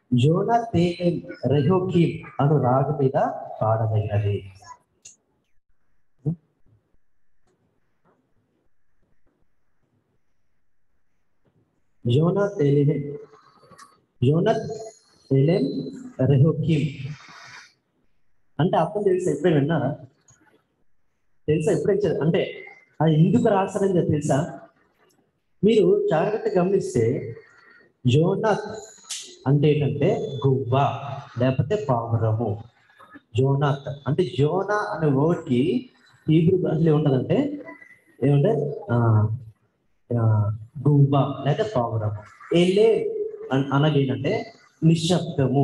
యోన తేలిం రెహోకీం అను రాగ మీద పాడదగినది యోన తేలిం యోన తేలిం రెహోకీం అంటే అర్థం తెలుసా ఎప్పుడే విన్నారా తెలుసా ఎప్పుడే చ- అంటే అది ఎందుకు రాస్తారని చెప్పి తెలుసా మీరు జాగ్రత్తగా గమనిస్తే జోనాత్ అంటే ఏంటంటే గువ్వ లేకపోతే పావురము జోనాత్ అంటే జోనా అనే word కి హీబ్రూ భాషలో ఏముంటదంటే ఏమంటే ఆ, ఆ, గువ్వ లేదా పావురము ఎలే అన్- అనగా ఏంటంటే నిశ్శబ్దము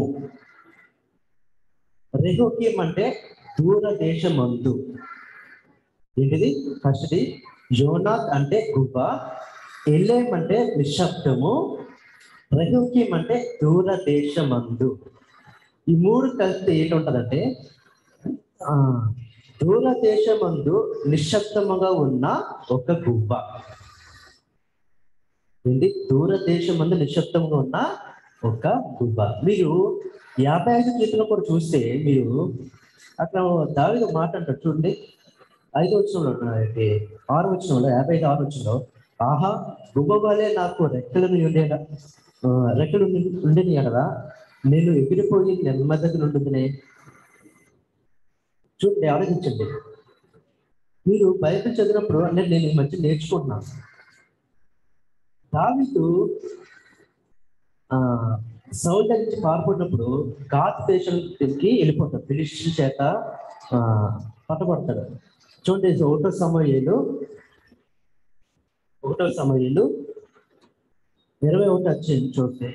రెహోకియం అంటే దూరదేశమందు ఏంటిది ఫస్ట్ది జోనాత్ అంటే గువ్వ ఎలేం అంటే నిశ్శబ్దము రహుక్యం అంటే దూరదేశమందు ఈ మూడు కలిస్తే ఏంటుంటదంటే ఆ దూరదేశమందు నిశ్శబ్దముగా ఉన్న ఒక గువ్వ ఏంటి దూరదేశమందు నిశ్శబ్దంగా ఉన్న ఒక గువ్వ మీరు యాభై ఐదు కీర్తన కూడా చూస్తే మీరు అక్కడ దావిద మాట అంటారు చూడండి ఐదు వచ్చిన ఆరు వచ్చిన యాభై ఐదు ఆరు వచ్చిన ఆహా గువ్వ వలె నాకు రెక్కలను ఉండేలా ఆ, రెక్కలు ఉండేది కదా నేను ఎగిరిపోయి నెమ్మదిగా ఉంటుందినే చూడండి ఆలోచించండి మీరు బైబిల్ చదివినప్పుడు అంటే నేను ఈ మధ్య నేర్చుకుంటున్నాను దావిదు ఆ సౌల్ దగ్గర నుంచి పారిపోయినప్పుడు గాత్ దేశానికి వెళ్ళిపోతాడు ఫిలిస్టిన్ చేత ఆ, పట్టబడతాడు చూడండి ఒకటో సమయాలు ఒకటో సమయాలు ఇరవై ఒకటి వచ్చింది చూస్తే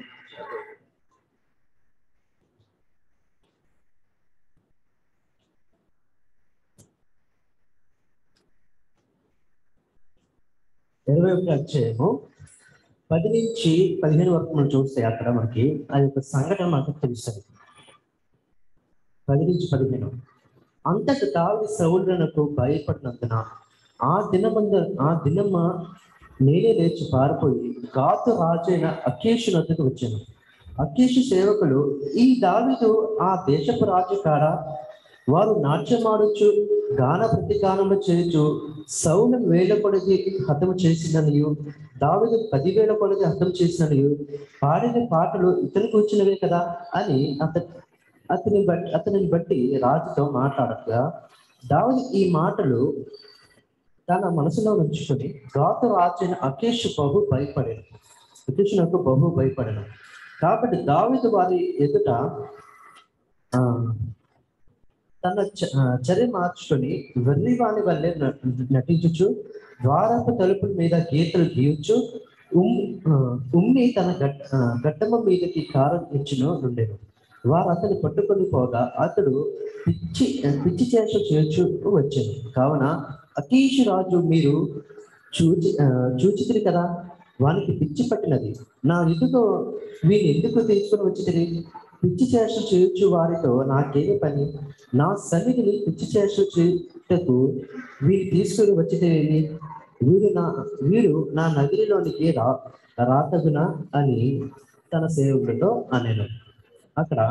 ఇరవై ఒకటి అధ్యాయము పది నుంచి పదిహేను వరకు మనం చూస్తే అక్కడ మనకి అది ఒక సంఘటన మనకు తెలుస్తుంది పది నుంచి పదిహేను అంతటి దావి సౌరులకు భయపడినందున ఆ దినమంద ఆ దినమ నేనే లేచి పారిపోయి గాతు రాజైన అకేషు నద్దకు వచ్చాను అకేషు సేవకులు ఈ దావిదు ఆ దేశపు రాజు కాడా వారు నాట్యమాడుచు గాన ప్రతిగానము చేయుచు సౌలు వేల కొలది హతము చేసిననియు దావిదు పదివేల కొలది హతం చేసిననియు పాడిన పాటలు ఇతనికి వచ్చినవే కదా అని అతని అతని బట్టి అతనిని బట్టి రాజుతో మాట్లాడగా దావిదు ఈ మాటలు తన మనసులో ఉంచుకొని గాతు రాజైన అకేష్ బహు భయపడాను అకేషునకు బహు భయపడను కాబట్టి దావిదు వారి ఎదుట ఆ తన చ- ఆ, చర్య మార్చుకొని వెర్రివాణి వల్లే న- నటించుచు ద్వారపు తలుపుల మీద గీతలు గీయచ్చు ఉమ్ ఆ, ఉమ్మి తన గట్ ఆ, గడ్డమ మీదకి కారం ఇచ్చును నుండెను వారు అతన్ని పట్టుకొని పోగా అతడు పిచ్చి పిచ్చి చేస చేయొచ్చు వచ్చాను కావున అకీషు రాజు మీరు చూచి ఆ, చూచితిరి కదా వానికి పిచ్చి పట్టినది నా ఎదుగు వీరు ఎందుకు తీసుకుని వచ్చింది పిచ్చి చేస చేయొచ్చు వారితో నాకేమి పని నా సన్నిధిని పిచ్చి చేస చేయుటకు వీరు తీసుకుని వచ్చిందేమి వీరు నా వీరు నా నగరిలోనికి రా రాతగునా అని తన సేవకులతో అనేను అక్కడ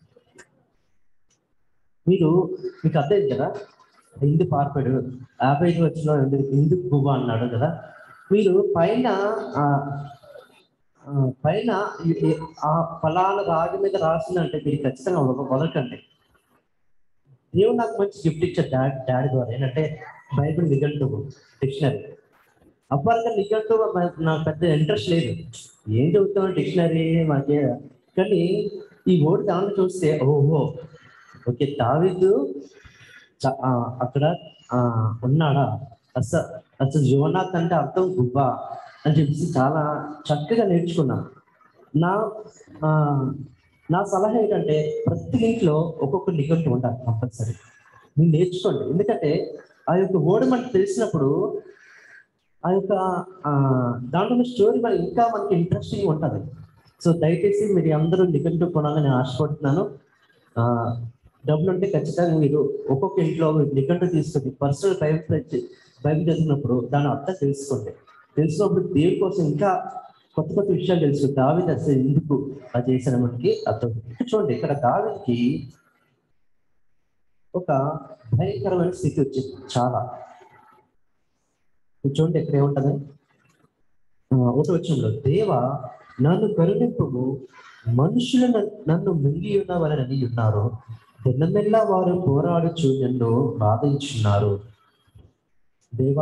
మీరు మీకు అర్థం కదా ఎందుకు పారిపోయాడు యాభై ఐదు వచ్చిన ఎందుకు గువ్వ అన్నాడు కదా మీరు పైన ఆ, ఆ, పైన ఈ- ఈ- ఆ ఫలాల రాగి మీద రాసిందంటే మీరు ఖచ్చితంగా ఒక వదలకండి దేవుడు నాకు మంచి గిఫ్ట్ ఇచ్చాడు డాడీ డాడీ ద్వారా ఏంటంటే బైబిల్ నిఘంటువు డిక్షనరీ అప్పటికే నిఘంటువు నాకు నాకు పెద్ద ఇంట్రెస్ట్ లేదు ఏం చదువుతాం డిక్షనరీ మాకే కానీ ఈ వర్డ్ దాన్ని చూస్తే ఓహో ఓకే దావిదు చ- ఆ, అక్కడ ఆ, ఉన్నాడా అసలు అసలు యువనాథ్ అంటే అర్థం గువ్వ అని చెప్పేసి చాలా చక్కగా నేర్చుకున్నాను నా ఆ, నా సలహా ఏంటంటే ప్రతి ఇంట్లో ఒక్కొక్క నిఘంటు ఉండాలి కంపల్సరీ మీరు నేర్చుకోండి ఎందుకంటే ఆ యొక్క వర్డ్ మనకు తెలిసినప్పుడు ఆ యొక్క ఆ, దాంట్లో స్టోరీ మనకి ఇంకా మనకి ఇంట్రెస్టింగ్ ఉంటుంది సో దయచేసి మీరు అందరూ నిఘంటు కొనాలని నేను ఆశపడుతున్నాను ఆ, డబ్బులు ఉంటే ఖచ్చితంగా మీరు ఒక్కొక్క ఇంట్లో మీరు నిఘంటు తీసుకొని పర్సనల్ బైబిల్ బైబిల్ చదివినప్పుడు దాని అర్థం తెలుసుకోండి తెలిసినప్పుడు దేవుడి కోసం ఇంకా కొత్త కొత్త విషయాలు తెలుసు దావిది అసలు ఎందుకు అది చేసిన మనకి అర్థం చూడండి ఇక్కడ దావిదికి ఒక భయంకరమైన స్థితి వచ్చింది చాలా ఇది చూడండి ఇక్కడ ఏముంటది ఆ, ఒకటి వచ్చిందో దేవ నన్ను కరుణింపు మనుషులు నన్ను- నన్ను మింగి ఉన్న వలనని ఉన్నారు దినమెల్లా వారు పోరాడుచు నన్ను బాధించున్నారు దేవా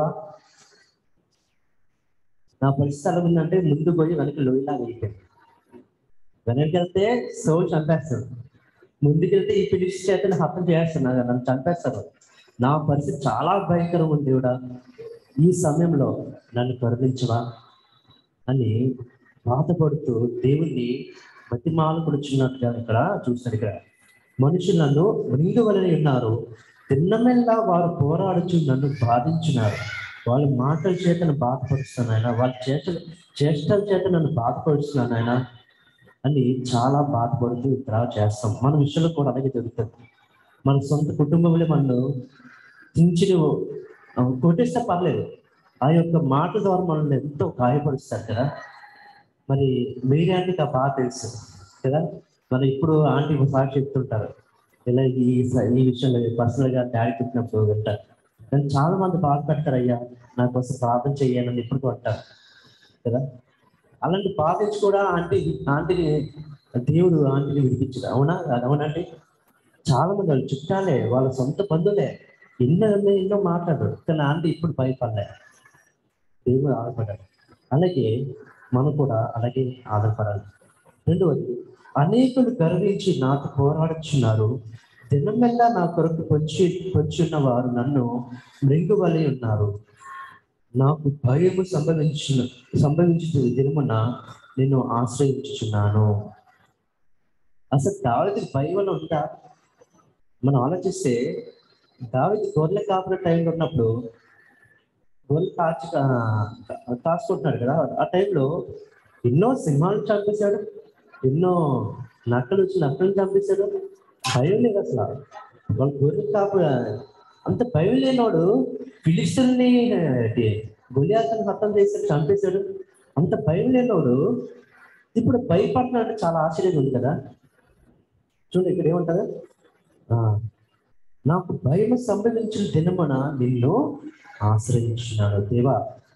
నా పరిస్థితి ఎలా ఉందంటే ముందు పోయి వెనక లోయలాగా అయిపోయింది వెనక్కి సోల్ చంపేస్తాడు ముందుకెళ్తే ఈ పిలిచి చేతని హతం చేస్తున్నారు నన్ను చంపేస్తారు నా పరిస్థితి చాలా భయంకరం ఉంది దేవుడా ఈ సమయంలో నన్ను కరుణించవా అని బాధపడుతూ దేవుణ్ణి బతిమాలపడుచున్నట్టుగా ఇక్కడ చూస్తారు ఇక్కడ మనుషులు నన్ను మృంగు వలన ఉన్నారు తిన్నమెల్లా వారు పోరాడుచు నన్ను బాధించున్నారు వాళ్ళ మాటల చేత నన్ను బాధపరుస్తున్నాను ఆయన వాళ్ళ చేత చేష్టల చేత నన్ను బాధపరుస్తున్నాను ఆయన అని చాలా బాధపడుతూ ఇక్కడ చేస్తాం మన విషయంలో కూడా అలాగే జరుగుతుంది మన సొంత కుటుంబంలో మనల్ని చించిన కొట్టేస్తే పర్లేదు ఆ యొక్క మాట ద్వారా మనల్ని ఎంతో గాయపరుస్తారు కదా మరి మీరే ఆంటీకి ఆ బాగా తెలుసు కదా మరి ఇప్పుడు ఆంటీ ఒకసారి చెప్తుంటారు ఇలా ఈ స- ఈ విషయంలో పర్సనల్ గా డాడీ చెప్పినప్పుడు వింటారు కానీ చాలా మంది బాధపడతారు అయ్యా నా కోసం ప్రార్థన చెయ్యాలని ఇప్పుడు అంటారు కదా అలాంటి బాధించి కూడా ఆంటీ ఆంటీని దేవుడు ఆంటీని విడిపించడు అవునా అవునండి చాలా మంది వాళ్ళు చుట్టాలే వాళ్ళ సొంత బంధువులే ఎన్నో ఎన్నో ఎన్నో మాట్లాడరు కానీ ఆంటీ ఇప్పుడు భయపడలే దేవుడు ఆధారపడాలి అలాగే మనం కూడా అలాగే ఆధారపడాలి రెండవది అనేకులు గర్వించి నాతో పోరాడుచున్నారు దినమెల్లా నా కొరకు పొంచి పొంచున్న వారు నన్ను మృంగువలే ఉన్నారు నాకు భయము సంభవించిన సంభవించిన దినమున నేను ఆశ్రయించుచున్నాను అసలు దావిది భయం అని ఉందా మనం ఆలోచిస్తే దావిది గొర్రెల కాపుల టైంలో ఉన్నప్పుడు గొర్రెలు కాచి కా- కాసుకుంటున్నాడు కదా ఆ టైంలో ఎన్నో సింహాలు చంపేశాడు ఎన్నో నక్కలు వచ్చి నక్కలు చంపేశాడు భయం లేదు అసలు వాళ్ళు గొర్రెలు కాపు అంత భయం లేనివాడు ఫిలిస్తీన్ని గొలియాతను హతం చేశాడు చంపేశాడు అంత భయం లేనివాడు ఇప్పుడు భయపడుతున్నాడు చాలా ఆశ్చర్యంగా ఉంది కదా చూడండి ఇక్కడ ఏమంటారు ఆ, నాకు భయం సంభవించిన దినమున నిన్ను ఆశ్రయించున్నాడు దేవా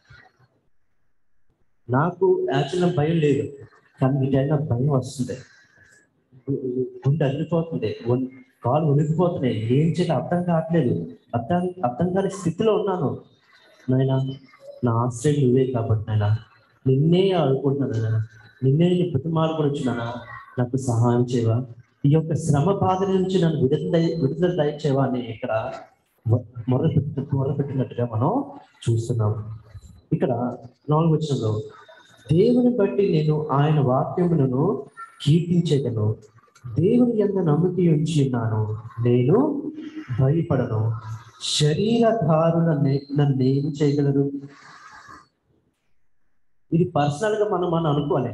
నాకు యాక్చువల్గా భయం లేదు కానీ వీటైనా భయం వస్తుంది గు- గుండె అల్లిపోతుంది వణ్- కాలు ఉనికిపోతున్నాయి ఏం చేయాలి అర్థం కావట్లేదు అర్థం అర్థం కాని స్థితిలో ఉన్నాను నాయన నా ఆశ్రయం నువ్వే కాబట్టి నాయన నిన్నే ఆడుకుంటున్నాను నాయన నిన్నే నీ ప్రతిమాడుకొనిచ్చున్నానా నాకు సహాయం చేయవా ఈ యొక్క శ్రమ బాధ నుంచి నన్ను విడుదల దయ- విడుదల దయచేవా అని ఇక్కడ మొ- మొరపెట్టు మొరపెట్టినట్టుగా మనం చూస్తున్నాం ఇక్కడ నాలుగు వచనంలో దేవుని బట్టి నేను ఆయన వాక్యములను కీర్తించేదను దేవుని ఎంత నమ్మిక ఉంచి ఉన్నాను నేను భయపడను శరీరధారుల నన్ను ఏమి చేయగలరు ఇది పర్సనల్ గా మనం మనం అనుకోవాలి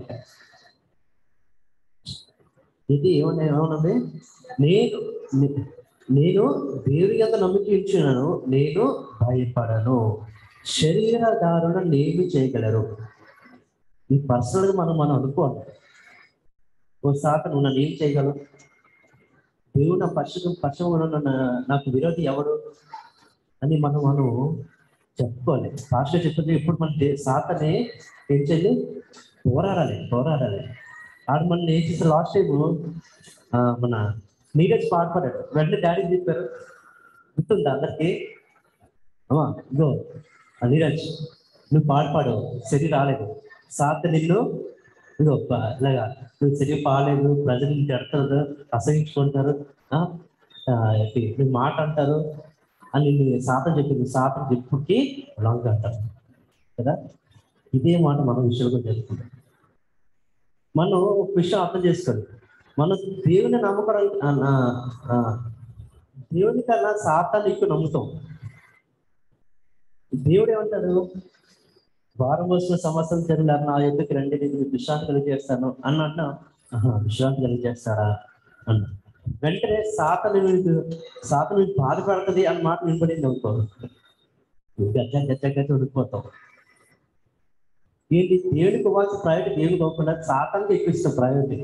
ఇది ఏమన్నా ఏమన్నది నేను నే- నేను దేవుని యొక్క నమ్మిక ఇచ్చినాను నేను భయపడను శరీరధారులను నేను చేయగలరు ఇది పర్సనల్ గా మనం మనం అనుకోవాలి ఓ శాఖ నువ్వు నన్ను ఏం చేయగలవు దేవుడు నా పశ్చిమ పశ్చిమ నాకు విరోధి ఎవడు అని మనం మనం చెప్పుకోవాలి పాస్టర్ చెప్పింది ఇప్పుడు మన దే- సాతనే ఏం చేయాలి పోరాడాలి పోరాడాలి ఆడు మన ఏం చేస్తే లాస్ట్ టైం మన నీరజ్ పాడుపడ్డాడు వెంటనే డాడీ చెప్పారు గుర్తుందా అందరికి అమ్మా ఇగో ఆ నీరజ్ నువ్వు పాడుపాడు సరి రాలేదు సాత నిన్ను ఇగో ప- ఇలాగా నువ్వు సరిగా పాడలేదు ప్రజలు నిన్ను తిడతారు అసహించుకుంటారు ఆ, ఆ, ఏంటి, నువ్వు మాట అంటారు అని నేను శాతం చెప్పింది శాతం చెప్పుకి లాంగ్ అంటారు కదా ఇదే మాట మనం విషయంలో జరుగుతుంది మనం ఒక విషయం అర్థం చేసుకోండి మనం దేవుని నమ్మకం ఆ, ఆ, ఆ, దేవుని కన్నా సాతాన్ని ఎక్కువ నమ్ముతాం దేవుడు ఏమంటాడు వారం వచ్చిన సంవత్సరం తెరలేరు నా ఎందుకు రండి నేను మీకు విశ్రాంతి కలిగి చేస్తాను అని అన్నా "ఆహా, విశ్రాంతి కలిగి చేస్తారా అన్న వెంటనే సాతను మీకు సాతను మీకు బాధపడుతుంది అన్న మాట వినపడింది అనుకో గజ్జ గజ్జ గజ్జ ఉడికిపోతాం ఏంటి దేవునికి ఇవ్వాల్సిన ప్రయారిటీ దేవునికి ఇవ్వకుండా సాతానికి ఎక్కువ ఇస్తాం ప్రయారిటీ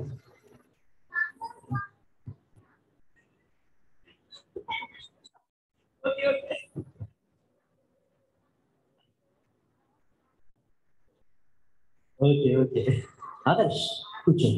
ఓకే ఓకే ఆదర్శ్ కూర్చోండి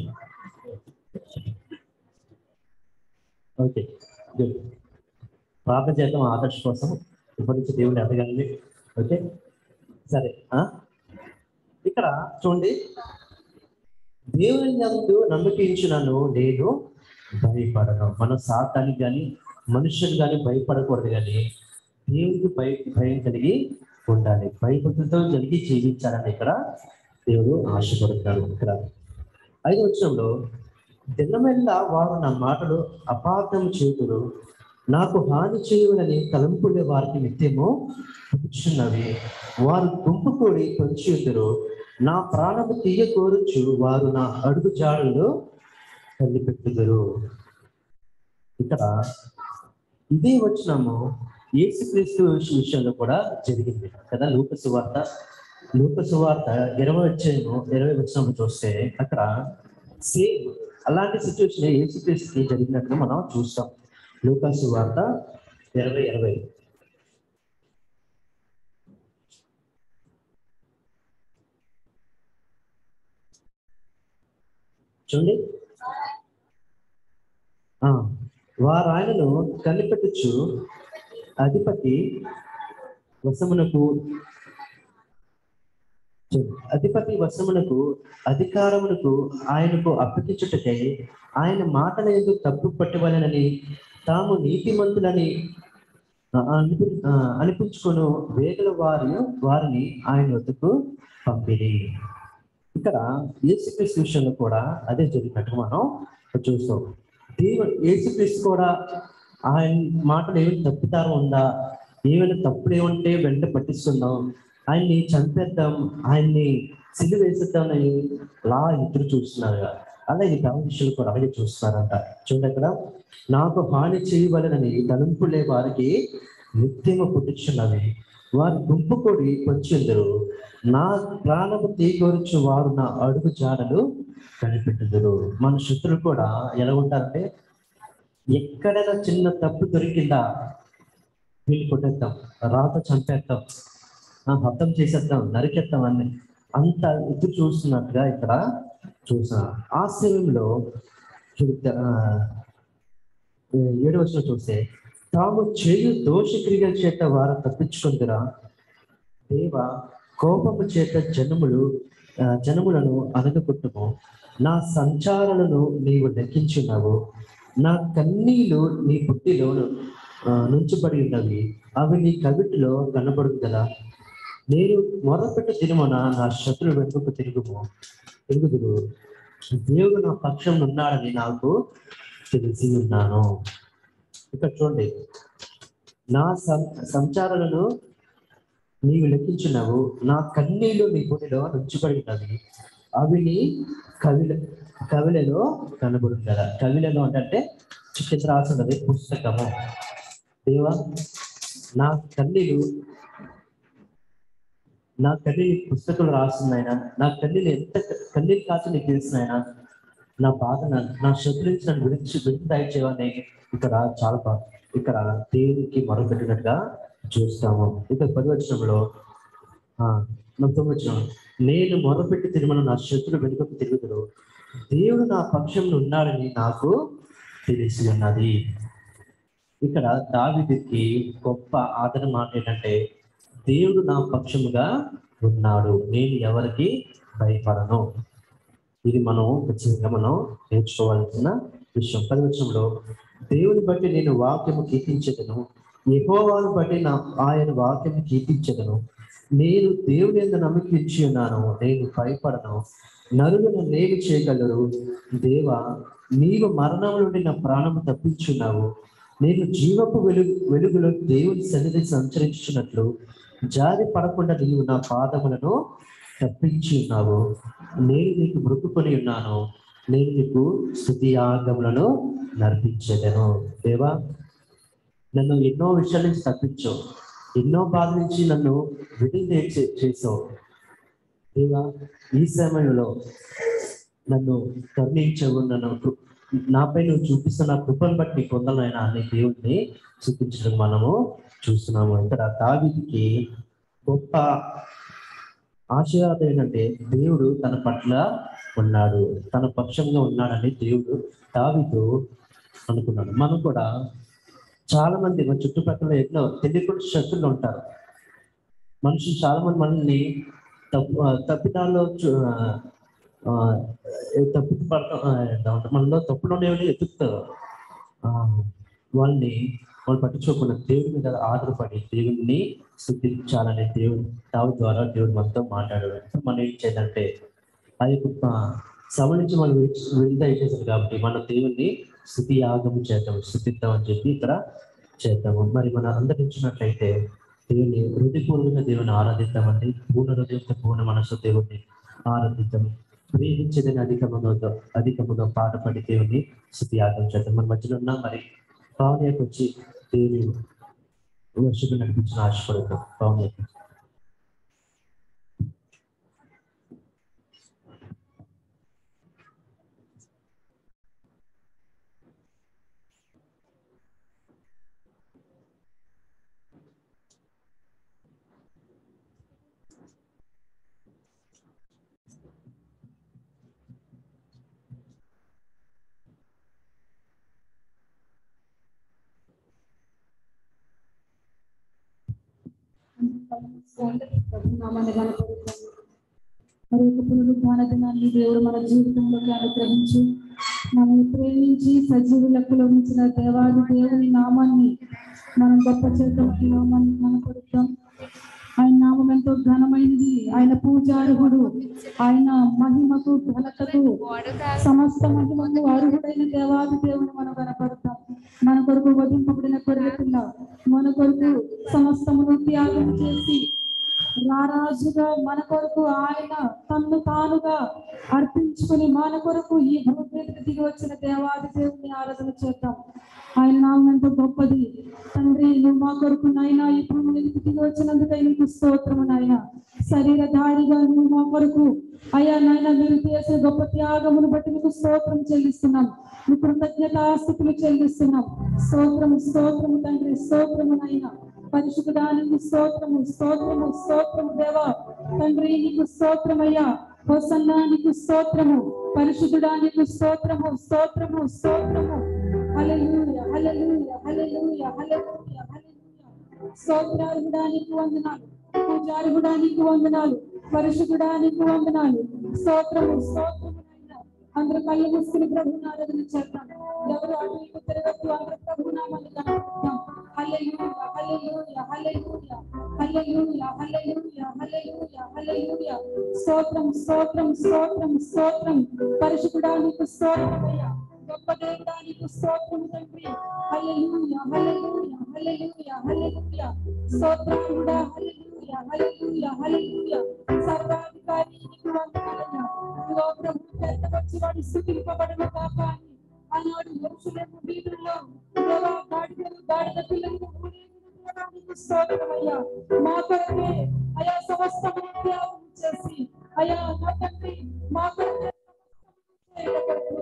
ఓకే గుడ్ ప్రార్థన చేద్దాం ఆదర్శ్ కోసం ఇప్పటి నుంచి దేవుని ఎదగాలి ఓకే సరే ఆ? ఇక్కడ చూడండి దేవుని నందు నమ్మకించినను నేను భయపడను మనం సాతానికి కానీ మనుషులు కానీ భయపడకూడదు కానీ దేవునికి భయ భయం కలిగి ఉండాలి భయభక్తులతో కలిగి జీవించాలని ఇక్కడ దేవుడు ఆశపడుతున్నాడు ఇక్కడ ఐదు వచ్చంలో దినమెల్లా వారు నా మాటలు అపార్థం చేతులు నాకు హాని చేయవలని తలంపులే వారికి నిత్యము పుచ్చున్నవి వారు గుంపు కూడి పొంచి ఉందరు నా ప్రాణము తీయ కోరుచు వారు నా అడుగు జాడల్లో తల్లిపెట్టుదరు ఇక్కడ ఇదే వచ్చినాము యేసుక్రీస్తు విషయంలో కూడా జరిగింది కదా లూక సువార్త లూక సువార్త ఇరవై వచ్చేమో ఇరవై వచ్చినప్పుడు చూస్తే అక్కడ సేమ్ అలాంటి సిచ్యువేషన్ యేసుక్రీస్తుకి జరిగినట్లు మనం చూస్తాం లూకా సువార్త ఇరవై ఇరవై చూడండి ఆ, వారు ఆయనను కనిపెట్టుచు అధిపతి వశమునకు చూడండి, అధిపతి వశమునకు అధికారమునకు ఆయనకు అప్పగించుటకై ఆయన మాటల ఎందుకు తప్పు పట్టవలనని తాము నీతిమంతులని ఆ, అనిపి ఆ, అనిపించుకొను వేగల వారు వారిని ఆయన వద్దకు పంపిణీ ఇక్కడ యేసుక్రీస్తు విషయంలో కూడా అదే జరిగినట్టు మనం చూస్తాం దేవుడు యేసుక్రీస్తు కూడా ఆయన మాటలు ఏమైనా తప్పుతారం ఉందా ఏమైనా తప్పులు ఏముంటే వెంట పట్టిస్తున్నాం ఆయన్ని చంపేద్దాం ఆయన్ని సిలి వేసేద్దామని లా ఎదురు చూస్తున్నారు అలాగే దాని విషయంలో కూడా అలాగే చూస్తున్నారంట చూడండి అక్కడ నాకు హాని చేయవలనని తలంపులే వారికి నిత్యము పుట్టించున్నవి వారి గుంపు కూడి పొంచెందరు నా ప్రాణము తీగొరచు వారు నా అడుగు జాడలు కనిపెట్టుదురు మన శత్రులు కూడా ఎలా ఉంటారంటే ఎక్కడైనా చిన్న తప్పు దొరికిందా వీళ్ళు కొట్టేద్దాం రాత చంపేద్దాం ఆ, హతం చేసేద్దాం నరికేద్దాం అన్ని అంత ఎదురు చూస్తున్నట్టుగా ఇక్కడ చూసిన ఆ సమయంలో చూడ ఏడు వచ్చిన చూస్తే తాము చేయు దోష క్రియల చేత వారు తప్పించుకుందిరా దేవ కోపము చేత జనములు ఆ, జనములను అనగొట్టుము నా సంచారాలను నీవు లెక్కించున్నావు నా కన్నీలు నీ పుట్టిలో ఆ, నుంచబడి ఉన్నవి అవి నీ కవిటిలో కనబడుతుంది కదా నేను మొదలుపెట్టు దినమున నా శత్రు వెనుకకు తిరుగుము తిరుగుదురు దేవుడు నా పక్షం ఉన్నాడని నాకు తెలిసి ఉన్నాను ఇక్కడ చూడండి నా సం సంచారాలను నీవు లెక్కించున్నావు నా కన్నీళ్లు నీ గుడిలో నుంచుబడి ఉన్నవి అవి నీ కవిల కవిలలో కనబడుతుంది కదా కవిలలో అంటే కింద రాసి ఉన్నది పుస్తకము దేవా నా కన్నీలు నా కన్నీళ్ళు పుస్తకంలో రాస్తున్నాయన నా కన్నీళ్ళు ఎంత కన్నీళ్ళు కాచి నీకు తెలుస్తున్నాయన నా బాధ నా- నా శత్రు నుంచి నన్ను గురించి విడుదల దయచేయని ఇక్కడ చాలా బా ఇక్కడ దేవునికి మొరపెట్టినట్టుగా చూస్తాము ఇక్కడ పదివచనంలో ఆ తొమ్మిది నేను మొరపెట్టి తిరుమల నా శత్రులు వెనుకకు తిరుగుదురు దేవుడు నా పక్షంలో ఉన్నాడని నాకు తెలిసి ఉన్నది ఇక్కడ దావిదికి గొప్ప ఆదరణ మాట ఏంటంటే దేవుడు నా పక్షముగా ఉన్నాడు నేను ఎవరికి భయపడను ఇది మనం ఖచ్చితంగా మనం నేర్చుకోవాల్సిన విషయం పది విషయంలో దేవుని బట్టి నేను వాక్యము కీర్తించదను యెహోవాను బట్టి నా ఆయన వాక్యము కీర్తించదను నేను దేవుని ఎంత నమ్మకించి ఉన్నాను నేను భయపడను నరులు నేను చేయగలరు దేవా నీవు మరణం నుండి నా ప్రాణము తప్పించున్నావు నేను జీవపు వెలుగు వెలుగులో దేవుని సన్నిధి సంచరించున్నట్లు జారి పడకుండా నీవు నా పాదములను తప్పించి ఉన్నావు నేను నీకు మృక్కుకొని ఉన్నాను నేను నీకు స్థుతి యాగములను నర్పించేదను దేవా నన్ను ఎన్నో విషయాల నుంచి తప్పించావు ఎన్నో బాధ నుంచి నన్ను విడుదల చే- చేసావు దేవా ఈ సమయంలో నన్ను కరుణించవు నన్ను కృ- నాపై నువ్వు చూపిస్తున్న కృపను బట్టి పొందాలైనా అనే దేవుడిని చూపించడం మనము చూస్తున్నాము ఇక్కడ దావిదికి గొప్ప ఆశీర్వాదం ఏంటంటే దేవుడు తన పట్ల ఉన్నాడు తన పక్షంగా ఉన్నాడని దేవుడు దావిదు అనుకున్నాడు మనం కూడా చాలా మంది మన చుట్టుపక్కల ఎన్నో తెలియకుండా శక్తులు ఉంటారు మనుషులు చాలా మంది మనల్ని తప్పు ఆ, తప్పిదాల్లో చూ- ఆ, ఏ తప్పు పడతాం ఆ, ఎలా ఉంటుంది? మనలో తప్పులోనే ఎత్తుకుతారు ఆ, వాళ్ళని వాళ్ళు పట్టించుకోకుండా దేవుడి మీద ఆధారపడి దేవుడిని స్థుతించాలనే దేవుడు దావి ద్వారా దేవుడు మనతో మాట్లాడాడు ఇప్పుడు మనం ఏం చేయాలంటే ఆ యొక్క సభ నుంచి మనం విడిచి- విడుదల చేశారు కాబట్టి మన దేవుణ్ణి స్థుతి యాగం చేద్దాం స్థుతిద్దాం అని చెప్పి ఇక్కడ చేద్దాము మరి మన అందరించినట్లయితే దేవుని హృదయపూర్వకంగా దేవుని ఆరాధిద్దామండి పూర్ణ హృదయంతో పూర్ణ మనసు దేవుణ్ణి ఆరాధిద్దాం ప్రేమించేదని అధికముగా అధికముగా పాటపడి దేవుని స్థుతి యాగం చేద్దాం మన మధ్యలో ఉన్న మరి పావనీయకు వచ్చి దేవుని వర్షం నడిపించిన ఆశపడతాం పావనీయకు నామాన్ని కనపడుతుంది మరి యొక్క పునరుద్ధాన దినాన్ని దేవుడు మన జీవితంలోకి అనుగ్రహించి మనల్ని ప్రేమించి సజీవ లెక్కలో ఉంచిన దేవాది దేవుని నామాన్ని మనం గొప్ప చేద్దాం ఈ నామాన్ని కనపడుతాం ఆయన నామం ఎంతో ఘనమైనది ఆయన పూజార్హుడు ఆయన మహిమకు ఘనతకు సమస్త మహిమకు అర్హుడైన దేవాది దేవుని మనం కనపడతాం మన కొరకు వధింపబడిన కొరకు పిల్ల మన కొరకు సమస్తమును త్యాగం చేసి రారాజుగా మన కొరకు ఆయన తన్ను తానుగా అర్పించుకుని మన కొరకు ఈ భూమి మీదకి దిగి వచ్చిన దేవాది దేవుని ఆరాధన చేద్దాం ఆయన నామం ఎంతో గొప్పది తండ్రి నువ్వు మా కొరకు నాయన ఈ భూమి మీదకి దిగి వచ్చినందుకై నీకు స్తోత్రము నాయన శరీరధారిగా నువ్వు మా కొరకు అయ్యా నాయన మీరు చేసిన గొప్ప త్యాగమును బట్టి నీకు స్తోత్రం చెల్లిస్తున్నాం నీ కృతజ్ఞతాస్థుతులు చెల్లిస్తున్నాం స్తోత్రము స్తోత్రము తండ్రి స్తోత్రము నాయన పరిశుద్ధానికి స్తోత్రము స్తోత్రము స్తోత్రము దేవా తండ్రి నీకు స్తోత్రమయ్యా హోసన్నా నీకు స్తోత్రము పరిశుద్ధుడానికి స్తోత్రము స్తోత్రము స్తోత్రము హల్లెలూయా హల్లెలూయా హల్లెలూయా హల్లెలూయా హల్లెలూయా స్తోత్రార్హుడానికి వందనాలు పూజార్హుడానికి వందనాలు పరిశుద్ధుడానికి వందనాలు స్తోత్రము స్తోత్రము నాయనా. అందరూ కళ్ళు మూసుకుని ప్రభుని ఆరాధన చేద్దాం ఎవరు అటు ఇటు తిరగద్దు అందరూ ప్రభునామాన్ని కనుక్కుందాం హల్లెలూయా హల్లెలూయా హల్లెలూయా హల్లెలూయా హల్లెలూయా హల్లెలూయా హల్లెలూయా స్తోత్రం స్తోత్రం స్తోత్రం స్తోత్రం పరిశుద్ధుడానికి స్తోత్రమయ్యా గొప్ప దేవుడానికి స్తోత్రం తండ్రి హల్లెలూయా హల్లెలూయా హల్లెలూయా హల్లెలూయా స్తోత్రముడా హల్లెలూయా హల్లెలూయా హల్లెలూయా సర్వాధికారి నీకు వందనాలయ్యా ఇదిగో ప్రభు పెద్దకొచ్చి వాడు స్థుతింపబడును కాక అని ఆనాడు యెరూషలేము వీధుల్లో దేవా గాడిదలు గాడిద పిల్లలకు ఊరేగింపు దేవానికి స్తోత్రమయ్యా మా కొరకే అయా సమస్తమును త్యాగం చేసి అయా నా తండ్రి మా కొరకే సమస్తమును చేయట కొరకు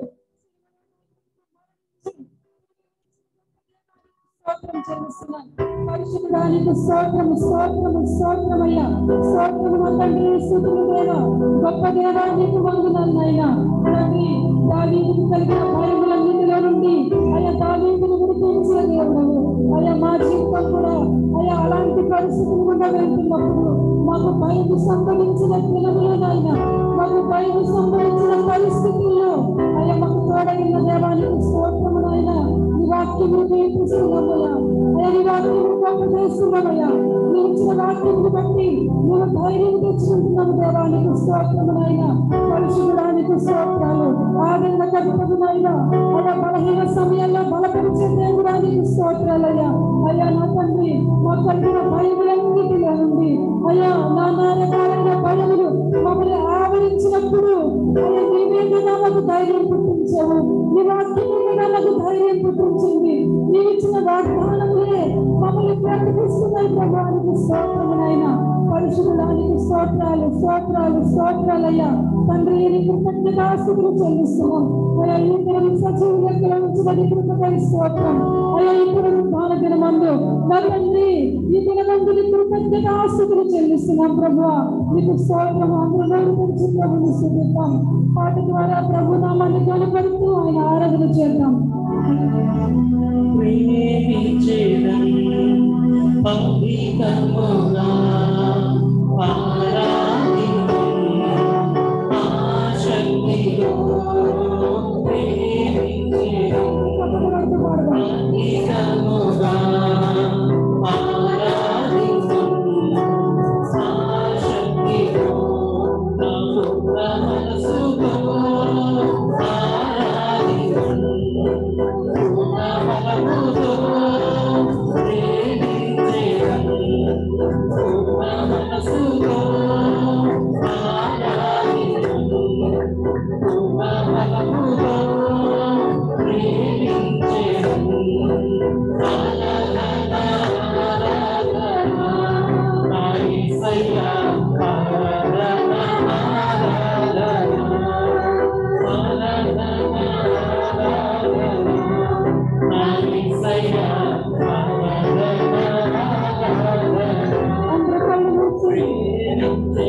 స్తోత్రం చెల్లిస్తున్నాను పరిశుద్ధానికి స్తోత్రం స్తోత్రం స్తోత్రమయ్యా స్తోత్రం మా తండ్రి స్థుతులు దేవ గొప్ప దేవా నీకు వందనాలు నాయనా తండ్రి దావీదుకు కలిగిన భయములన్నిటిలో నుండి అయ్యా దావీదును విడిపించిన దేవుడు అయ్యా మా జీవితం కూడా అయ్యా అలాంటి పరిస్థితులు గుండా వెళ్తున్నప్పుడు మాకు భయం సంభవించిన దినములో నాయన మాకు భయం సంభవించిన పరిస్థితుల్లో అయ్యా మాకు తోడగిన దేవానికి స్తోత్రము నాయన నీ వాక్యము నేర్పిస్తున్నామయ్యా అయ్యా నీ వాక్యము గొప్పదేస్తున్నామయ్యా నీ ఇచ్చిన వాక్యమును బట్టి మేము ధైర్యం తెచ్చుకుంటున్నాము దేవానికి స్తోత్రము నాయన పరిశుభ్రానికి స్తోత్రాలు ఆనంద కలుపుకు నాయన అయ్యా బలహీన సమయాల్లో బలపరిచే దేవుడానికి స్తోత్రాలయ్యా అయ్యా నా తండ్రి మా కలిగిన భయములన్నిటిలో నుండి అయ్యా నానా రకాలైన భయములు మమ్మల్ని ఆవరించినప్పుడు అయ్యా నీవే కదా మాకు ధైర్యం పుట్టించావు నీ వాక్యమే కదా మాకు ధైర్యం పుట్టించింది నీవిచ్చిన వాగ్దానములే మమ్మల్ని ప్రకటిస్తున్నాయి ప్రభావానికి స్తోత్రమునైనా పరిశుద్ధుడానికి స్తోత్రాలు స్తోత్రాలు స్తోత్రాలయ్యా తండ్రి నీకు కృతజ్ఞతాస్తుతులు చెల్లిస్తున్నాం అయ్యా ఈ దినం సజీవ లెక్కల ఉంచబడి కృపపై స్తోత్రం అయ్యా ఇప్పుడు దాన దినమందు నా తండ్రి ఈ దినమందు నీ కృతజ్ఞతాస్తుతులు చెల్లిస్తున్నాం ప్రభు నీకు స్తోత్రం అందరూ నోరు తెరిచి ప్రభుని స్థుతిద్దాం పాట ద్వారా ప్రభు నామాన్ని కనపడుతూ ఆయన ఆరాధన చేద్దాం ప్రేమించేదన్ అధికముగా ఆరాధింతున్ ఆశక్తితో ప్రేమించేదన్ పక్కన పాడదాం అధికముగా ఆరాధింతున్ ఆశక్తితో నా పూర్ణ మనసుతో ఆరాధింతున్ అందరూ కళ్ళు మూసి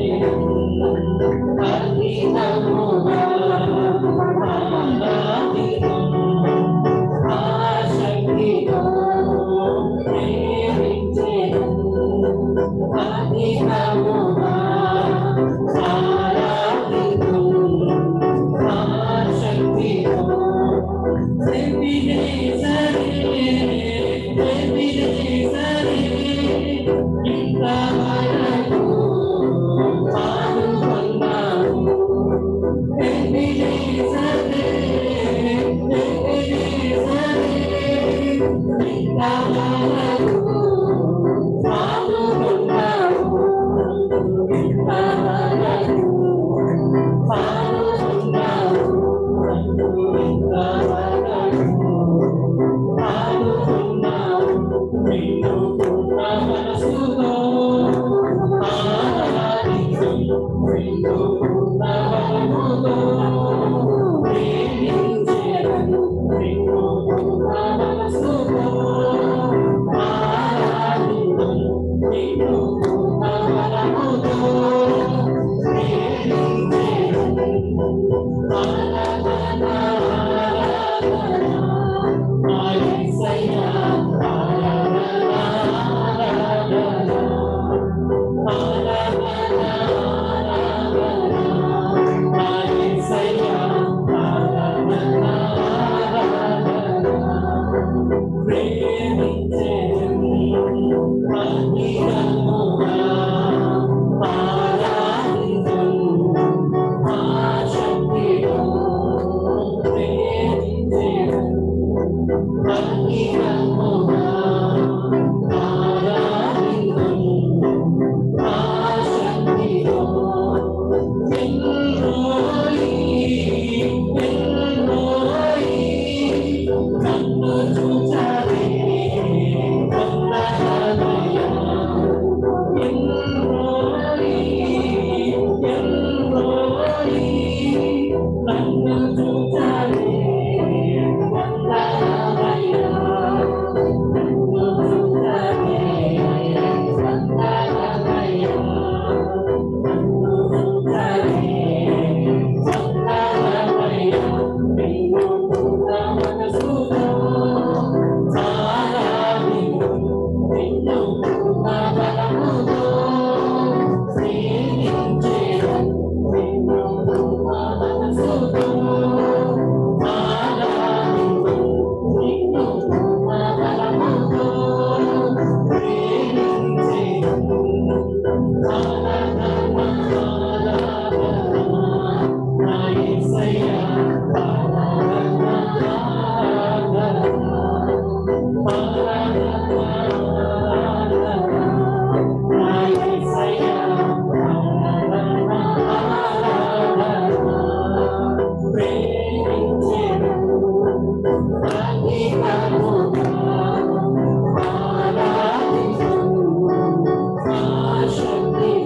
ఆశక్తి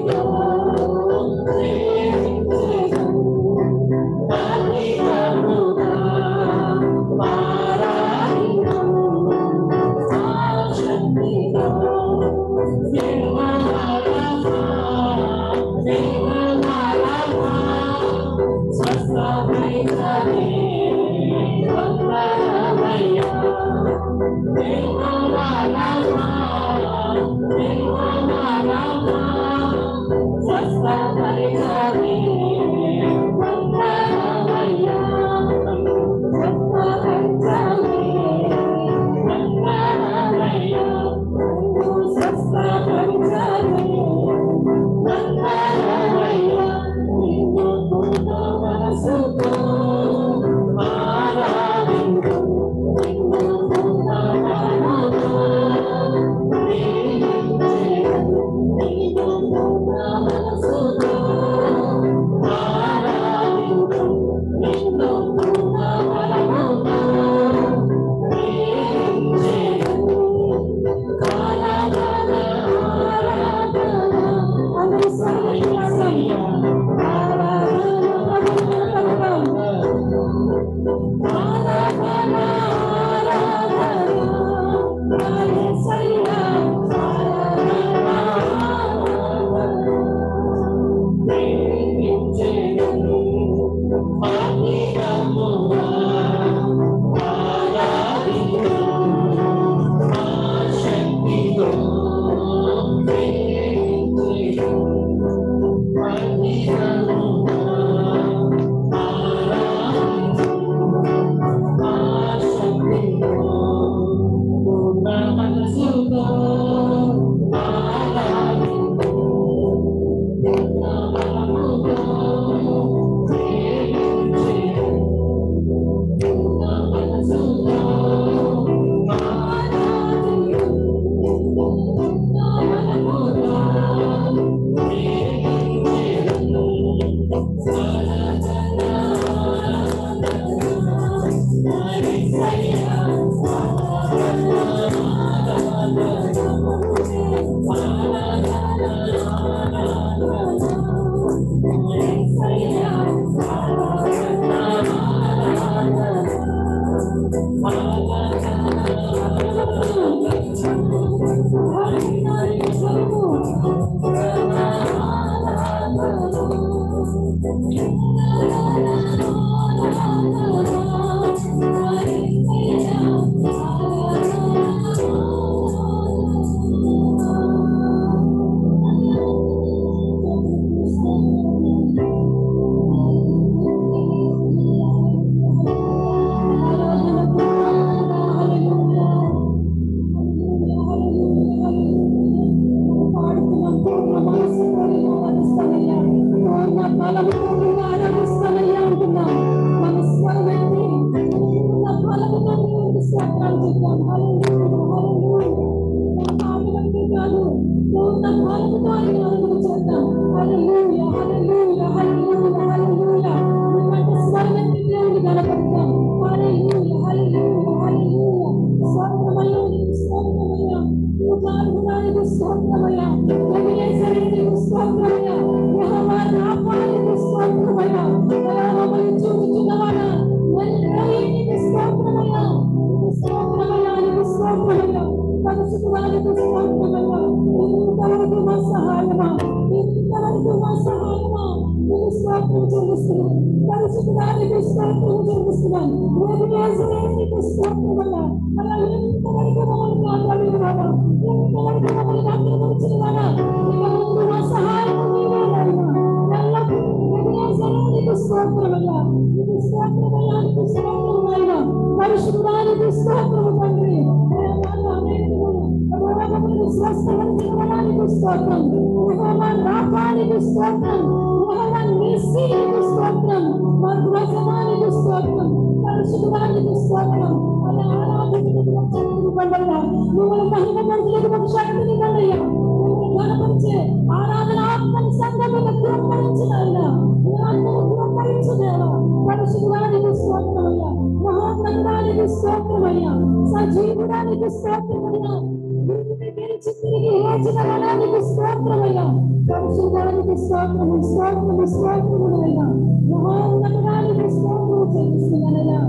పరిశుద్ధానికి స్తోత్రము తండ్రి స్వస్థానికి స్తోత్రం రాపానికి స్తోత్రం నిశ్చయానికి స్తోత్రం మధురసమానికి స్తోత్రం పరిశుద్ధానికి స్తోత్రం అలా ఆరాధించడానికి శక్తిని పండయ్యా నువ్వు మహిమపరచడానికి శక్తిని పండయ్యా గణపరిచే ఆరాధన ఆత్మని సంఘటన కుమ్మరించిన కుమ్మరించదేవా పరిశుద్ధానికి స్తోత్రమయ్యా మహోన్నతానికి స్తోత్రమయ్యా సజీవుడానికి స్తోత్రమయ్యా భూమిని గెలిచి తిరిగి లేచిన వనానికి స్తోత్రమయ్యా పరిశుద్ధానికి స్తోత్రము స్తోత్రము స్తోత్రములయ్యా మహోన్నతానికి స్తోత్రము చెల్లిస్తున్నానయ్యా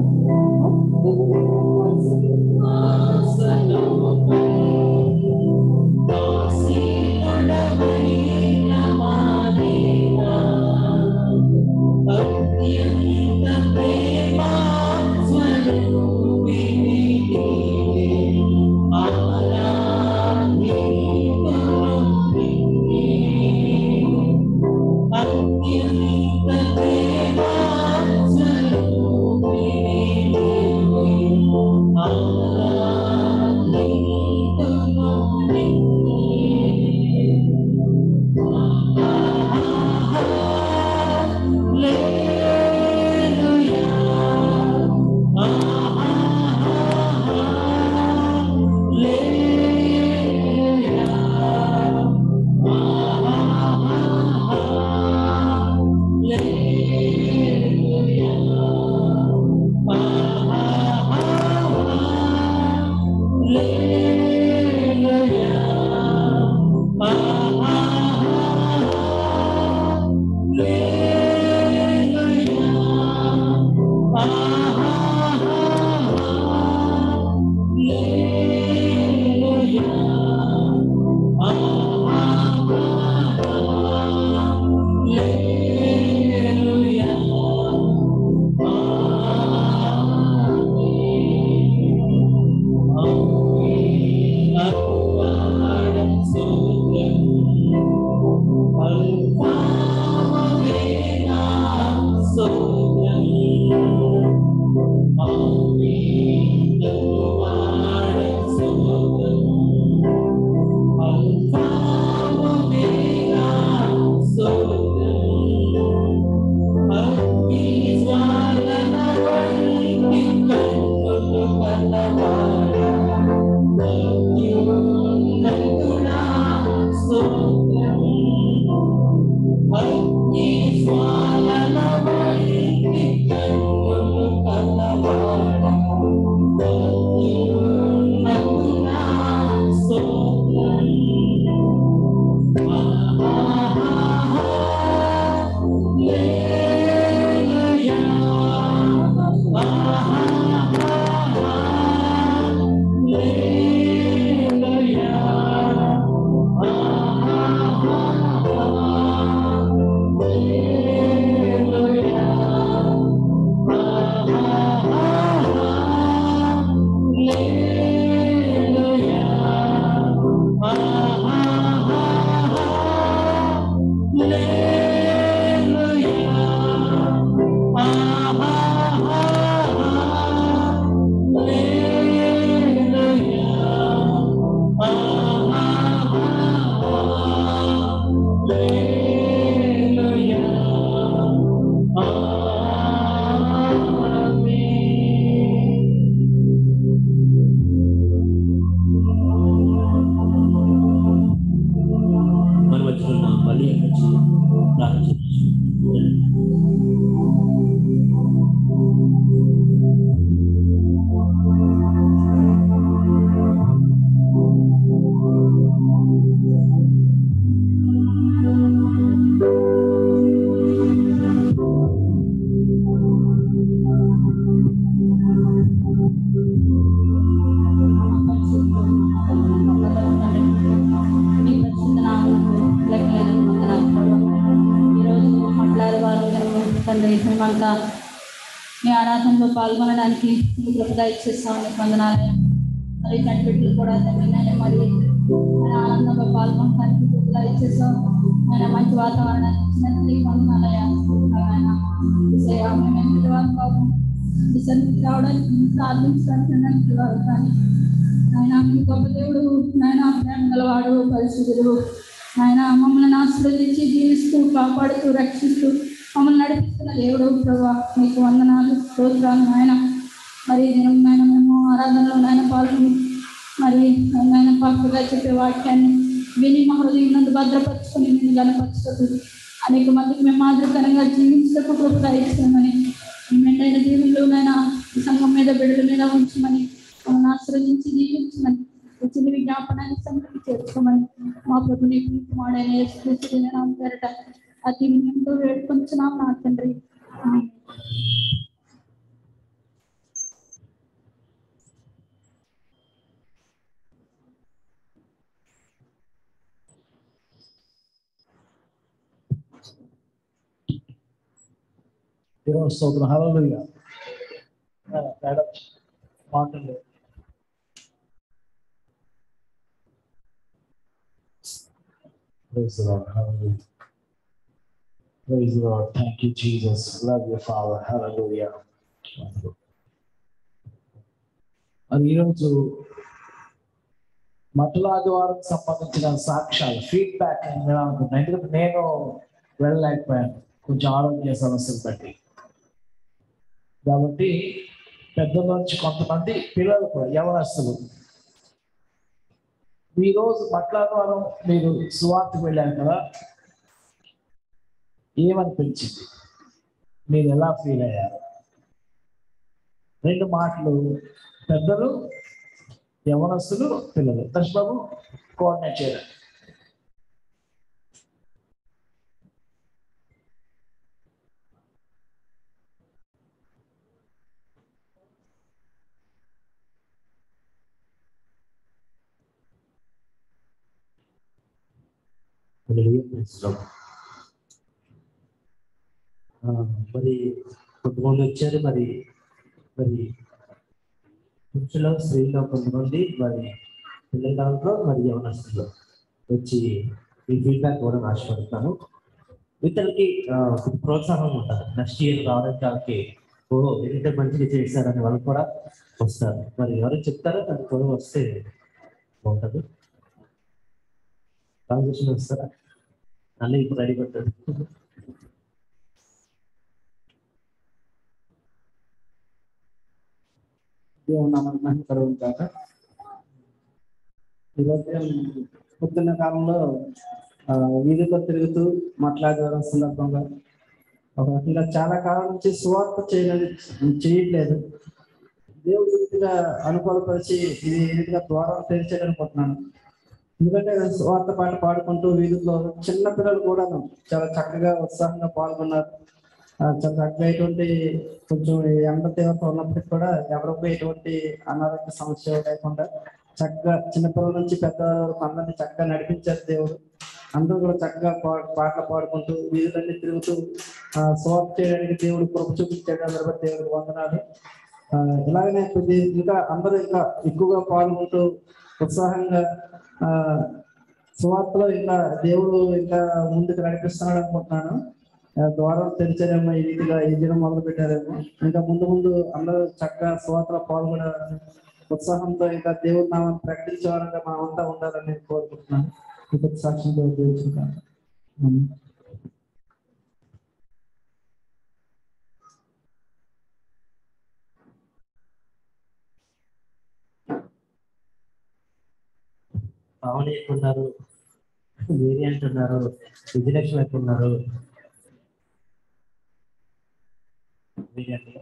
Swallow అంతా మీ ఆరాధనలో పాల్గొనడానికి మీ కృపగా ఇచ్చేస్తామని వందనాలయ మరి కనిపెట్టులు కూడా తండ్రి మరి ఆయన ఆనందంగా పాల్గొనడానికి కృపగా ఇచ్చేస్తాం ఆయన మంచి వాతావరణాన్ని ఇచ్చినందుకు వందనాలయ ఆయన ఏసయ్య, మేము ఎంతటి వారు కాదు మీ సన్నిధికి రావడానికి ప్రార్థించడానికి అన్నంటి వారు కానీ ఆయన మీ గొప్ప దేవుడు నాయన ప్రేమ గలవాడు పరిశుద్ధుడు ఆయన మమ్మల్ని ఆశీర్వదించి జీవిస్తూ కాపాడుతూ రక్షిస్తూ మమ్మల్ని నడిపిస్తున్న దేవుడు ప్రభా మీకు వందనాలు స్తోత్రాలు నాయన మరి నేను నాయన మేము ఆరాధనలో నాయన పాల్గొని మరి నాయన పాపగా చెప్పే వాక్యాన్ని విని మా హృదయం నందు భద్రపరుచుకొని నేను గనపరచుతూ అనేక మందికి మేము మాదిరికరంగా జీవించటకు కృపగా ఇస్తామని మీ మెండైన దేవుళ్ళు నాయన ఈ సంఘం మీద బిడ్డల మీద ఉంచమని మమ్మల్ని ఆశ్రయించి దీవించమని వచ్చిన విజ్ఞాపనాన్ని సంతకి చేర్చుకోమని మా ప్రభుని కుమారుడైన యేసుక్రీస్తు నామం పేరట అతి వినయంతో వేడుకొంచున్నాం నా తండ్రి ఆమేన్. దేవుని స్తోత్రం హల్లెలూయా ఆ, మేడం మాటలు Praise the Lord. Hallelujah. Praise the Lord. Thank you, Jesus. Love you, Father. Hallelujah. Wonderful. మరి ఈరోజు మటుల ఆదివారం సంబంధించిన సాక్ష్యాలు ఫీడ్బ్యాక్ అనుకుంటున్నాను ఎందుకంటే నేను వెళ్ళలేకపోయాను కొంచెం ఆరోగ్య సమస్యలు బట్టి కాబట్టి పెద్దల నుంచి కొంతమంది పిల్లలు కూడా యవనస్తులు ఈ రోజు మట్లాద్వారం మీరు సువార్తకు వెళ్ళారు కదా ఏమనిపించింది మీరు ఎలా ఫీల్ అయ్యారు రెండు మాటలు పెద్దలు యవనస్తులు పిల్లలు దర్శబాబు కోఆర్డినేట్ చేయాలి హల్లెలూయా, praise the Lord. ఆ, మరి కొంతమంది వచ్చారు మరి మరి పురుషులు స్త్రీలో కొంతమంది మరి పిల్లల దాంట్లో మరి యవనస్తులు వచ్చి ఈ ఫీడ్బ్యాక్ కూడా ఆశపడుతున్నాను ఇతరులకి ఆ, ఒక ప్రోత్సాహం ఉంటుంది నెక్స్ట్ ఇయర్ రావడానికి వాళ్ళకి ఓ ఎంత మంచిగా చేశారని వాళ్ళు కూడా వస్తారు మరి ఎవరు చెప్తారో దాని కూడా వస్తే బాగుంటుంది ట్రాన్సాక్షన్ వస్తారా అన్నీ ఇప్పుడు రెడీ పెట్టారు దేవుని నామానికి మహిమ కలుగును కాక ఈరోజు పొద్దున్న కాలంలో ఆ, వీధిలో తిరుగుతూ మాట్లాడడం సందర్భంగా ఒక రకంగా చాలా కాలం నుంచి సువార్త చేయలేదు చేయట్లేదు దేవుడి రీతిగా అనుకూలపరిచి ఇది ఈ రీతిగా ద్వారం తెరిచాడనుకుంటున్నాను ఎందుకంటే స్వార్థ పాట పాడుకుంటూ వీధుల్లో చిన్న పిల్లలు కూడా చాలా చక్కగా ఉత్సాహంగా పాల్గొన్నారు ఆ, చాలా చక్కగా ఎటువంటి కొంచెం ఎండ తీవ్రత ఉన్నప్పటికీ కూడా ఎవరికి ఎటువంటి అనారోగ్య సమస్య లేకుండా చక్కగా చిన్నపిల్లల నుంచి పెద్ద వరకు అందరినీ చక్కగా నడిపించారు దేవుడు అందరూ కూడా చక్కగా పా పాటలు పాడుకుంటూ వీధులన్నీ తిరుగుతూ ఆ, స్వార్థ చేయడానికి దేవుడు కృప చూపించాడు అందరి బట్టి దేవుడికి వందనాలు ఆ, ఇలాగనే కొద్ది ఇంకా అందరూ ఇంకా ఎక్కువగా పాల్గొంటూ ఉత్సాహంగా ఆ సువార్తలో ఇంకా దేవుడు ఇంకా ముందుకు నడిపిస్తున్నాడు అనుకుంటున్నాను ఆ, ద్వారం తెరిచారేమో ఈ రీతిగా ఈ దినం మొదలు పెట్టారేమో ఇంకా ముందు ముందు అందరూ చక్కగా సువార్తలో పాల్గొనాలని ఉత్సాహంతో ఇంకా దేవుడి నామాన్ని ప్రకటించేవారంగా మనం అంతా ఉండాలని నేను కోరుకుంటున్నాను ఇప్పుడు సాక్ష్యంతో ఉపయోగించుకుంటాను ఆమేన్. పావని ఎక్కడున్నారు వేరి అంటున్నారు విజయలక్ష్మి ఎక్కడున్నారు వేరి అంటే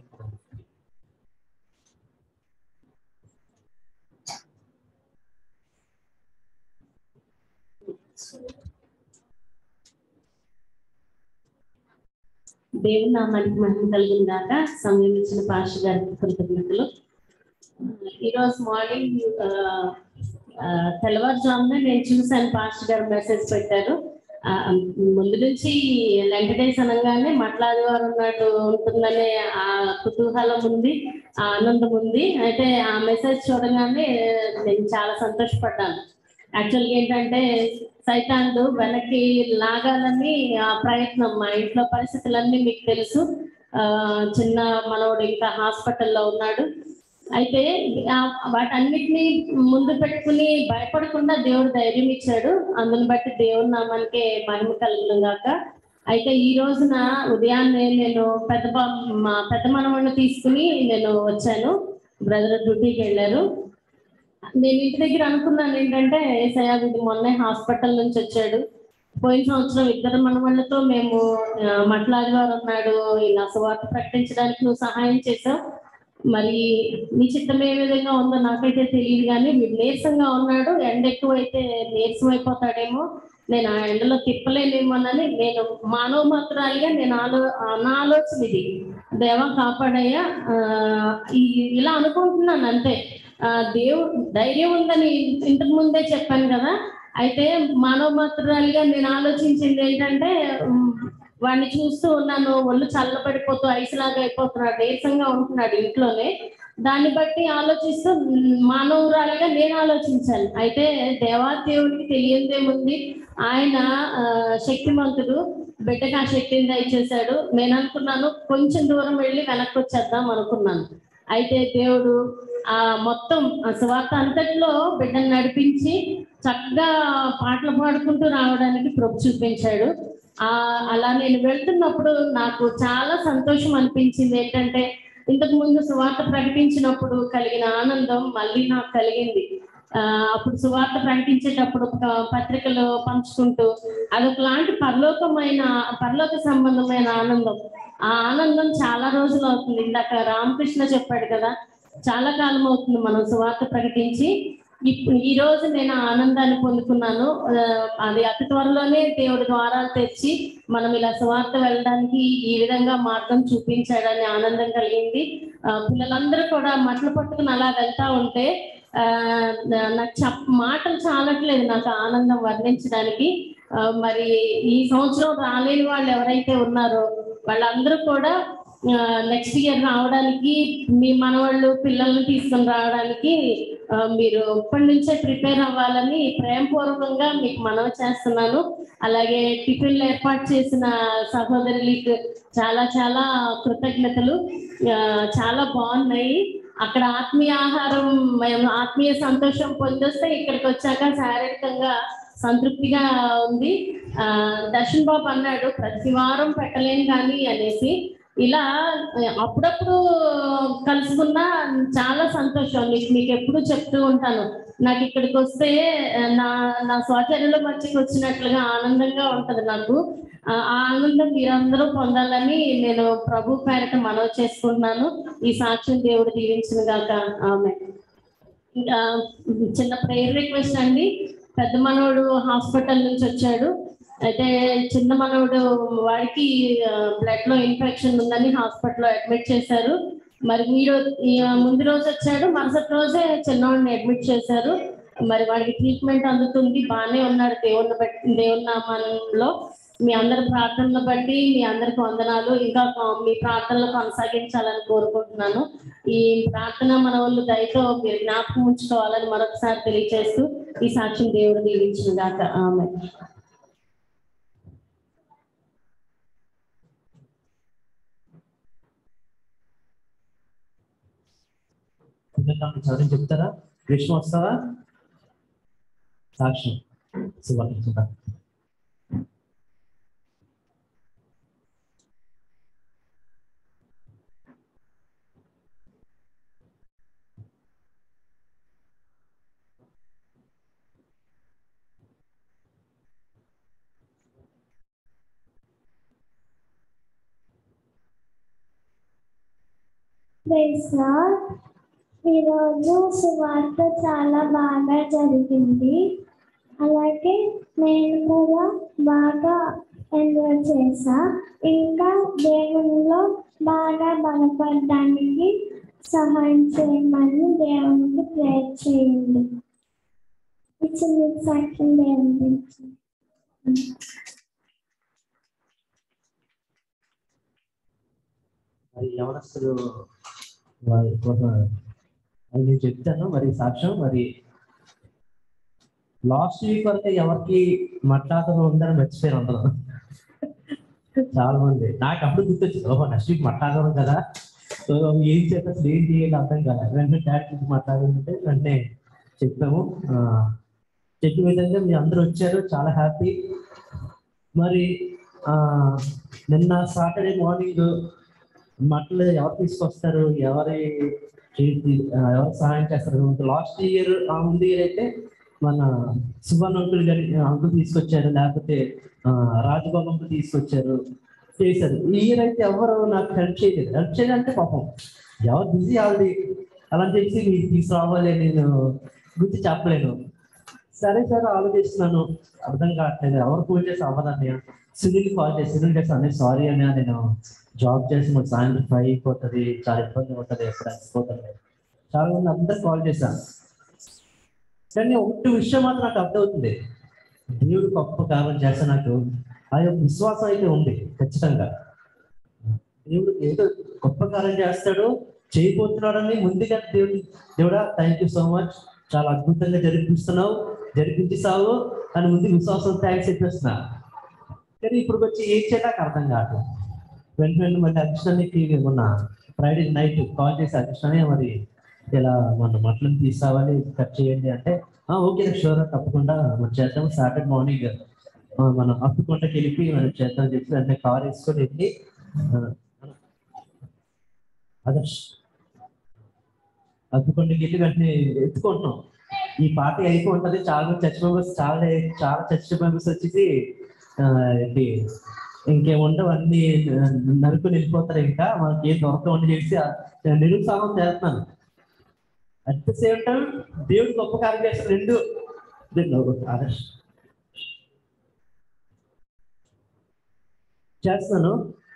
దేవుని నామానికి మహిమ కలిగిన దాకా సమయం ఇచ్చిన పాష గారికి కృతజ్ఞతలు ఈరోజు మార్నింగ్ ఆ, ఆ, తెల్లవారుజామున నేను చూశాను పాస్టర్ గారు మెసేజ్ పెట్టారు ఆ, ముందు నుంచి లెంట డేస్ అనగానే మట్లాదివారం నాడు ఉంటుందనే ఆ కుతూహలం ఉంది ఆ ఆనందం ఉంది అయితే ఆ మెసేజ్ చూడగానే నేను చాలా సంతోషపడ్డాను యాక్చువల్గా ఏంటంటే సైతాన్లు వెనక్కి లాగాలని ఆ ప్రయత్నం మా ఇంట్లో పరిస్థితులన్నీ మీకు తెలుసు ఆ, చిన్న మనవడు ఇంకా హాస్పిటల్లో ఉన్నాడు అయితే ఆ వాటన్నిటిని ముందు పెట్టుకుని భయపడకుండా దేవుడు ధైర్యం ఇచ్చాడు అందుని బట్టి దేవుడి నామానికి మహిమ కలుగును గాక అయితే ఈ రోజున ఉదయాన్నే నేను పెద్ద బా- మా పెద్ద మనవాడిని తీసుకుని నేను వచ్చాను బ్రదర్ డ్యూటీకి వెళ్ళారు నేను ఇంటి దగ్గర అనుకున్నాను ఏంటంటే ఏసయ్య ఇది మొన్నే హాస్పిటల్ నుంచి వచ్చాడు పోయిన సంవత్సరం ఇద్దరు మనవాళ్ళతో మేము ఆ, మట్లాదివారం నాడు ఇలా సువార్త ప్రకటించడానికి నువ్వు సహాయం చేసావు మరి నీ చిత్తం ఏ విధంగా ఉందో నాకైతే తెలియదు కానీ వీడు నీరసంగా ఉన్నాడు ఎండ ఎక్కువ అయితే నీరసం అయిపోతాడేమో నేను ఆ ఎండలో తిప్పలేనేమోనని నేను మానవ మాత్రాలుగా నేను ఆలో ఆ నా ఆలోచన ఇది దేవా కాపాడయ్యా ఆ, ఈ- ఇలా అనుకుంటున్నాను అంతే ఆ, దేవుడు ధైర్యం ఉందని ఇంతకు ముందే చెప్పాను కదా అయితే మానవ మాత్రాలుగా నేను ఆలోచించింది ఏంటంటే ఉమ్, వాడిని చూస్తూ ఉన్నాను ఒళ్ళు చల్లబడిపోతూ ఐస్ లాగా అయిపోతున్నాడు నీరసంగా ఉంటున్నాడు ఇంట్లోనే దాన్ని బట్టి ఆలోచిస్తూ ఉమ్, మానవురాలుగా నేను ఆలోచించాను అయితే దేవాదేవుడికి తెలియదేముంది ఆయన ఆ, శక్తిమంతుడు బిడ్డకు ఆ శక్తిని దయచేశాడు నేను అనుకున్నాను కొంచెం దూరం వెళ్ళి వెనక్కి వచ్చేద్దాం అనుకున్నాను అయితే దేవుడు ఆ మొత్తం ఆ సువార్త అంతట్లో బిడ్డను నడిపించి చక్కగా పాటలు పాడుకుంటూ రావడానికి ప్రభు చూపించాడు ఆ అలా నేను వెళ్తున్నప్పుడు నాకు చాలా సంతోషం అనిపించింది ఏంటంటే ఇంతకు ముందు సువార్త ప్రకటించినప్పుడు కలిగిన ఆనందం మళ్ళీ నాకు కలిగింది ఆ అప్పుడు సువార్త ప్రకటించేటప్పుడు ఒక పత్రికలు పంచుకుంటూ అదొకలాంటి పరలోకమైన పరలోక సంబంధమైన ఆనందం ఆ ఆనందం చాలా రోజులు అవుతుంది ఇందాక రామకృష్ణ చెప్పాడు కదా చాలా కాలం అవుతుంది మనం సువార్త ప్రకటించి ఇప్పుడు ఈ రోజు నేను ఆ ఆనందాన్ని పొందుకున్నాను ఆ, అది అతి త్వరలోనే దేవుడి ద్వారాలు తెచ్చి మనం ఇలా సువార్త వెళ్ళడానికి ఈ విధంగా మార్గం చూపించాడని ఆనందం కలిగింది ఆ, పిల్లలందరూ కూడా మట్లు పట్టుకుని అలా వెళ్తా ఉంటే ఆ, నా- నాకు చెప్ మాటలు చాలట్లేదు నాకు ఆనందం వర్ణించడానికి ఆ, మరి ఈ సంవత్సరం రాలేని వాళ్ళు ఎవరైతే ఉన్నారో వాళ్ళందరూ కూడా నెక్స్ట్ ఇయర్ రావడానికి మీ మనవాళ్ళు పిల్లల్ని తీసుకొని రావడానికి ఆ, మీరు ఇప్పటి నుంచే ప్రిపేర్ అవ్వాలని ప్రేమపూర్వకంగా మీకు మనవి చేస్తున్నాను అలాగే టిఫిన్లు ఏర్పాటు చేసిన సహోదరులకు చాలా చాలా కృతజ్ఞతలు ఆ, చాలా బాగున్నాయి అక్కడ ఆత్మీయ ఆహారం మేము ఆత్మీయ సంతోషం పొందొస్తే ఇక్కడికి వచ్చాక శారీరకంగా సంతృప్తిగా ఉంది ఆ, దర్శన్ బాబు అన్నాడు ప్రతి వారం పెట్టలేను కానీ అనేసి ఇలా అప్పుడప్పుడు కలుసుకున్నా చాలా సంతోషం మీకు మీకు ఎప్పుడు చెప్తూ ఉంటాను నాకు ఇక్కడికి వస్తే ఆ, నా నా స్వచర్యలో మధ్యకి వచ్చినట్లుగా ఆనందంగా ఉంటది నాకు ఆ ఆ ఆనందం మీరందరూ పొందాలని నేను ప్రభు పేరట మనవి చేసుకుంటున్నాను ఈ సాక్ష్యం దేవుడు దీవించిన గాక ఆమె ఇంకా చిన్న ప్రేయర్ రిక్వెస్ట్ అండి పెద్ద మనవడు హాస్పిటల్ నుంచి వచ్చాడు అయితే చిన్న మనవడు వాడికి బ్లడ్ లో ఇన్ఫెక్షన్ ఉందని హాస్పిటల్లో అడ్మిట్ చేశారు మరి మీరు ఈ ముందు రోజు వచ్చాడు మరుసటి రోజే చిన్నవాడిని అడ్మిట్ చేశారు మరి వాడికి ట్రీట్మెంట్ అందుతుంది బాగానే ఉన్నాడు దేవుని బట్టి దేవుని నామంలో మీ అందరి ప్రార్థనలు బట్టి మీ అందరికి వందనాలు ఇంకా కొ- మీ ప్రార్థనలు కొనసాగించాలని కోరుకుంటున్నాను ఈ ప్రార్థన మన వాళ్ళు దయతో మీరు జ్ఞాపకం ఉంచుకోవాలని మరొకసారి తెలియజేస్తూ ఈ సాక్ష్యం దేవుడు దీవించిన గాక ఆమె పిల్లలు చదివి చెప్తారా విషయం వస్తావా సాక్ష్యం శుభాకాంక్షలు ప్రైజ్ లార్డ్. ఈరోజు సువార్త చాలా బాగా జరిగింది అలాగే నేను కూడా బాగా ఎంజాయ్ చేసా ఇంకా దేవునిలో బాగా బలపడడానికి సహాయం చేయమని దేవునికి ప్రేర్ చేయండి ఇచ్చిన సాక్ష్యం దేవుని గురించి మరి యవనస్తులు వారి కోసం అది నేను చెప్తాను మరి సాక్ష్యం మరి లాస్ట్ వీక్ వరకు ఎవరికి మట్లాతలు ఉందని మర్చిపోయారు అందరూ చాలా మంది నాకు అప్పుడు గుర్తొచ్చింది ఓహో నెక్స్ట్ వీక్ మట్లాతరం కదా సో ఏం చేస్తే అసలు ఏం చేయాలి అర్థం కాదు వెంటనే డాడ్ మాట్లాడాలంటే వెంటనే చెప్పాము ఆ, చెప్పిన విధంగా మీ అందరూ వచ్చారు చాలా హ్యాపీ మరి ఆ నిన్న సాటర్డే మార్నింగ్ మట్టలు ఎవరు తీసుకొస్తారు ఎవరి చేతి ఆ, ఎవరు సహాయం చేస్తారు లాస్ట్ ఇయర్ ఆ ముందు ఇయర్ అయితే మన సువన్ అంకుల్ గారి అంకుల్ తీసుకొచ్చారు లేకపోతే ఆ, రాజబాబు అంకుల్ తీసుకొచ్చారు చేశారు ఈ ఇయర్ అయితే ఎవరు నాకు హెల్ప్ చేయలేదు హెల్ప్ చేయాలంటే పాపం ఎవరు బిజీ ఆల్రెడీ అలా చేసి మీకు తీసుకురావాలి నేను గుర్తు చెప్పలేను సరే సార్ ఆలోచిస్తున్నాను అర్థం కావట్లేదు ఎవరు ఫోన్ చేసి అవ్వదన్నయ్య సునీల్ కాల్ చేసి సునీల్ చేసి అన్నయ్య సారీ అన్నయ్య నేను జాబ్ చేసి మాకు సాయంత్రం ఫైవ్ అయిపోతుంది చాలా ఇబ్బంది ఉంటుంది ఎప్పుడు అలసిపోతుంది చాలా మంది అందరు కాల్ చేశాను కానీ ఒకటి విషయం మాత్రం నాకు అర్థమవుతుంది దేవుడు గొప్ప కార్యం చేస్తే నాకు ఆ యొక్క విశ్వాసం అయితే ఉంది ఖచ్చితంగా దేవుడు ఏదో గొప్ప కార్యం చేస్తాడు చేయబోతున్నాడని ముందుగా దేవుడు దేవుడా థ్యాంక్ యూ సో మచ్ చాలా అద్భుతంగా జరిపిస్తున్నావు జరిపించేసావు అని ముందు విశ్వాసం థ్యాంక్స్ చెప్పేస్తున్నా కానీ ఇప్పుడు వచ్చి ఏం చేయడానికి అర్థం కాదు వెంటనే మళ్ళీ అర్జునానికి మొన్న ఫ్రైడే నైట్ కాల్ చేసి అర్జుననే మరి ఇలా మన మటన్ తీసావని కట్ చేయండి అంటే "ఆ, ఓకే షూర్ తప్పకుండా మనం చేద్దాం సాటర్డే మార్నింగ్ మనం అప్పుకుంటకి వెళ్ళి మనం చేద్దాం చెప్పి వెంటనే కార్ వేసుకొని వెళ్ళి ఆ, ఆదర్శ్ అప్పుకుంటకి వెళ్ళి వెంటనే ఎత్తుకుంటున్నాం ఈ పార్టీ అయిపో ఉంటది చాలా మంది చర్చ్ మెంబర్స్ చాలా చాలా చర్చ్ మెంబర్స్ వచ్చేసి ఆ, ఏంటి ఇంకేముండవు అన్ని ఆ, నరుకుని వెళ్ళిపోతారు ఇంకా మనకి ఏం దొరకవని చేసి ఆ, నిరుత్సాహం చేస్తున్నాను అట్ ద సేమ్ టైం దేవుడు గొప్ప కార్యం చేస్తారు రెండు రెండు ఆదర్శ్ చేస్తున్నాను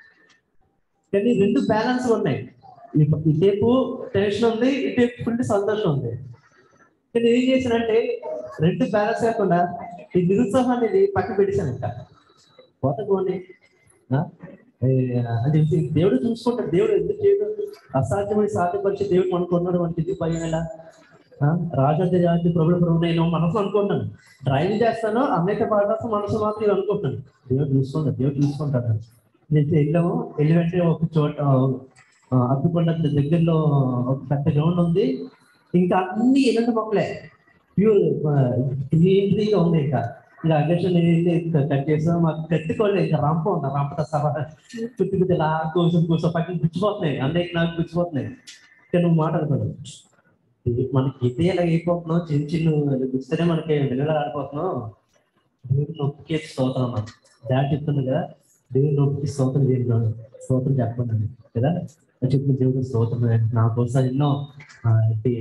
కానీ రెండు బ్యాలెన్స్ ఉన్నాయి ఈ- ఇటేపు టెన్షన్ ఉంది ఇటేపు ఫుల్ సంతోషం ఉంది కానీ ఏం చేశానంటే రెండు బ్యాలెన్స్ కాకుండా ఈ నిరుత్సాహం అనేది పక్కన పెట్టేశాను ఇంకా పోత పోనీ ఆ? ఏ, అంటే ఇది దేవుడు చూసుకుంటాడు దేవుడు ఎందుకు చేయడు అసాధ్యమని సాధ్యపరిచి దేవుడు అనుకున్నాడు మనకి ఇది భయం ఎలా ఆ? రాజంత జాతి ప్రభుత్వ ప్రభు నేను మనసు అనుకుంటున్నాను డ్రైవింగ్ చేస్తాను అన్నిటి పాడాల్సిన మనసు మాత్రం ఇది అనుకుంటున్నాను దేవుడు చూసుకుంటాడు దేవుడు చూసుకుంటాడు నేను వెళ్ళాము వెళ్ళి వెంటనే ఒక చోట ఆ, అద్దుకొండ దగ్గరలో ఒక పెద్ద గ్రౌండ్ ఉంది ఇంకా అన్ని ఎలాంటి మొక్కలే ప్యూర్ గ్రీనరీగా ఉంది ఇంకా ఇంకా అగేషన్ కట్ చేసాం మాకు కట్టుకోలేదు ఇంకా రంప ఉంది రంపతో సభ చుట్టూ చుట్టూ ఇలా కోసం కోసం పక్కన గుచ్చిపోతున్నాయి అన్నయ్యకి నాకు గుచ్చిపోతున్నాయి ఇంకా నువ్వు మాట్లాడుకోలేదు మనకి ఇదే ఇలా అయిపోతున్నావు చిన్న చిన్న గుచ్చితేనే మనకి వెలుగులు ఆడిపోతున్నావు దేవుడు నొప్పికి స్తోత్రం అన్నాను డాడ్ చెప్తుంది కదా దేవుడు నొప్పికి స్తోత్రం చేయండి స్తోత్రం చెప్పండి కదా చెప్పిన దేవుడు స్తోత్రం నా కోసం ఎన్నో ఆ, ఏంటి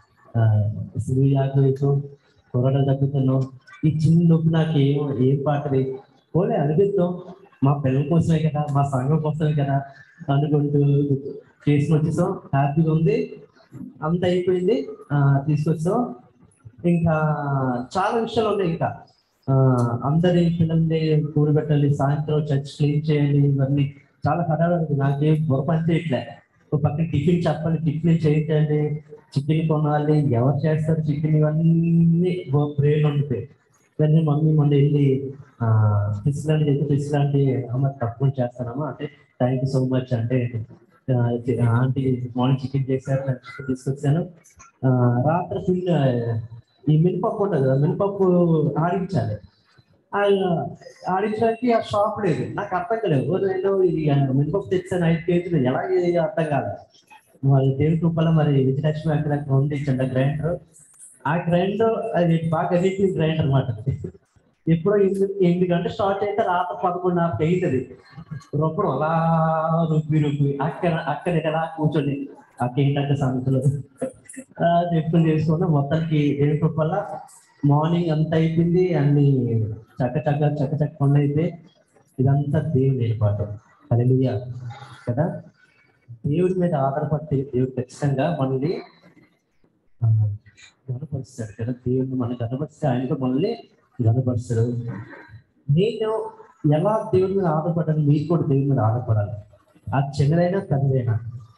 సూర్యాకు పోరాటం తగ్గుతున్నావు ఈ చిన్న నొప్పి నాకు ఏం ఏం పాటది పోలే అనిపిస్తాం మా పిల్లల కోసమే కదా మా సంఘం కోసమే కదా అనుకుంటూ చేసుకుని వచ్చేసాం హ్యాపీగా ఉంది అంత అయిపోయింది ఆ, తీసుకొచ్చాం ఇంకా చాలా విషయాలు ఉన్నాయి ఇంకా ఆ, అందరి పిల్లల్ని కూడబెట్టాలి సాయంత్రం చర్చ్ క్లీన్ చేయాలి ఇవన్నీ చాలా హడావుడి నాకేం బుర్ర పని చేయట్లే ఒక పక్కన టిఫిన్ చెప్పాలి టిఫిన్ చేయించండి చికెన్ కొనాలి ఎవరు చేస్తారు చికెన్ ఇవన్నీ బ్రెయిన్ ఉంటుంది కానీ మమ్మీ మొన్న వెళ్ళి ఫిష్ లాంటి చెప్పి ఫిష్ లాంటి అమ్మ తప్పకుండా చేస్తానమ్మా అంటే థ్యాంక్ యూ సో మచ్ అంటే ఆంటీ మార్నింగ్ చికెన్ చేశారు నేను చికెన్ తీసుకొచ్చాను ఆ, రాత్రి ఫుల్ ఈ మినపప్పు ఉంటుంది కదా మినపప్పు ఆడించాలి ఆ ఆడించడానికి ఆ షాప్ లేదు నాకు అర్థం కాలేదు ఓ నేను ఇది మినపప్పు తెచ్చాను ఐదు కేజీలు ఎలా ఇది అర్థం కాలేదు మరి దేవుని కృపల మరి విజయలక్ష్మి అక్కడ ఉంది చిన్న గ్రైండర్ ఆ గ్రైండర్ అది బాగా అడిక్టివ్ గ్రైండర్ అనమాట ఎప్పుడో ఎనిమిది ఎనిమిది గంటలు స్టార్ట్ అయితే రాత్రి పదకొండు నాకు అయింది రొప్పడం అలా రుబ్బి రుబ్బి అక్కడ అక్కడ ఎలా కూర్చొని అక్క ఏంటంటే సంగతులు చెప్పులు చేసుకున్నా మొత్తానికి దేవుని కృపల మార్నింగ్ అంతా అయిపోయింది అన్ని చక్క చక్క చక్క చక్క పనులు అయితే ఇదంతా దేవుని ఏర్పాటు హల్లెలూయా కదా దేవుడి మీద ఆధారపడితే దేవుడు ఖచ్చితంగా మనల్ని ఆ, గనపరుస్తాడు కదా దేవుడిని మనం గనపరిస్తే ఆయనతో మనల్ని గనపరుస్తాడు నేను ఎలా దేవుడి మీద ఆధారపడాలి మీరు కూడా దేవుడి మీద ఆధారపడాలి అది చిన్నదైనా పెద్దదైనా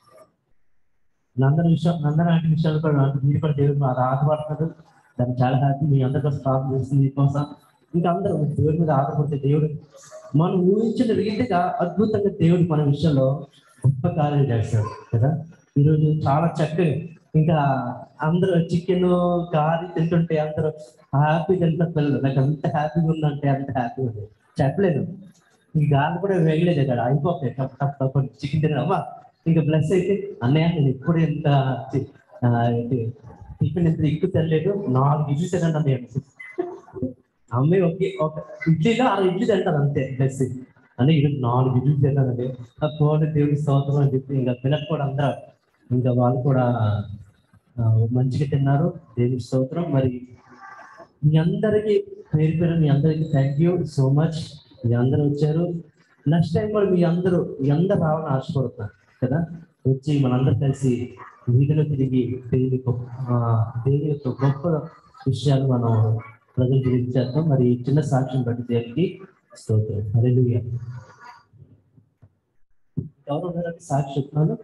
నందన విషయం నందన లాంటి విషయాలు కూడా నాకు మీరు కూడా దేవుడి మీద ఆధారపడుతున్నారు దాన్ని చాలా హ్యాపీ మీ అందరి కోసం ప్రార్థన చేస్తుంది మీకోసం ఇంకా అందరూ దేవుడి మీద ఆధారపడితే దేవుడు మనం ఊహించిన రీతిగా అద్భుతంగా దేవుడు మన విషయంలో గొప్ప కార్యాలు చేస్తాడు కదా ఈరోజు చాలా చక్కగా ఇంకా అందరూ చికెన్ కారీ తింటుంటే అందరూ హ్యాపీగా తింటారు పిల్లలు నాకు అంత హ్యాపీగా ఉందంటే అంత హ్యాపీగా ఉంది చెప్పలేదు ఈ గాలి కూడా వేగలేదు ఇక్కడ అయిపోతాయి టప్ టప్ టప్ చికెన్ తినమ్మా ఇంకా బ్లెస్ అయితే అన్నయ్య నేను ఎప్పుడు ఎంత చి- ఆ, ఏంటి, టిఫిన్ ఎంత ఎక్కువ తినలేదు నాలుగు ఇడ్లీ తిన్నాను నేను అమ్మాయి ఒకే ఒక ఇడ్లీలో ఆరు ఇడ్లీ తింటారు అంతే బ్లెస్ అని ఈరోజు నాలుగు ఇడ్లీ తిన్నానండి ఆ కోడి దేవుడి స్తోత్రం అని చెప్పి ఇంకా పిల్లలు కూడా అందరూ ఇంకా వాళ్ళు కూడా ఆ, మంచిగా తిన్నారు దేవుడి స్తోత్రం మరి మీ అందరికి పేరు పేరు మీ అందరికి థ్యాంక్ యూ సో మచ్ మీ అందరూ వచ్చారు నెక్స్ట్ టైం కూడా మీ అందరూ మీ అందరు రావాలని ఆశపడుతున్నారు కదా వచ్చి మనందరూ కలిసి వీధిలో తిరిగి దేవుని గొప్ప ఆ, దేవుని యొక్క గొప్ప విషయాలు మనం ప్రజలు గురించి చేద్దాం మరి ఈ చిన్న సాక్ష్యం బట్టి దేవునికి స్తోత్రం హల్లెలూయా ఎవరు ఉన్నారంటే సాక్షి చెప్తున్నాను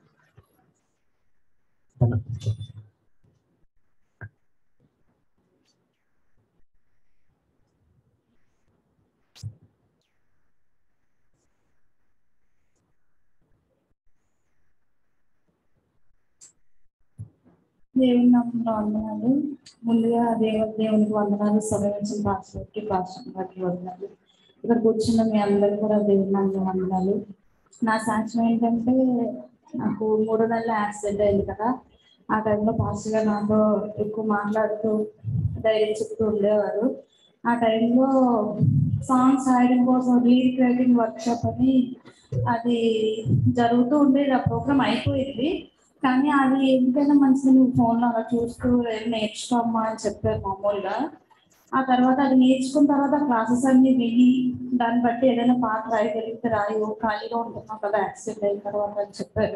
తన. దేవుని నామంలో వందనాలు ముందుగా దేవ దేవునికి వందనాలు సమయించిన పాస్టర్కి పాస్టర్ గారికి వందనాలు ఇక్కడ కూర్చున్న మీ అందరు కూడా దేవుని నామంలో వందనాలు నా సాక్ష్యం ఏంటంటే నాకు మూడు నెలల యాక్సిడెంట్ అయింది కదా ఆ టైంలో పాస్టర్ గారు నాతో ఎక్కువ మాట్లాడుతూ ధైర్యం చెప్తూ ఉండేవారు ఆ టైంలో సాంగ్స్ రాయడం కోసం రీల్ రైటింగ్ వర్క్షాప్ అని అది జరుగుతూ ఉండేది ఆ ప్రోగ్రామ్ అయిపోయింది కానీ అది ఎందుకైనా మంచిది నువ్వు ఫోన్లో అలా చూస్తూ ఏం నేర్చుకోమ్మా అని చెప్పారు మామూలుగా ఆ తర్వాత అది నేర్చుకున్న తర్వాత క్లాసెస్ అన్ని విని దాన్ని బట్టి ఏదైనా పాట రాయగలిగితే రాయు ఖాళీగా ఉంటున్నావు కదా యాక్సిడెంట్ అయిన తర్వాత అని చెప్పారు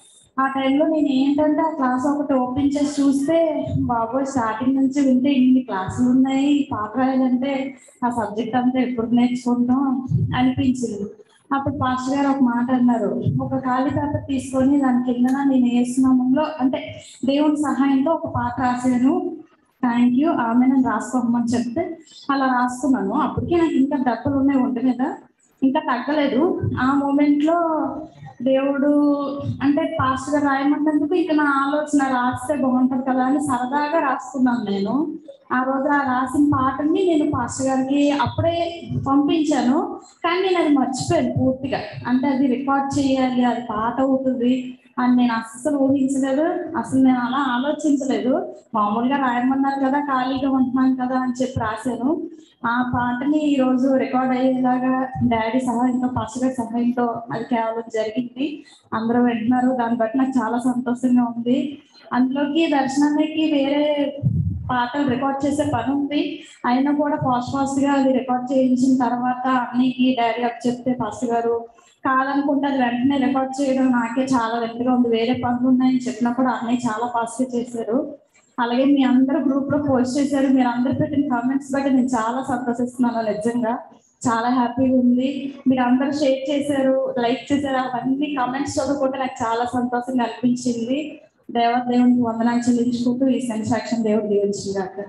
ఆ టైంలో నేను ఏంటంటే ఆ క్లాస్ ఒకటి ఓపెన్ చేసి చూస్తే బాబోయ్ స్టార్టింగ్ నుంచి వింటే ఇన్ని క్లాసులు ఉన్నాయి ఈ పాట రాయాలంటే ఆ సబ్జెక్ట్ అంతా ఎప్పుడు నేర్చుకుంటాం అనిపించింది అప్పుడు పాస్టర్ గారు ఒక మాట అన్నారు ఒక ఖాళీ పేపర్ తీసుకొని దాని కిందన నేను వేస్తున్నాములో అంటే దేవుని సహాయంతో ఒక పాట రాశాను థ్యాంక్ యూ ఆమె నన్ను రాసుకోమని చెప్తే అలా రాసుకున్నాను అప్పటికే నాకు ఇంకా దెబ్బలు ఉన్నాయి ఒంటి మీద ఇంకా తగ్గలేదు ఆ మూమెంట్ లో దేవుడు అంటే పాస్ట్ గా రాయమంటేందుకు ఇక నా ఆలోచన రాస్తే బాగుంటది కదా అని సరదాగా రాసుకున్నాను నేను ఆ రోజు ఆ రాసిన పాటని నేను పాస్టర్ గారికి అప్పుడే పంపించాను కానీ నేను అది మర్చిపోయాను పూర్తిగా అంటే అది రికార్డ్ చేయాలి అది పాట అవుతుంది అని నేను అస్సలు ఊహించలేదు అసలు నేను అలా ఆలోచించలేదు మామూలుగా రాయమన్నారు కదా ఖాళీగా ఉంటున్నాను కదా అని చెప్పి రాశాను ఆ పాటని ఈ రోజు రికార్డ్ అయ్యేలాగా డాడీ సహాయంతో పాస్టర్ గారి సహాయంతో అది కేవలం జరిగింది అందరూ వింటున్నారు దాన్ని బట్టి నాకు చాలా సంతోషంగా ఉంది అందులోకి దర్శనానికి వేరే పాటలు రికార్డ్ చేసే పని ఉంది అయినా కూడా ఫాస్ట్ ఫాస్ట్ గా అది రికార్డ్ చేయించిన తర్వాత అన్నికి డాడీ అప్ చెప్తే ఫాస్ట్ గారు కాదనుకుంటే అది వెంటనే రికార్డ్ చేయడం నాకే చాలా వెంటగా ఉంది వేరే పనులు ఉన్నాయని చెప్పినా కూడా అన్నయ్య చాలా ఫాస్ట్ గా చేశారు అలాగే మీ అందరూ గ్రూప్ లో పోస్ట్ చేశారు మీరు అందరు పెట్టిన కామెంట్స్ బట్టి నేను చాలా సంతోషిస్తున్నాను నిజంగా చాలా హ్యాపీగా ఉంది మీరు అందరూ షేర్ చేశారు లైక్ చేశారు అవన్నీ కామెంట్స్ చదువుకుంటే నాకు చాలా సంతోషంగా అనిపించింది దేవ దేవునికి వందనాలు చెల్లించుకుంటూ ఈ సాటిస్ఫాక్షన్ దేవుడు దీవించింది అక్కడ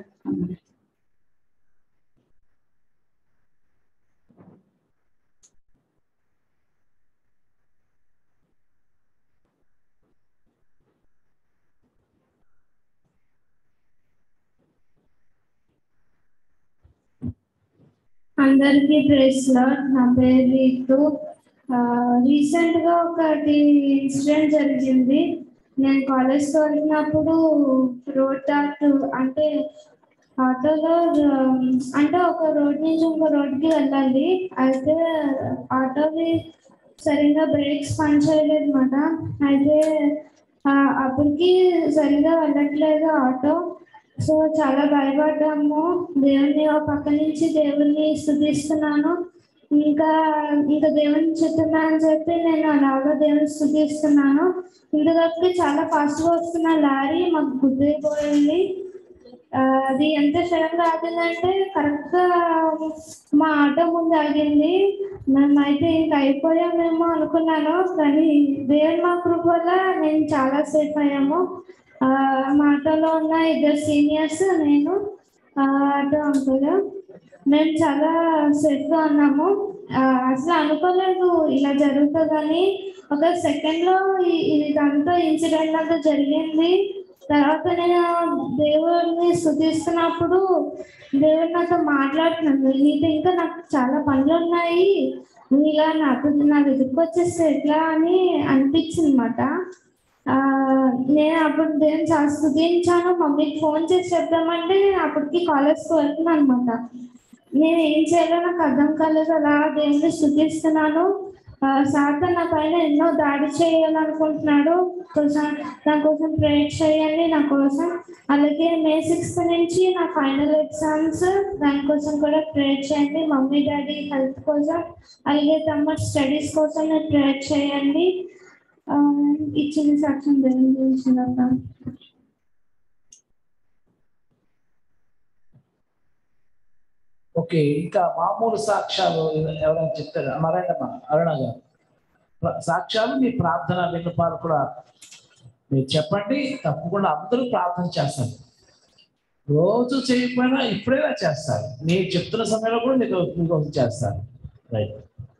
అందరికీ ప్రేస్ లాడ్ నా పేరు రీతు రీసెంట్ గా ఒకటి ఇన్సిడెంట్ జరిగింది నేను కాలేజ్ వెళ్ళినప్పుడు రోడ్ దాటు అంటే ఆటోలో ఆ, అంటే ఒక రోడ్ నుంచి ఇంకో రోడ్కి వెళ్ళాలి అయితే ఆటోది సరిగ్గా బ్రేక్స్ పని చేయలేదు అనమాట అయితే ఆ, అప్పటికి సరిగ్గా వెళ్ళట్లేదు ఆటో సో చాలా భయపడ్డాము దేవుని ఒక పక్క నుంచి దేవుని స్థుతిస్తున్నాను ఇంకా ఇంకా దేవుని చెప్తున్నా అని చెప్పి నేను అలాగా దేవుని స్థుతిస్తున్నాను ఇంతవరకు చాలా ఫాస్ట్గా వస్తున్న లారీ మాకు గుద్దిపోయింది ఆ, అది ఎంత సడన్ గా ఆగిందంటే కరెక్ట్ గా మా ఆటో ముందు ఆగింది మేమైతే ఇంకా అయిపోయామేమో అనుకున్నాను కానీ దేవుని మా కృప వల్ల నేను చాలా సేఫ్ అయ్యాము ఆ, మా ఆటోలో ఉన్న ఇద్దరు సీనియర్స్ నేను ఆ, ఆటో అంకుల్ మేము చాలా సేఫ్ గా ఉన్నాము ఆ, అసలు అనుకోలేదు ఇలా జరుగుతుందని ఒక సెకండ్ లో ఇ- ఇదంతా ఇన్సిడెంట్ అంతా జరిగింది తర్వాత నేను దేవుడిని స్థుతిస్తున్నప్పుడు దేవుడు నాతో మాట్లాడుతున్నాడు నీతో ఇంకా నాకు చాలా పనులు ఉన్నాయి నువ్వు ఇలా నాకు నా దగ్గరికి వచ్చేస్తే ఎట్లా అని అనిపించింది అనమాట నేను అప్పుడు దేవుని చాలా స్థుతించాను మమ్మీకి ఫోన్ చేసి చెప్దామంటే నేను అప్పటికి కాలేజ్కి వెళ్తున్నాను అనమాట నేను ఏం చేయాలో నాకు అర్థం కాలేదు అలా దేవుని స్థుతిస్తున్నాను ఆ, సాతాన్ నా పైన ఎన్నో దాడి చేయాలనుకుంటున్నాడు కోసం నా కోసం ప్రేయర్ చేయండి నా కోసం అలాగే మే సిక్స్త్ నుంచి నా ఫైనల్ ఎగ్జామ్స్ దానికోసం కూడా ప్రేయర్ చేయండి మమ్మీ డాడీ హెల్త్ కోసం అలాగే తమ స్టడీస్ కోసం నేను ప్రేయర్ చేయండి ఆ, ఇచ్చిన సాక్ష్యం దేవుని గురించి నాకు ఓకే ఇంకా మామూలు సాక్ష్యాలు ఎవరైనా చెప్తారా మరేంటమ్మా అరుణ గారు ప్ర- సాక్ష్యాలు మీ ప్రార్థన విన్నపాలు కూడా మీరు చెప్పండి తప్పకుండా అందరూ ప్రార్థన చేస్తారు రోజు చేయకపోయినా ఇప్పుడైనా చేస్తారు నేను చెప్తున్న సమయంలో కూడా మీకు మీకోసం చేస్తారు రైట్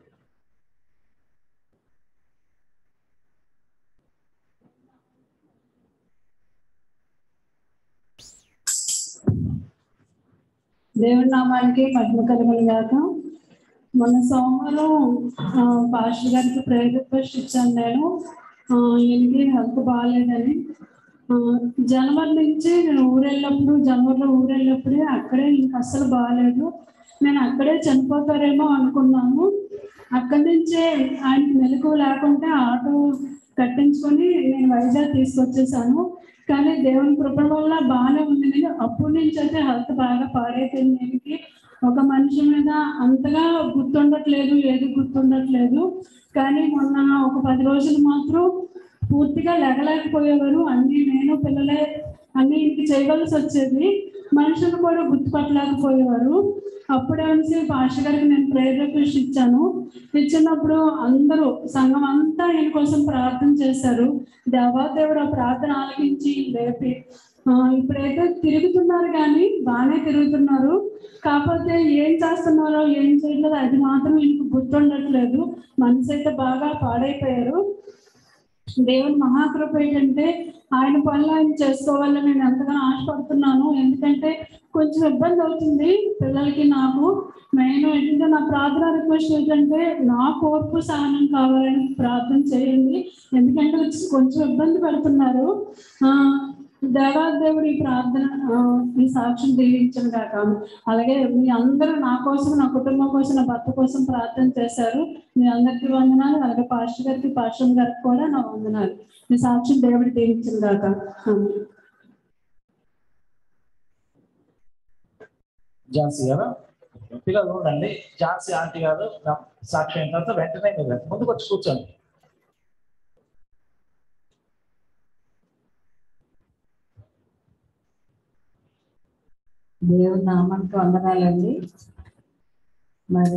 దేవుడి నామానికి మహిమ కలుగును గాక మొన్న సోమవారం ఆ, పాస్టర్ గారికి ప్రేయర్ రిక్వెస్ట్ ఇచ్చాను నేను ఆ, ఈయనకి హెల్త్ బాగాలేదని ఆ, జనవరి నుంచి నేను ఊరెళ్ళినప్పుడు జనవరిలో ఊరెళ్ళినప్పుడే అక్కడే ఇంక అస్సలు బాగాలేదు నేను అక్కడే చనిపోతారేమో అనుకున్నాను అక్కడి నుంచే ఆయనకి మెలకు లేకుంటే ఆటో కట్టించుకొని నేను వైజాగ్ తీసుకొచ్చేసాను కానీ దేవుని కృప వల్ల బాగానే ఉంది నేను అప్పటి నుంచి అయితే హెల్త్ బాగా పాడైపోయింది దీనికి ఒక మనిషి మీద అంతగా గుర్తుండట్లేదు ఏది గుర్తుండట్లేదు కానీ మొన్న ఒక పది రోజులు మాత్రం పూర్తిగా లెగలేకపోయేవారు అన్ని నేను పిల్లలే అన్ని ఇంటికి చేయవలసి వచ్చేది మనుషులు కూడా గుర్తుపట్టలేకపోయేవారు అప్పుడే వచ్చి భాష గారికి నేను ప్రేయర్ రిక్వెస్ట్ ఇచ్చాను ఇచ్చినప్పుడు అందరూ సంఘం అంతా ఈయన కోసం ప్రార్థన చేశారు దేవాదేవుడు ఆ ప్రార్థన ఆలకించి లేపి ఆ, ఇప్పుడైతే తిరుగుతున్నారు కానీ బాగానే తిరుగుతున్నారు కాకపోతే ఏం చేస్తున్నారో ఏం చేయట్లేదు అది మాత్రం ఇంక గుర్తుండట్లేదు మనసు అయితే బాగా పాడైపోయారు దేవుని మహాకృప ఏంటంటే ఆయన పనులు ఆయన చేసుకోవాలని నేను ఎంతగానో ఆశపడుతున్నాను ఎందుకంటే కొంచెం ఇబ్బంది అవుతుంది పిల్లలకి నాకు మెయిన్ ఏంటంటే నా ప్రార్థన రిక్వెస్ట్ ఏంటంటే నా కోర్పు సహనం కావాలని ప్రార్థన చేయండి ఎందుకంటే కొంచెం ఇబ్బంది పడుతున్నారు ఆ దేవాదేవుడి ప్రార్థన ఆ, ఈ సాక్ష్యం దీవించను కాక అలాగే మీ అందరూ నా కోసం నా కుటుంబం కోసం నా భర్త కోసం ప్రార్థన చేశారు మీ అందరికీ వందనాలు అలాగే పాస్టర్ గారికి పాస్టర్ గారికి కూడా నా వందనాలు మీ సాక్ష్యం దేవుడి దీవించను కాక ఆమేన్. ఝాన్సీ గారు పిల్లలు ఉండండి ఝాన్సీ ఆంటీ గారు నా సాక్షి అయిన తర్వాత వెంటనే మీరు ముందుకు వచ్చి కూర్చోండి దేవుడి నామానికి వందనాలండి మరి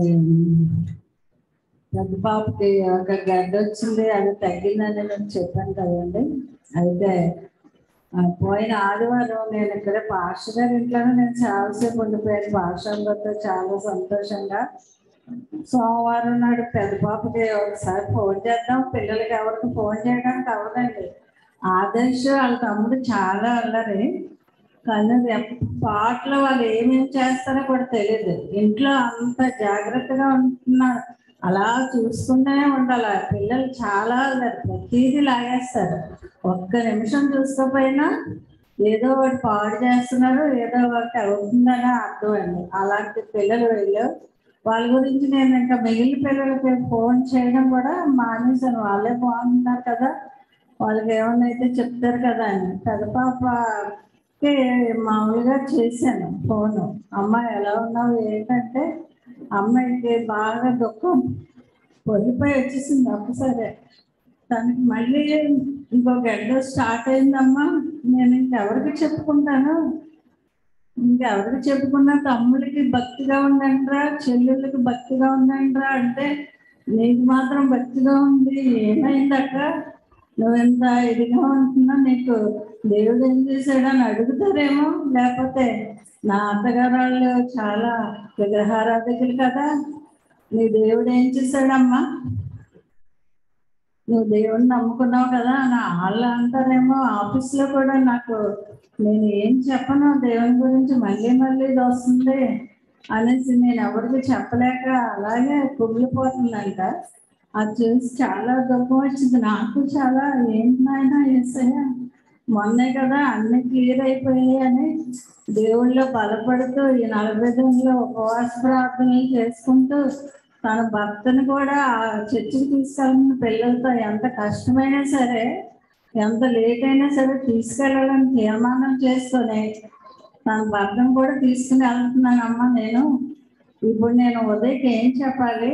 పెద్ద పాపకి ఒక గడ్డ వచ్చింది అది తగ్గిందని నేను చెప్పాను కదండి అయితే ఆ, పోయిన ఆదివారం నేను ఇక్కడ పాస్టర్ గారి ఇంట్లోనే నేను చాలాసేపు ఉండిపోయాను పాస్టర్లతో చాలా సంతోషంగా సోమవారం నాడు పెద్ద పాపకి ఒకసారి ఫోన్ చేద్దాం పిల్లలకి ఎవరికి ఫోన్ చేయడానికి అవ్వదండి ఆదర్శ్ వాళ్ళ తమ్ముడు చాలా అల్లరి కానీ అది ఎప్ప- పాటలు వాళ్ళు ఏమేమి చేస్తారో కూడా తెలియదు ఇంట్లో అంత జాగ్రత్తగా ఉంటున్నారు అలా చూసుకుంటూనే ఉండాలి ఆ పిల్లలు చాలా అల్లరి ప్రతిదీ లాగేస్తారు ఒక్క నిమిషం చూసుకోపోయినా ఏదో ఒకటి పాడు చేస్తున్నారు ఏదో ఒకటి అవుతుందని అర్థం అండి అలాంటి పిల్లలు వీళ్ళు వాళ్ళ గురించి నేను ఇంకా మిగిలిన పిల్లలకి ఫోన్ చేయడం కూడా మానేశాను వాళ్ళే బాగుంటున్నారు కదా వాళ్ళకి ఏమన్నా అయితే చెప్తారు కదా అని పెద్ద పాపకి మామూలుగా చేశాను ఫోను అమ్మ ఎలా ఉన్నావు ఏంటంటే అమ్మాయికి బాగా దుఃఖం పొందిపోయి వచ్చేసింది ఒక్కసారి తనకి మళ్ళీ ఇంకో గడ్డ స్టార్ట్ అయిందమ్మా నేను ఇంకెవరికి చెప్పుకుంటాను ఇంకెవరికి చెప్పుకున్నా తమ్ముడికి భక్తిగా ఉండండిరా చెల్లెళ్ళకి భక్తిగా ఉండండిరా అంటే నీకు మాత్రం భక్తిగా ఉంది ఏమైందక్క నువ్వెంత ఇదిగా ఉంటున్నా నీకు దేవుడు ఏం చేశాడని అడుగుతారేమో లేకపోతే నా అత్తగారు వాళ్ళు చాలా విగ్రహారాధకులు కదా నీ దేవుడు ఏం చేశాడమ్మా నువ్వు దేవుడిని నమ్ముకున్నావు కదా నా వాళ్ళు అంటారేమో ఆఫీస్లో కూడా నాకు నేను ఏం చెప్పను దేవుని గురించి మళ్ళీ మళ్ళీ ఇది వస్తుంది అనేసి నేను ఎవరికి చెప్పలేక అలాగే కుమిలిపోతుందంట అది చూసి చాలా దుఃఖం వచ్చింది నాకు చాలా ఏంటి నాయన ఏసయ్య మొన్నే కదా అన్ని క్లియర్ అయిపోయాయి అని దేవుళ్ళో బలపడుతూ ఈ నలభై రోజుల్లో ఉపవాస ప్రార్థనలు చేసుకుంటూ తన భర్తను కూడా ఆ చర్చికి తీసుకెళ్ళిన పిల్లలతో ఎంత కష్టమైనా సరే ఎంత లేట్ అయినా సరే తీసుకెళ్ళాలని తీర్మానం చేసుకొని తన భర్తను కూడా తీసుకుని వెళ్తున్నానమ్మా నేను ఇప్పుడు నేను ఉదయకి ఏం చెప్పాలి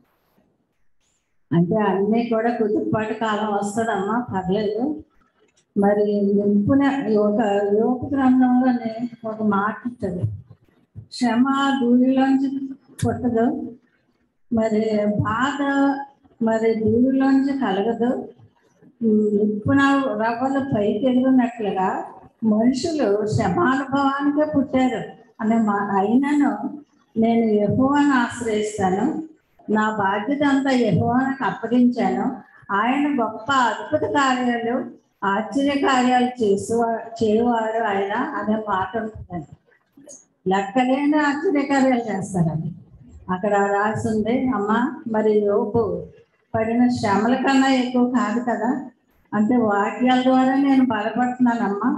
అంటే అన్నీ కూడా కుదురుపాటు కాలం వస్తుందమ్మా పర్లేదు మరి నింపున ఒక యోగ గ్రంథంలోనే ఒక మాట ఉంటుంది శ్రమ దూరిలోంచి పుట్టదు మరి బాధ మరి దూరిలోంచి కలగదు నిప్పున రవ్వలు పైకి ఎదిగినట్లుగా మనుషులు శ్రమానుభవానికే పుట్టారు అనే మా అయినను నేను యెహోవాను ఆశ్రయిస్తాను నా బాధ్యత అంతా యెహోవానికి అప్పగించాను ఆయన గొప్ప అద్భుత కార్యాలు ఆశ్చర్య కార్యాలు చేసేవా చేయవాడు ఆయన అనే మాట ఉంటుందండి లెక్కలేని ఆశ్చర్య కార్యాలు చేస్తారండి అక్కడ రాసింది అమ్మ మరి యోపు పడిన శ్రమల కన్నా ఎక్కువ కాదు కదా అంటే వాక్యాల ద్వారా నేను బలపడుతున్నానమ్మా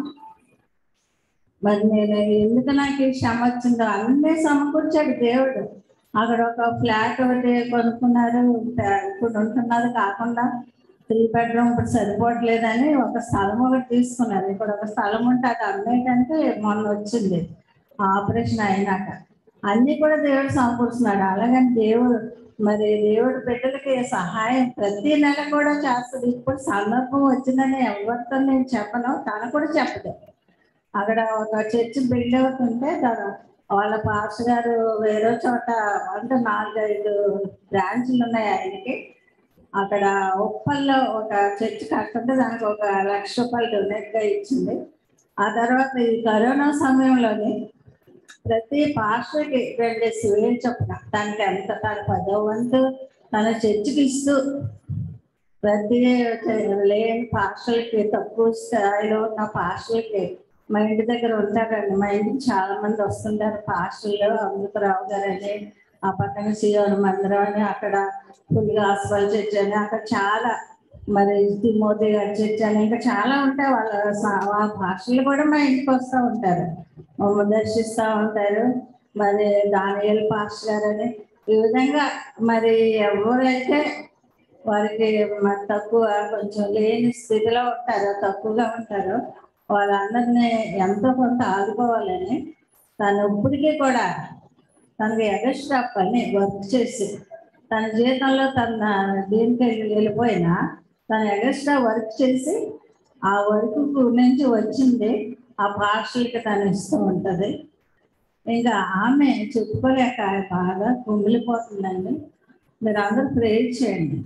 మరి నేను ఎందుకు నాకు ఈ శ్రమ వచ్చిందో అన్నీ సమకూర్చాడు దేవుడు అక్కడ ఒక ఫ్లాట్ ఒకటి కొనుక్కున్నారు ఇప్పుడు ఉంటున్నది కాకుండా త్రీ బెడ్రూమ్ ఇప్పుడు సరిపోవట్లేదని ఒక స్థలం ఒకటి తీసుకున్నారు ఇక్కడ ఒక స్థలం ఉంటే అది అమ్మేటంటే మొన్న వచ్చింది ఆపరేషన్ అయినాక అన్ని కూడా దేవుడు సమకూరుస్తున్నాడు అలాగని దేవుడు మరి దేవుడు బిడ్డలకి సహాయం ప్రతి నెల కూడా చేస్తుంది ఇప్పుడు సందర్భం వచ్చిందని ఎవరితో నేను చెప్పను తను కూడా చెప్పదు అక్కడ ఒక చర్చి బిల్డ్ అవుతుంటే తన వాళ్ళ పాస్ గారు వేరే చోట అంటే నాలుగైదు బ్రాంచ్లు ఉన్నాయి ఆయనకి అక్కడ ఉప్పల్లో ఒక చర్చి కట్టుంటే దానికి ఒక లక్ష రూపాయలు డొనేట్ గా ఇచ్చింది ఆ తర్వాత ఈ కరోనా సమయంలోని ప్రతి పాస్టర్కి రెండేసి వేలు చొప్పున దానికి ఎంత తన పదో వంతు తన చర్చికి ఇస్తూ ప్రతి లేని పాస్టర్లకి తక్కువ స్థాయిలో ఉన్న పాస్టర్లకి మా ఇంటి దగ్గర ఉంటారండి మా ఇంటికి చాలా మంది వస్తుంటారు పాస్టర్లు అమృతరావు గారు అని ఆ పక్కన సియోన్ మందిరం అని అక్కడ ఫుల్ హాస్పల్ చర్చ్ అని అక్కడ చాలా మరి తిమోతి గారి చర్చ్ అని ఇంకా చాలా ఉంటాయి వాళ్ళ స- ఆ భాషలు కూడా మా ఇంటికి వస్తూ ఉంటారు మమ్మల్ని దర్శిస్తూ ఉంటారు మరి దానియల్ పాస్టర్ గారు అని ఈ విధంగా మరి ఎవరైతే వారికి మరి తక్కువ కొంచెం లేని స్థితిలో ఉంటారో తక్కువగా ఉంటారో వాళ్ళందరినీ ఎంతో కొంత ఆదుకోవాలని తను ఇప్పటికీ కూడా తనకి ఎగస్ట్రా పని వర్క్ చేసి తన జీవితంలో తన దీనికి వెళ్ళి- వెళ్ళిపోయినా తను ఎగస్ట్రా వర్క్ చేసి ఆ వర్క్ నుంచి వచ్చింది ఆ పార్షల్కి తను ఇస్తూ ఉంటుంది ఇంకా ఆమె చెప్పుకోలేక బాగా కుమిలిపోతుందండి మీరు అందరూ ప్రేర్ చేయండి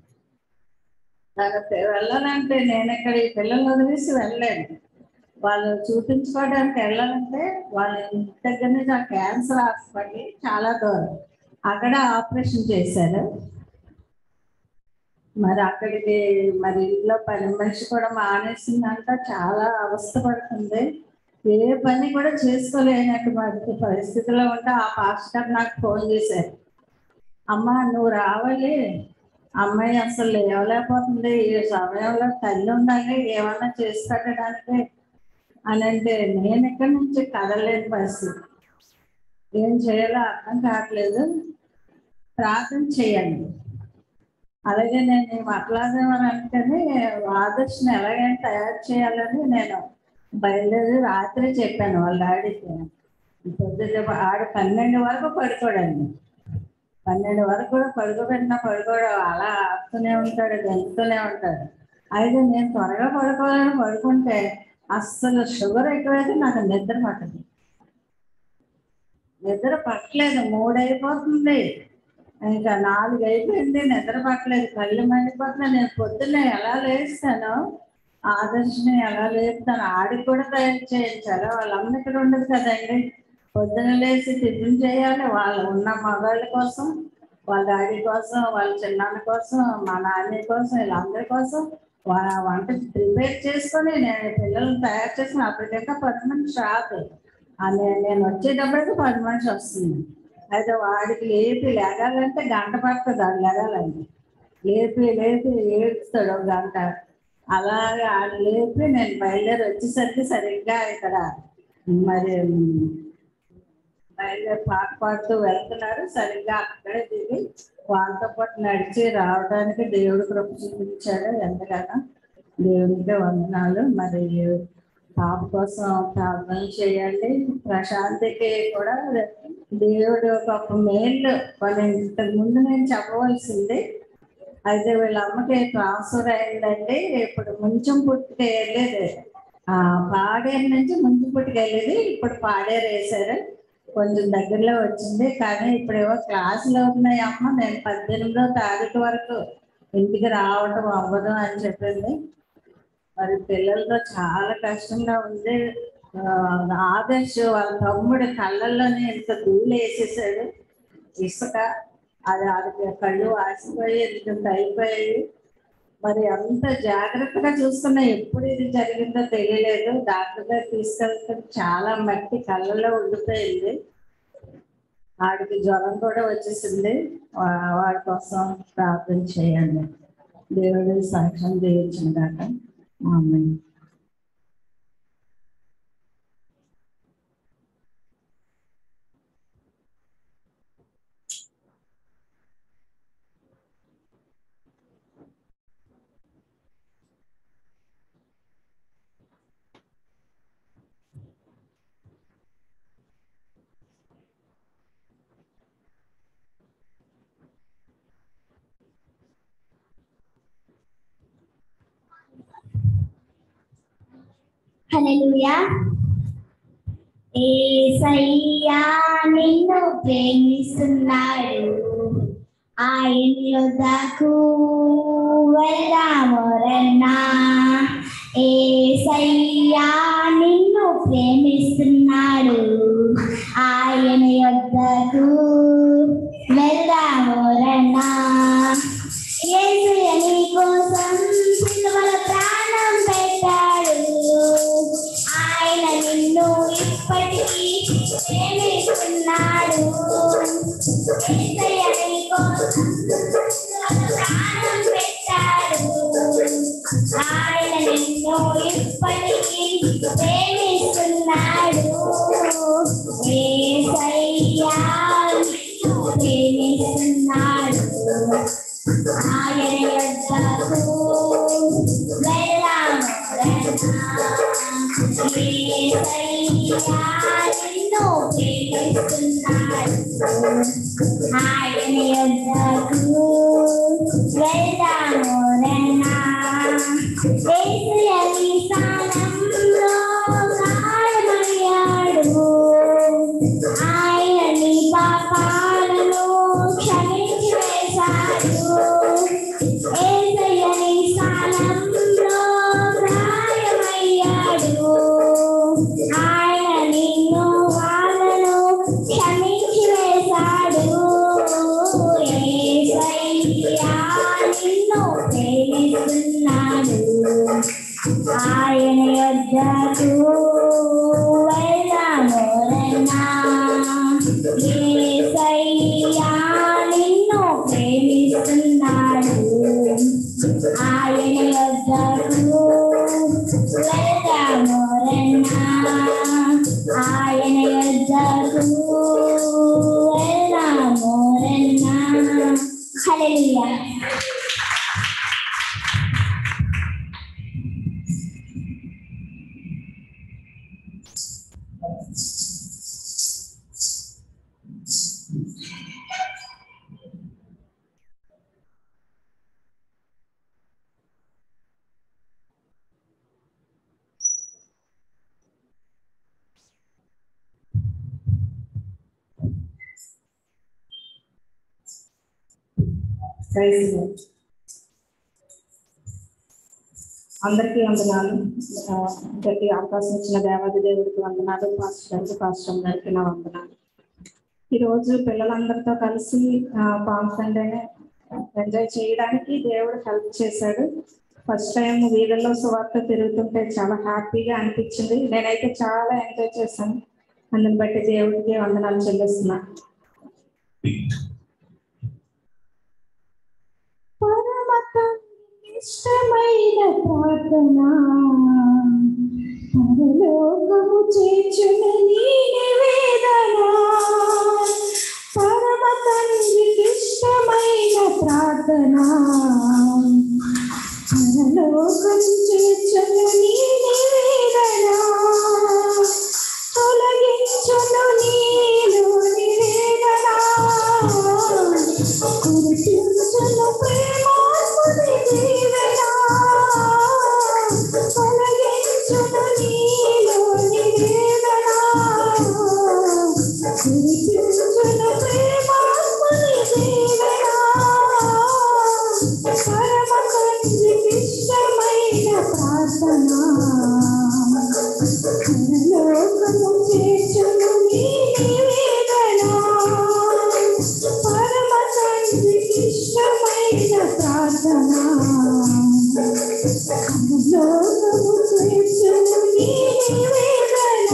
తను వెళ్ళాలంటే నేను ఇక్కడ ఈ పిల్లల్ని వదిలేసి వెళ్ళలేను వాళ్ళు చూపించుకోవడానికి వెళ్ళాలంటే వాళ్ళ ఇంటి దగ్గర నుంచి ఆ క్యాన్సర్ హాస్పిటల్ చాలా దూరం అక్కడ ఆపరేషన్ చేశారు మరి అక్కడికి మరి ఇంట్లో పని మనిషి కూడా మానేసిందంట చాలా అవస్థ పడుతుంది ఏ పని కూడా చేసుకోలేనటువంటి పరిస్థితిలో ఉంటే ఆ పాస్టర్ నాకు ఫోన్ చేశారు అమ్మ నువ్వు రావాలి అమ్మాయి అసలు లేవలేకపోతుంది ఈ సమయంలో తల్లి ఉండాలి ఏమన్నా చేసి పెట్టడానికి అని అంటే నేను ఇక్కడి నుంచి కదలలేని పరిస్థితి ఏం చేయాలో అర్థం కావట్లేదు ప్రార్థన చేయండి అలాగే నేను ఈ మాట్లాడదామని అనుకుని ఆదర్శను ఎలాగైనా తయారు చేయాలని నేను బయలుదేరి రాత్రి చెప్పాను వాళ్ళ డాడీకి పొద్దున్న ఆడ పన్నెండు వరకు పడుకోడండి పన్నెండు వరకు కూడా పడుకోబెట్టినా పడుకోవడం అలా ఆడుతూనే ఉంటాడు గెలుతూనే ఉంటాడు అయితే నేను త్వరగా పడుకోవాలని పడుకుంటే అస్సలు షుగర్ ఎక్కువైతే నాకు నిద్ర పట్టదు నిద్ర పట్టలేదు మూడు అయిపోతుంది ఇంకా నాలుగు అయిపోయింది నిద్ర పట్టలేదు కళ్ళు మండిపోతున్నా నేను పొద్దున్నే ఎలా లేస్తాను ఆదర్శని ఎలా లేపుతాను ఆడికి కూడా తయారు చేయించాలి వాళ్ళమ్మ ఇక్కడ ఉండదు కదండి పొద్దున లేచి టిఫిన్ చేయాలి వాళ్ళు ఉన్న మగాళ్ళ కోసం వాళ్ళ డాడీ కోసం వాళ్ళ చిన్నాన్న కోసం మా నాన్న కోసం వీళ్ళందరి కోసం వా- వంట ప్రిపేర్ చేసుకొని నేను పిల్లల్ని తయారు చేసుకుని అప్పటిదాకా పది మనిషి రాదు ఆ నేను నేను వచ్చేటప్పటికి పది మనిషి వస్తుంది అయితే వాడికి లేపి లేగాలంటే గంట పడుతుంది అది లేగాలంటే లేపి లేపి ఏడుస్తాడు ఒక గంట అలాగే ఆడు లేపి నేను బయలుదేరి వచ్చేసరికి సరిగ్గా ఇక్కడ మరి బయలుదేరి పాట పాడుతూ వెళ్తున్నారు సరిగ్గా అక్కడే దిగి వాళ్ళతో పాటు నడిచి రావడానికి దేవుడు కృప చూపించాడు ఎంతగానో దేవుడికి వందనాలు మరి పాప కోసం ప్రార్థన చేయండి ప్రశాంతికి కూడా దేవుడు ఒక మేలు మన ఇంతకు ముందు నేను చెప్పవలసింది అయితే వీళ్ళ అమ్మకి ట్రాన్స్ఫర్ అయిందండి ఇప్పుడు ముంచెం పుట్టుకి వెళ్ళేది ఆ పాడేరు నుంచి ముంచెం పుట్టుకి వెళ్ళేది ఇప్పుడు పాడేరు వేశారు కొంచెం దగ్గరలో వచ్చింది కానీ ఇప్పుడు ఏవో క్లాసులు ఉన్నాయి అమ్మ నేను పద్దెనిమిదో తారీఖు వరకు ఇంటికి రావడం అవ్వదు అని చెప్పింది మరి పిల్లలతో చాలా కష్టంగా ఉంది ఆ, ఆదర్శ్ వాళ్ళ తమ్ముడు కళ్ళల్లోనే ఇంత ధూళి వేసేసాడు ఇసుక అది అది కళ్ళు ఆసిపోయి ఇంత అయిపోయాయి మరి అంత జాగ్రత్తగా చూస్తున్నా ఎప్పుడు ఇది జరిగిందో తెలియలేదు డాక్టర్ గారు తీసుకెళ్తే చాలా మట్టి కళ్ళలో ఉండిపోయింది వాడికి జ్వరం కూడా వచ్చేసింది వా- వాడి కోసం ప్రార్థన చేయండి దేవుడి సాక్ష్యం దీవించిన దాకా ఆమె హల్లెలూయా ఏసయ్యా నిన్ను ప్రేమిస్తున్నాడు ఆయన యొద్దకు వెళ్దామరన్నా ఏసయ్యా నిన్ను ప్రేమిస్తున్నాడు ఆయన యొద్దకు వెళ్దామరన్నా యేసయ్య నీ కోసం సిలువల ప్రాణం పెట్టాడు ఆయన నిన్ను ఇప్పటికీ ప్రేమిస్తున్నాడు యేసయ్య నీ కోసం సిలువల ప్రాణం పెట్టాడు ఆయన నిన్ను ఇప్పటికీ ప్రేమిస్తున్నాడు యేసయ్య నిన్ను ప్రేమిస్తున్నాడు ఆయన యొద్దకు వెళ్ళాము యేసయ్యా నిన్ను ప్రేమిస్తున్నాడు ఆయన యొద్దకు వెళ్దాము రన్నా యేసయ్య నీ స్థానంలో గాయమయ్యాడు ఆయన నీ పాపాలను క్షమించి వేశాడు యేసయ్య నీ స్థానంలో గాయమయ్యాడు ఆయన నిన్ను వాళ్ళను క్షమించి వేశాడు యేసయ్య నిన్ను ప్రేమిస్తున్నాడు ఆయన యొద్దకు వెళ్దాము రన్నా యేసయ్యా నిన్ను ప్రేమిస్తున్నాడు ఆయన యొద్దకు వెళ్దాము రన్నా ఆయన యొద్దకు వెళ్దాము రన్నా హల్లెలూయా ప్రైజ్ లార్డ్. అందరికీ వందనాలు ఆ, అందరికీ అవకాశం ఇచ్చిన దేవాది దేవుడికి వందనాలు పాస్టర్ గారికి పాస్టర్ గారికి నా వందనాలు ఈరోజు పిల్లలందరితో కలిసి పామ్ సండే ఎంజాయ్ చేయడానికి దేవుడు హెల్ప్ చేశాడు ఫస్ట్ టైం వీధుల్లో సువార్త తిరుగుతుంటే చాలా హ్యాపీగా అనిపించింది నేనైతే చాలా ఎంజాయ్ చేశాను అందుని బట్టి దేవుడికి వందనాలు చెల్లిస్తున్నా పరమత ఇష్టమైన ప్రార్థన పరలోకము చేర్చున నీ నివేదన పరమ తండ్రికి ఇష్టమైన ప్రార్థన పరలోకము చేర్చున నీ నివేదన తొలగించును నీలో నివేదన కురిపించును ప్రేమాత్ముని దీవెన తొలగించును నీలో నివేదన కురిపించును ప్రేమాత్ముని దీవెన పరమ తండ్రికి ఇష్టమైన ప్రార్థన పరలోకము చేర్చును నీ నివేదన పరమ తండ్రికి ఇష్టమైన ప్రార్థన పరలోకము చేర్చును నీ నివేదన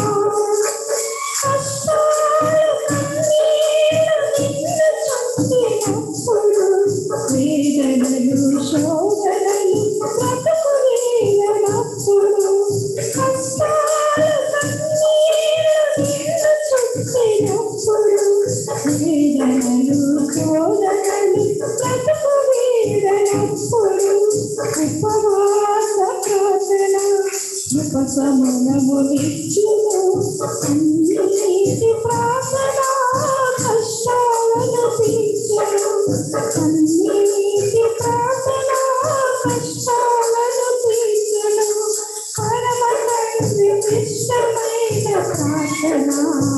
కష్టాలు కన్నీళ్ళు నిన్ను చంపినప్పుడు వేదనలు శోధనలు బ్రతుకు వేయనప్పుడు కష్టాలు కన్నీళ్ళు నిన్ను చంపినప్పుడు వేదనలు శోధనలు బ్రతుకు వేయనప్పుడు ఉపవాస ప్రార్థన ఉపశమనము నిత్యుము అన్నిటి ప్రార్థన కష్టాలను తీర్చును అన్నిటి ప్రార్థన కష్టాలను తీర్చును పరమ తండ్రి ఇష్టమైన ప్రార్థన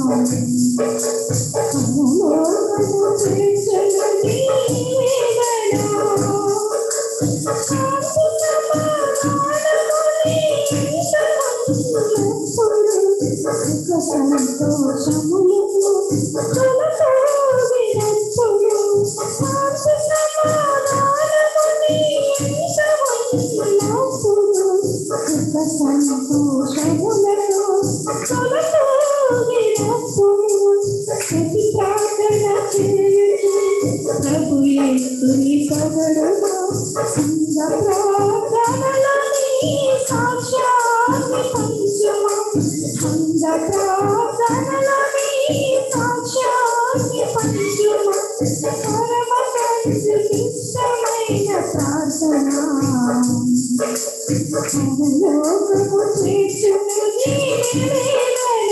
పరలోకము తీర్చును నీ వేదన శాంతి సమాధానముని ఇంతమందులప్పుడు సుఖ సంతోషములకు తొలతోగినప్పుడు శాంతి సమాధానముని ఇంతమందులప్పుడు సుఖ సంతోషములకు తొలతోగినప్పుడు ప్రతి ప్రార్థన చేయుచు ప్రభు యేసుని పొగడును సంగ ప్రార్థనలని సాక్ష్యాన్ని పంచుము సంగ ప్రార్థనలని సాక్ష్యాన్ని పంచుము పరమ తండ్రికి ఇష్టమైన ప్రార్థన పరలోకము చేర్చును నీ నివేదన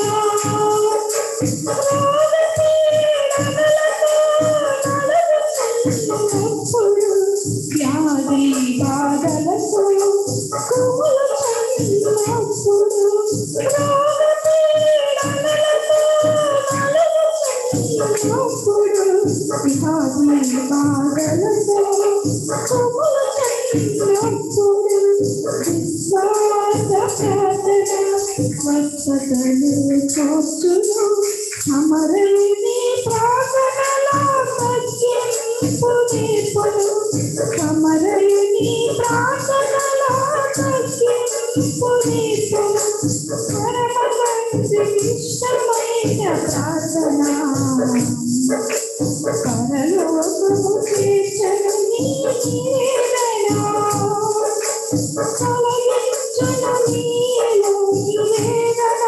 వ్యాధి బాధలకు కుములు చంద్రప్పుడు వ్యాధి బాధలకు కుములు చంద్రప్పుడు విశ్వాస ప్రార్థన స్వస్థతలు చూచును అమరుని ప్రార్థనలో తగ్గింపు నేర్పడు అమరుని ప్రార్థనలో తగ్గింపు నేర్పడు పరమ తండ్రికి ఇష్టమైన ప్రార్థన పరలోకము చేర్చను నీ వేదన తొలగించును నీలో నివేదన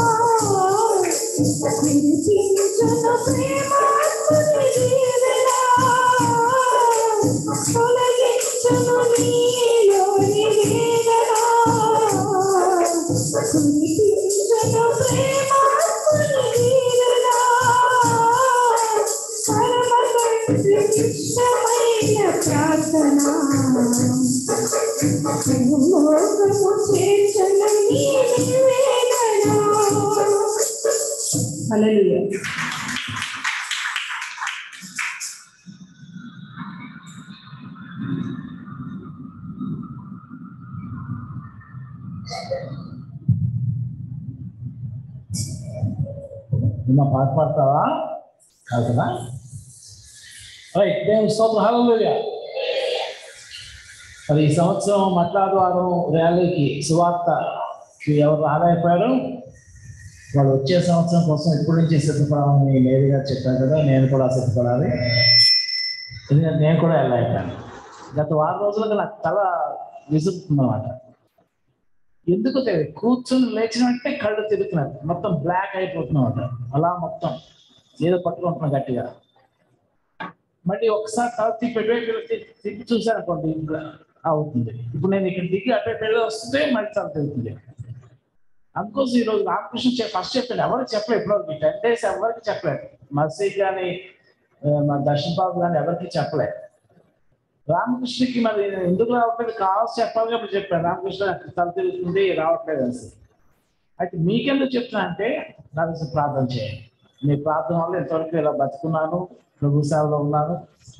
వినిపించును ప్రేమాత్ముని దీవెన తొలగించును నీలో నివేదన వినిపించును ప్రేమాత్ముని దీవెన పరమ తండ్రికి ఇష్టమైన ప్రార్థన లోకము చేర్చను నీ నివేదన హల్లెలూయా నిన్న పాట పాడతావా కాదు కదా రైట్ దేవుని స్తోత్రం హల్లెలూయా మరి ఈ సంవత్సరం మట్లాడవారం ర్యాలీకి సువార్తకి ఎవరు రాలేకపోయారు వాళ్ళు వచ్చే సంవత్సరం కోసం ఇప్పటి నుంచి సిద్ధపడాలని నేరుగా చెప్పారు కదా నేను కూడా సిద్ధపడాలి ఎందుకంటే నేను కూడా వెళ్ళలేకపోయాను గత వారం రోజులుగా నాకు తల విసురుతుందన్నమాట ఎందుకు తెలియదు కూర్చుని లేచిన వెంటనే కళ్ళు తిరుగుతున్నాయి మొత్తం బ్లాక్ అయిపోతున్నమాట అలా మొత్తం ఏదో పట్టుకుంటున్నా గట్టిగా మళ్ళీ ఒకసారి తల తిప్పి ఎటువైపు వెళ్ళి తిప్పి తిప్పి చూసాను అనుకోండి ఇంకా అవుతుంది ఇప్పుడు నేను ఇక్కడ దిగి అటువైపు వెళ్ళి వస్తుంటే మళ్ళీ తల తిరుగుతుంది అందుకోసం ఈ రోజు రామకృష్ణ ఫస్ట్ చెప్పాడు ఎవరికి చెప్పలేదు ఇప్పటివరకు టెన్ డేస్ ఎవరికి చెప్పలేదు మసీద్ కానీ మా దర్శన్ బాబు కానీ ఎవరికి చెప్పలేదు రామకృష్ణకి మరి ఎందుకు రావట్లేదు కావాల్సి చెప్పాలి కాబట్టి చెప్పాను రామకృష్ణ తల తిరుగుతుంది రావట్లేదు అని అయితే మీకెందుకు చెప్తున్నా అంటే నా కోసం ప్రార్థన చేయండి మీ ప్రార్థన వల్ల ఇంతవరకు ఇలా బతుకున్నాను ప్రభు సేవలో ఉన్నాను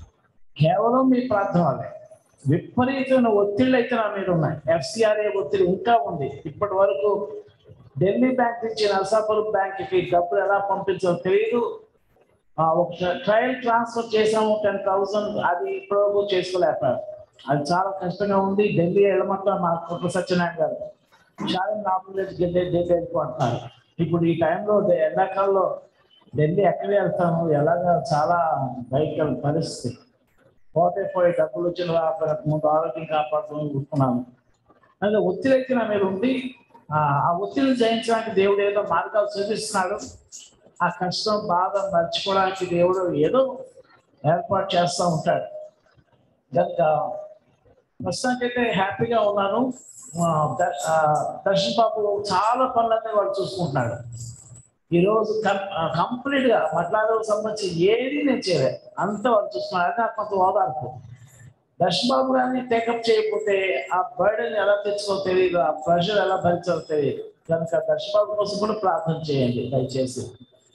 కేవలం మీ ప్రార్థన వల్లే విపరీతమైన ఒత్తిళ్ళు అయితే నా మీద ఉన్నాయి ఎఫ్సిఆర్ఏ ఒత్తిడి ఇంకా ఉంది ఇప్పటి వరకు ఢిల్లీ బ్యాంక్ నుంచి నర్సాపురం బ్యాంక్కి డబ్బులు ఎలా పంపించాలో తెలియదు ఆ, ఒక ట్రయల్ ట్రాన్స్ఫర్ చేసాము టెన్ థౌసండ్ అది ఇప్పుడు చేసుకోలేకపోయారు అది చాలా కష్టంగా ఉంది ఢిల్లీ వెళ్ళమంటారు మా కుట్ర సత్యనారాయణ గారు చాలా ఆపరేట్ ఢిల్లీ ఢిల్లీ వెళ్ళిపోతున్నారు ఇప్పుడు ఈ టైంలో డే- ఎండాకాలంలో ఢిల్లీ ఎక్కడ వెళ్తాము ఎలాగా చాలా భయంకర పరిస్థితి పోతే పోయి డబ్బులు వచ్చిన రాకపోయినా ముందు ఆరోగ్యం కాపాడుకుని చూసుకున్నాను అదే ఒత్తిడి అయితే నా మీద ఉంది ఆ ఆ ఒత్తిడిని జయించడానికి దేవుడు ఏదో మార్గాలు చూపిస్తున్నాడు ఆ కష్టం బాధ మర్చిపోవడానికి దేవుడు ఏదో ఏర్పాటు చేస్తూ ఉంటాడు కనుక ప్రస్తుతానికైతే హ్యాపీగా ఉన్నాను ఆ, ద- ఆ, దర్శన్ బాబు చాలా పనులన్నీ వాడు చూసుకుంటున్నాడు ఈ రోజు కంప్లీట్ గా మట్లాలకు సంబంధించి ఏది నేను చేయలేదు అంతా వాడు చూసుకున్నాడు అది నాకు కొంత ఓదార్పు దర్శన్ బాబు గారిని టేకప్ చేయకపోతే ఆ బర్డెన్ ఎలా తెచ్చుకో తెలియదు ఆ ప్రెషర్ ఎలా భరించాలో తెలియదు కనుక దర్శన్ బాబు కోసం కూడా ప్రార్థన చేయండి దయచేసి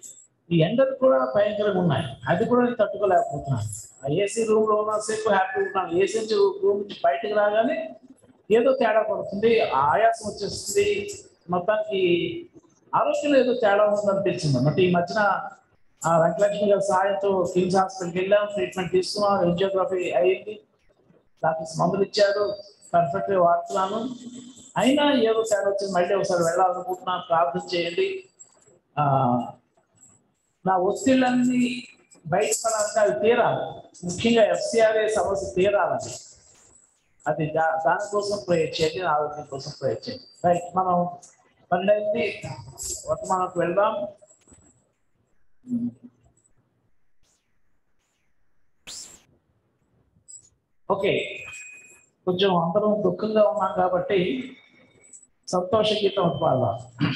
ఈ ఎండలు కూడా భయంకరంగా ఉన్నాయి అది కూడా నేను తట్టుకోలేకపోతున్నాను ఆ ఏసీ రూమ్ లో ఉన్న సేపు హ్యాపీగా ఉన్నాను ఏసీ నుంచి రూమ్ నుంచి బయటకు రాగానే ఏదో తేడా పడుతుంది ఆయాసం వచ్చేస్తుంది మొత్తానికి ఆరోగ్యంలో ఏదో తేడా ఉందనిపించింది అన్నమాట ఈ మధ్యన ఆ వెంకటలక్ష్మి గారి సాయంతో కిమ్స్ హాస్పిటల్కి వెళ్ళాం ట్రీట్మెంట్ తీసుకున్నాం రేడియోగ్రఫీ అయ్యింది డాక్టర్స్ మందులు ఇచ్చారు పర్ఫెక్ట్ గా వాడుతున్నాను అయినా ఏదో తేడా వచ్చింది మళ్ళీ ఒకసారి వెళ్ళాలనుకుంటున్నాను ప్రార్థన చేయండి ఆ నా ఒత్తిళ్ళన్నీ బయటపడాలంటే అవి తీరాలి ముఖ్యంగా ఎఫ్సిఆర్ఏ సమస్య తీరాలని అది దా దానికోసం ప్రేయర్ చేయండి నా ఆరోగ్యం కోసం ప్రేయర్ చేయండి రైట్ మనం పన్నెండు వర్తమానకు వెళ్దాం ఓకే కొంచెం అందరం దుఃఖంగా ఉన్నాం కాబట్టి సంతోష గీతం ఒకటి పాడదాం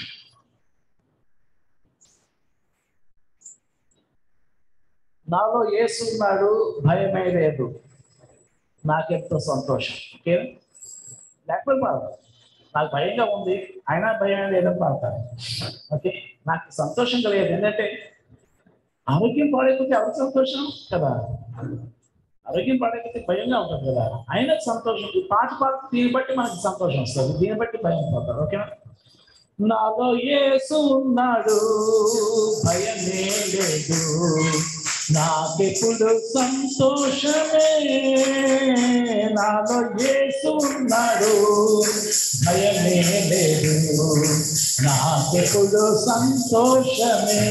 నాలో యేసు ఉన్నాడు భయమే లేదు నాకెంతో సంతోషం ఓకే లేకపోతే పాడదాం నాకు భయంగా ఉంది అయినా భయం లేదని పాడతాను ఓకే నాకు సంతోషం కలిగేది ఏంటంటే ఆరోగ్యం పాడైపోతే ఎవరికి సంతోషం కదా ఆరోగ్యం పాడైపోతే భయంగా ఉంటుంది కదా అయినా సంతోషం ఈ పాట పాడుతూ దీన్ని బట్టి మనకి సంతోషం వస్తుంది దీన్ని బట్టి భయం పోతారు ఓకేనా నాలో యేసు ఉన్నాడు భయమే లేదు నాకెప్పుడు సంతోషమే నాలో యేసు ఉన్నాడు భయమే లేదు నాకెప్పుడు సంతోషమే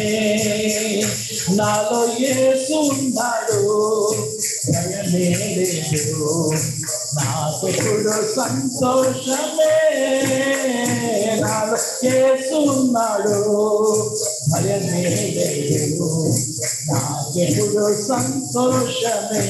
నాలో యేసు ఉన్నాడు భయమే లేదు నాకెప్పుడు సంతోషమే నాలో యేసు ఉన్నాడు భయమే లేదు నాకెప్పుడు సంతోషమే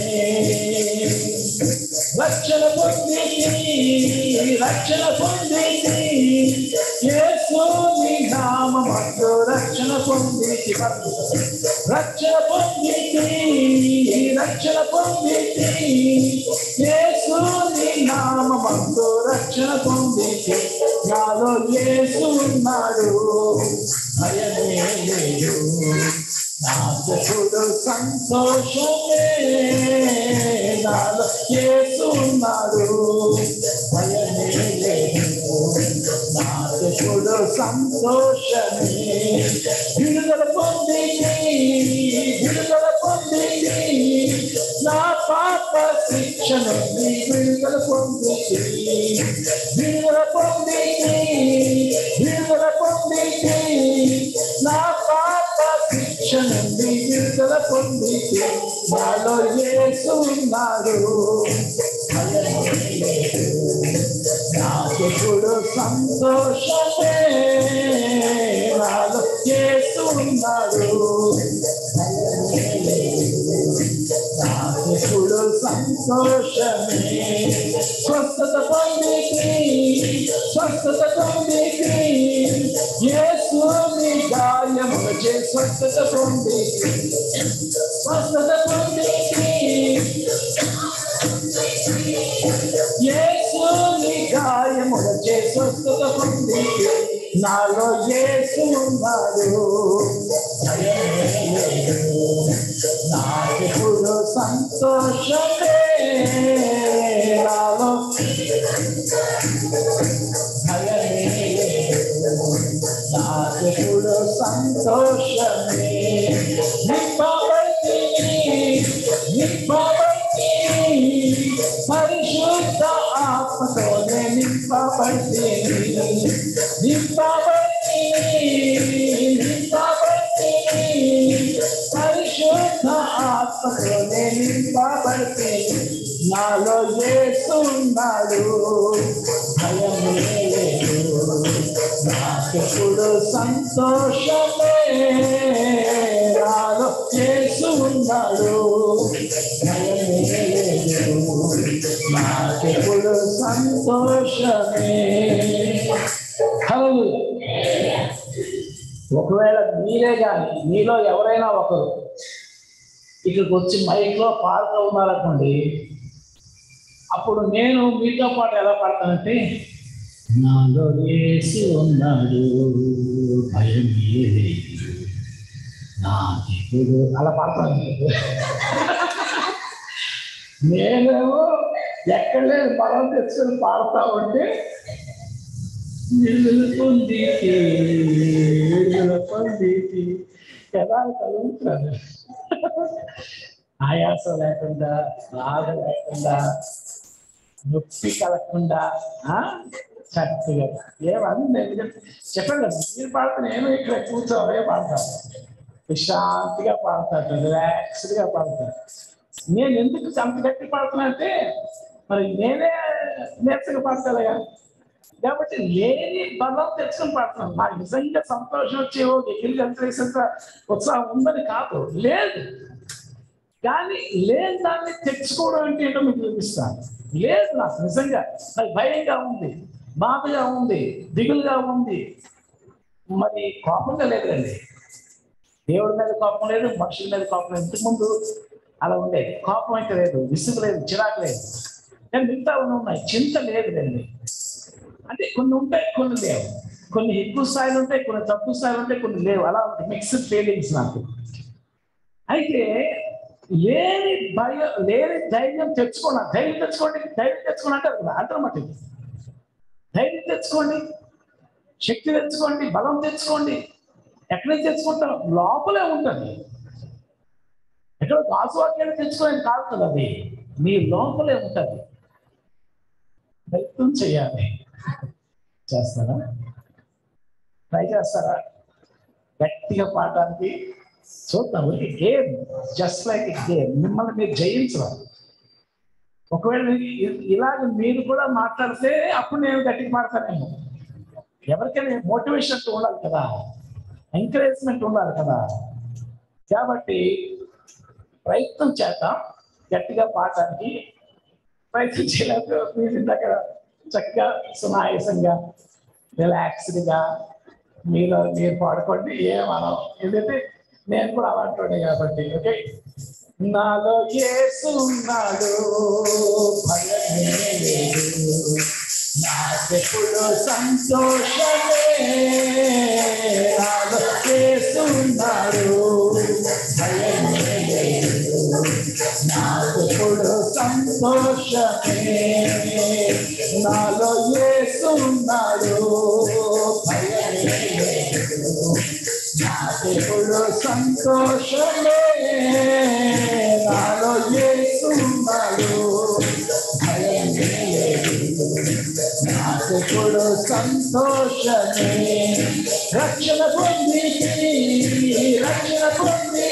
రక్షణ పొందింది రక్షణ పొందింది యేసు నీ నామమందు రక్షణ పొందింది రక్షణ పొందింది రక్షణ పొందింది యేసు నీ నామమందు రక్షణ పొందింది నాలో యేసు ఉన్నాడు భయమే లేదు నాకెప్పుడు సంతోషమే నాలో యేసు ఉన్నాడు భయమే లేదు నాకెప్పుడు సంతోషమే విడుదల పొంది పాప శిక్షణ విడుదల పొందితి విడుదల పొందితి విడుదల పొందితి నా పాప శిక్షణ విడుదల పొందితి నాలో యేసు ఉన్నాడు నాకెప్పుడు సంతోషమే నాలో యేసు ఉన్నాడు నాకెప్పుడు సంతోషమే స్వస్థత పొందికి స్వస్థత పొందికి యేసు నీ గాయములచే స్వస్థత పొందికి స్వస్థత పొందికి యేసు నీ గాయములచే స్వస్థత పొందికి నాలో యేసు ఉన్నాడు నాకెప్పుడు సంతోషమే నాలో భయమే నాకెప్పుడు సంతోషమే నింపబడి నింపబడి పరిశుద్ధ ఆత్మతోనే నింపబడి నింపబడి నింపబడి పరిశుద్ధ ఆత్మతోనే నింపబడి నాలో యేసున్నాడు భయమే లేదు నాకెప్పుడు సంతోషమే నాలో యేసు ఉన్నాడు భయమే లేదు నాకెప్పుడు సంతోషమే హల్లెలూయా ఒకవేళ మీరే కానీ మీలో ఎవరైనా ఒకరు ఇక్కడికి వచ్చి మైక్లో పాడుతూ ఉన్నారనుకోండి అప్పుడు నేను మీతో పాటు ఎలా పాడతానంటే నాలో వేసి ఉన్నాడు భయం లేదు నాకెప్పుడు అలా పాడతాను నేనేమో ఎక్కడ లేదు బలం తెచ్చుకొని పాడుతా ఉంటే విడుదల పొందితి విడుదల పొందితి ఎలా కలుగుతాను ఆయాసం లేకుండా బాధ లేకుండా నొప్పి కలగకుండా ఆ? చక్కగా ఏమని నేను చెప్- చెప్పండి మీరు పాడతాను నేను ఇక్కడ కూర్చోవే పాడతాను విశ్రాంతిగా పాడతాను రిలాక్స్డ్గా పాడతాను నేను ఎందుకు అంత గట్టి పాడుతున్నా అంటే మరి నేనే నేర్చగా పాడతానుగా కాబట్టి లేని బలం తెచ్చుకొని పాడుతున్నాను నాకు నిజంగా సంతోషం వచ్చి ఓ ఎగిరి గంటలేసేంత ఉత్సాహం ఉందని కాదు లేదు కానీ లేని దాన్ని తెచ్చుకోవడం అంటే ఏంటో మీకు చూపిస్తాను లేదు నాకు నిజంగా నాకు భయంగా ఉంది బాధగా ఉంది దిగులుగా ఉంది మరి కోపంగా లేదండి దేవుడి మీద కోపం లేదు మనుషుల మీద కోపం లేదు ఇంతకు ముందు అలా ఉండేది కోపం అయితే లేదు విసుగు లేదు చిరాకు లేదు కానీ మిగతా ఉన్న ఉన్నాయి చింత లేదు లేదండి అంటే కొన్ని ఉంటాయి కొన్ని లేవు కొన్ని ఎక్కువ స్థాయిలు ఉంటాయి కొన్ని తక్కువ స్థాయిలు ఉంటాయి కొన్ని లేవు అలా ఉంటాయి మిక్స్డ్ ఫీలింగ్స్ నాకు అయితే లేని భయం లేని ధైర్యం తెచ్చుకోండి ధైర్యం తెచ్చుకోండి ధైర్యం తెచ్చుకోండి అంటారు కదా అంటారన్నమాట ఇది. ధైర్యం తెచ్చుకోండి శక్తి తెచ్చుకోండి బలం తెచ్చుకోండి ఎక్కడి నుంచి తెచ్చుకుంటాం లోపలే ఉంటుంది ఎక్కడ వాసువాక్యాలు తెచ్చుకోవడం కాదు కదా అది మీ లోపలే ఉంటుంది ప్రయత్నం చేయాలి చేస్తారా ట్రై చేస్తారా గట్టిగా పాడడానికి చూద్దాం గేమ్ జస్ట్ లైక్ గేమ్ మిమ్మల్ని మీరు జయించడం ఒకవేళ ఇ- ఇలాగ మీరు కూడా మాట్లాడితే అప్పుడు నేను గట్టిగా మాడతానేమో ఎవరికైనా మోటివేషన్ అంటూ ఉండాలి కదా ఎంకరేజ్మెంట్ ఉండాలి కదా కాబట్టి ప్రయత్నం చేద్దాం గట్టిగా పాడటానికి ప్రయత్నం చేయలేదు మీరు ఇందాక చక్కగా సునాయాసంగా రిలాక్స్డ్గా మీరు మీరు పాడుకోండి ఏమనం ఎందుకంటే నేను కూడా అలాంటి కాబట్టి ఓకే నాలో యేసు ఉన్నాడు భయమే లేదు నాకెప్పుడు సంతోషమే నాలో యేసు ఉన్నాడు భయమే లేదు నాకెప్పుడు సంతోషమే నాలో యేసు ఉన్నాడు భయమే లేదు నాకెప్పుడు సంతోషమే నాలో యేసు ఉన్నాడు ఉన్నాడు భయమే లేదు నాకెప్పుడు సంతోషమే రక్షణ పొంది రక్షణ పొంది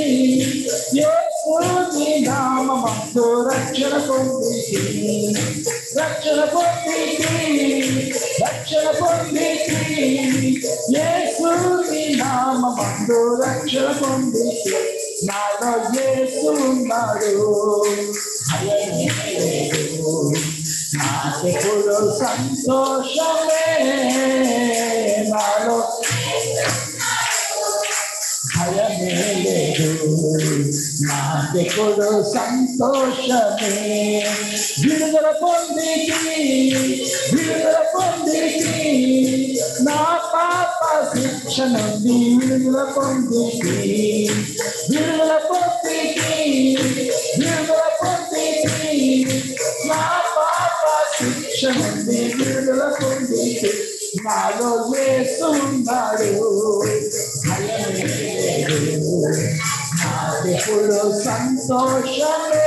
యేసుని నామమందు రక్షణ పొంది రక్షణ పొంది రక్షణ పొంది యేసుని నామమందు రక్షణ పొంది నాలో యేసు ఉన్నాడు భయమే లేదు నాకెప్పుడు సంతోషమే నాలో భయమే లేదు నాకెప్పుడు సంతోషమే విడుదల పొంది విడుదల పొంది నా పాప శిక్ష నుండి విడుదల పొంది విడుదల పొంది విడుదల పొంది నా పాప శిక్ష నుండి విడుదల పొంది నాలో వేసు ఉన్నాడు భయమే లేదు నాకెప్పుడు సంతోషమే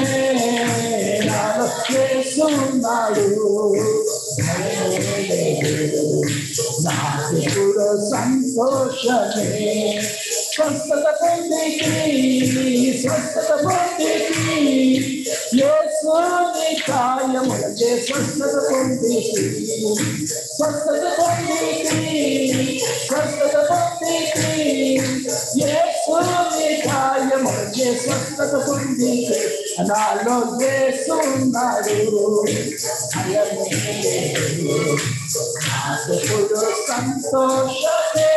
నాలో వేసు ఉన్నాడు భయమే లేదు నాకెప్పుడు సంతోషమే స్వస్థత పొందికి స్వస్థత పొందికి యేసుని కాయములచే స్వస్థత పొందికి స్వస్థత పొందికి స్వస్థత పొందికి యేసుని కాయములచే స్వస్థత పొందికి నాలో యేసు ఉన్నాడు భయమే లేదు నాకెప్పుడు సంతోషమే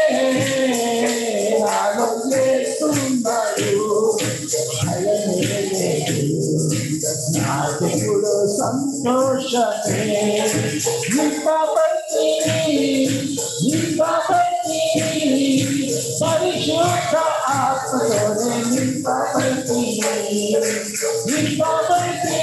నాలో యేసు ఉన్నాడు భయమే లేదు నాకెప్పుడు సంతోషమే నింపబడి నింపబడి పరిశుద్ధ ఆత్మతోనే నింపబడి నింపబడి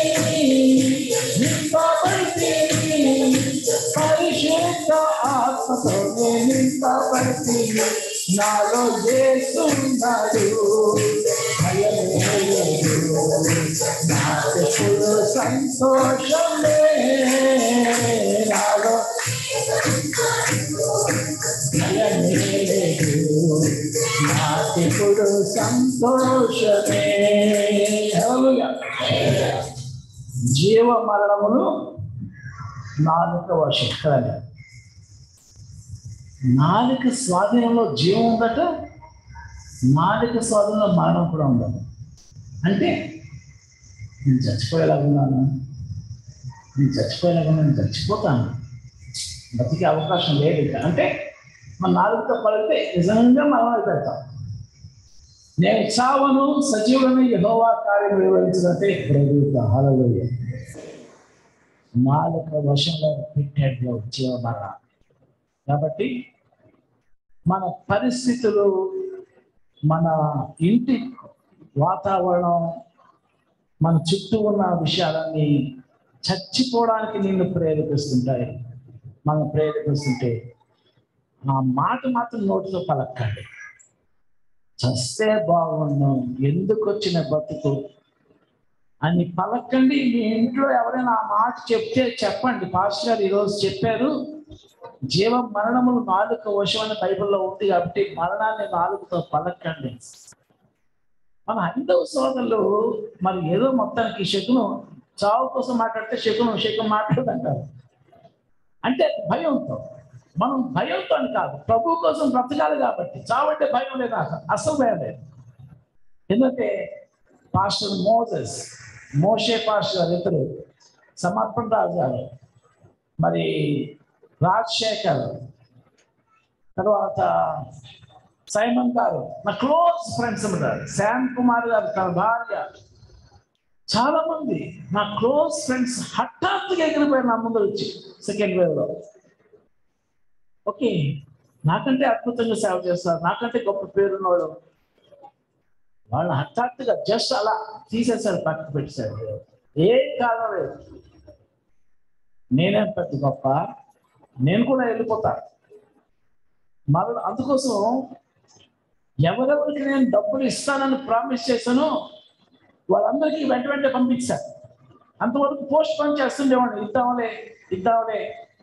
నింపబడి పరిశుద్ధ ఆత్మతోనే నింపబడి నాలో యేసున్నాడు భయమే లేదు నాకెప్పుడు సంతోషమే నాలో భయమే లేదు నాకెప్పుడు సంతోషమే హల్లెలూయా. జీవ మరణములు నాలుక వశం కదండి నాలుక స్వాధీనంలో జీవం ఉందట నాలుక స్వాధీనంలో మరణం కూడా ఉందట అంటే నేను చచ్చిపోయేలాగున్నాను నేను చచ్చిపోయేలాగున్నా నేను చచ్చిపోతాను బతికే అవకాశం లేదు ఇక. అంటే మన నాలుగుతో పడితే నిజంగా మనం అయిపోతాం నేను చావను సజీవులను యహోవా కార్యం నిర్వహించినట్టే ప్రభుత్వ హలలోయ నాలుక వశంలో పెట్టాడు జీవమరణ కాబట్టి మన పరిస్థితులు మన ఇంటి వాతావరణం మన చుట్టూ ఉన్న విషయాలన్నీ చచ్చిపోవడానికి నిన్ను ప్రేరేపిస్తుంటాయి మనం ప్రేరేపిస్తుంటే ఆ మాట మాత్రం నోటితో పలక్కండి చస్తే బాగుండు ఎందుకు వచ్చిన బతుకు అని పలకండి మీ ఇంట్లో ఎవరైనా ఆ మాట చెప్తే చెప్పండి పాస్టర్ గారు ఈరోజు చెప్పారు జీవ మరణములు నాలుక వశం అని బైబిల్లో ఉంది కాబట్టి మరణాన్ని నాలుగుతో పలకండి మన హైందవ సోదరులు మరి ఏదో మొత్తానికి శకును చావు కోసం మాట్లాడితే శకును శకును మాట్లాడదంటారు అంటే భయంతో మనం భయంతో అని కాదు ప్రభు కోసం బ్రతకాలి కాబట్టి చావంటే భయం లేదు అసలు అసలు భయం లేదు ఎందుకంటే పాస్టర్ మోజెస్ మోషే పాస్టర్ గారు ఇద్దరు సమర్పణ రాజు గారు మరి రాజశేఖర్ తర్వాత సైమన్ గారు నా క్లోజ్ ఫ్రెండ్స్ ఉన్నారు శ్యామ్ కుమార్ గారు తన భార్య చాలా మంది నా క్లోజ్ ఫ్రెండ్స్ హఠాత్తుగా ఎగిరిపోయారు నా ముందు వచ్చి సెకండ్ వేవ్ లో ఓకే నాకంటే అద్భుతంగా సేవ చేస్తారు నాకంటే గొప్ప పేరున్నవాడు వాళ్ళు హఠాత్తుగా జస్ట్ అలా తీసేశారు పక్కన పెట్టేశారు ఏ కారణం లేదు నేనేం పెద్ద గొప్ప నేను కూడా వెళ్ళిపోతా మరణ అందుకోసం ఎవరెవరికి నేను డబ్బులు ఇస్తానని ప్రామిస్ చేశానో వాళ్ళందరికీ వెంట వెంట పంపించారు అంతవరకు పోస్ట్ పోన్ చేస్తుండేవాడిని ఇద్దాంలే ఇద్దాంలే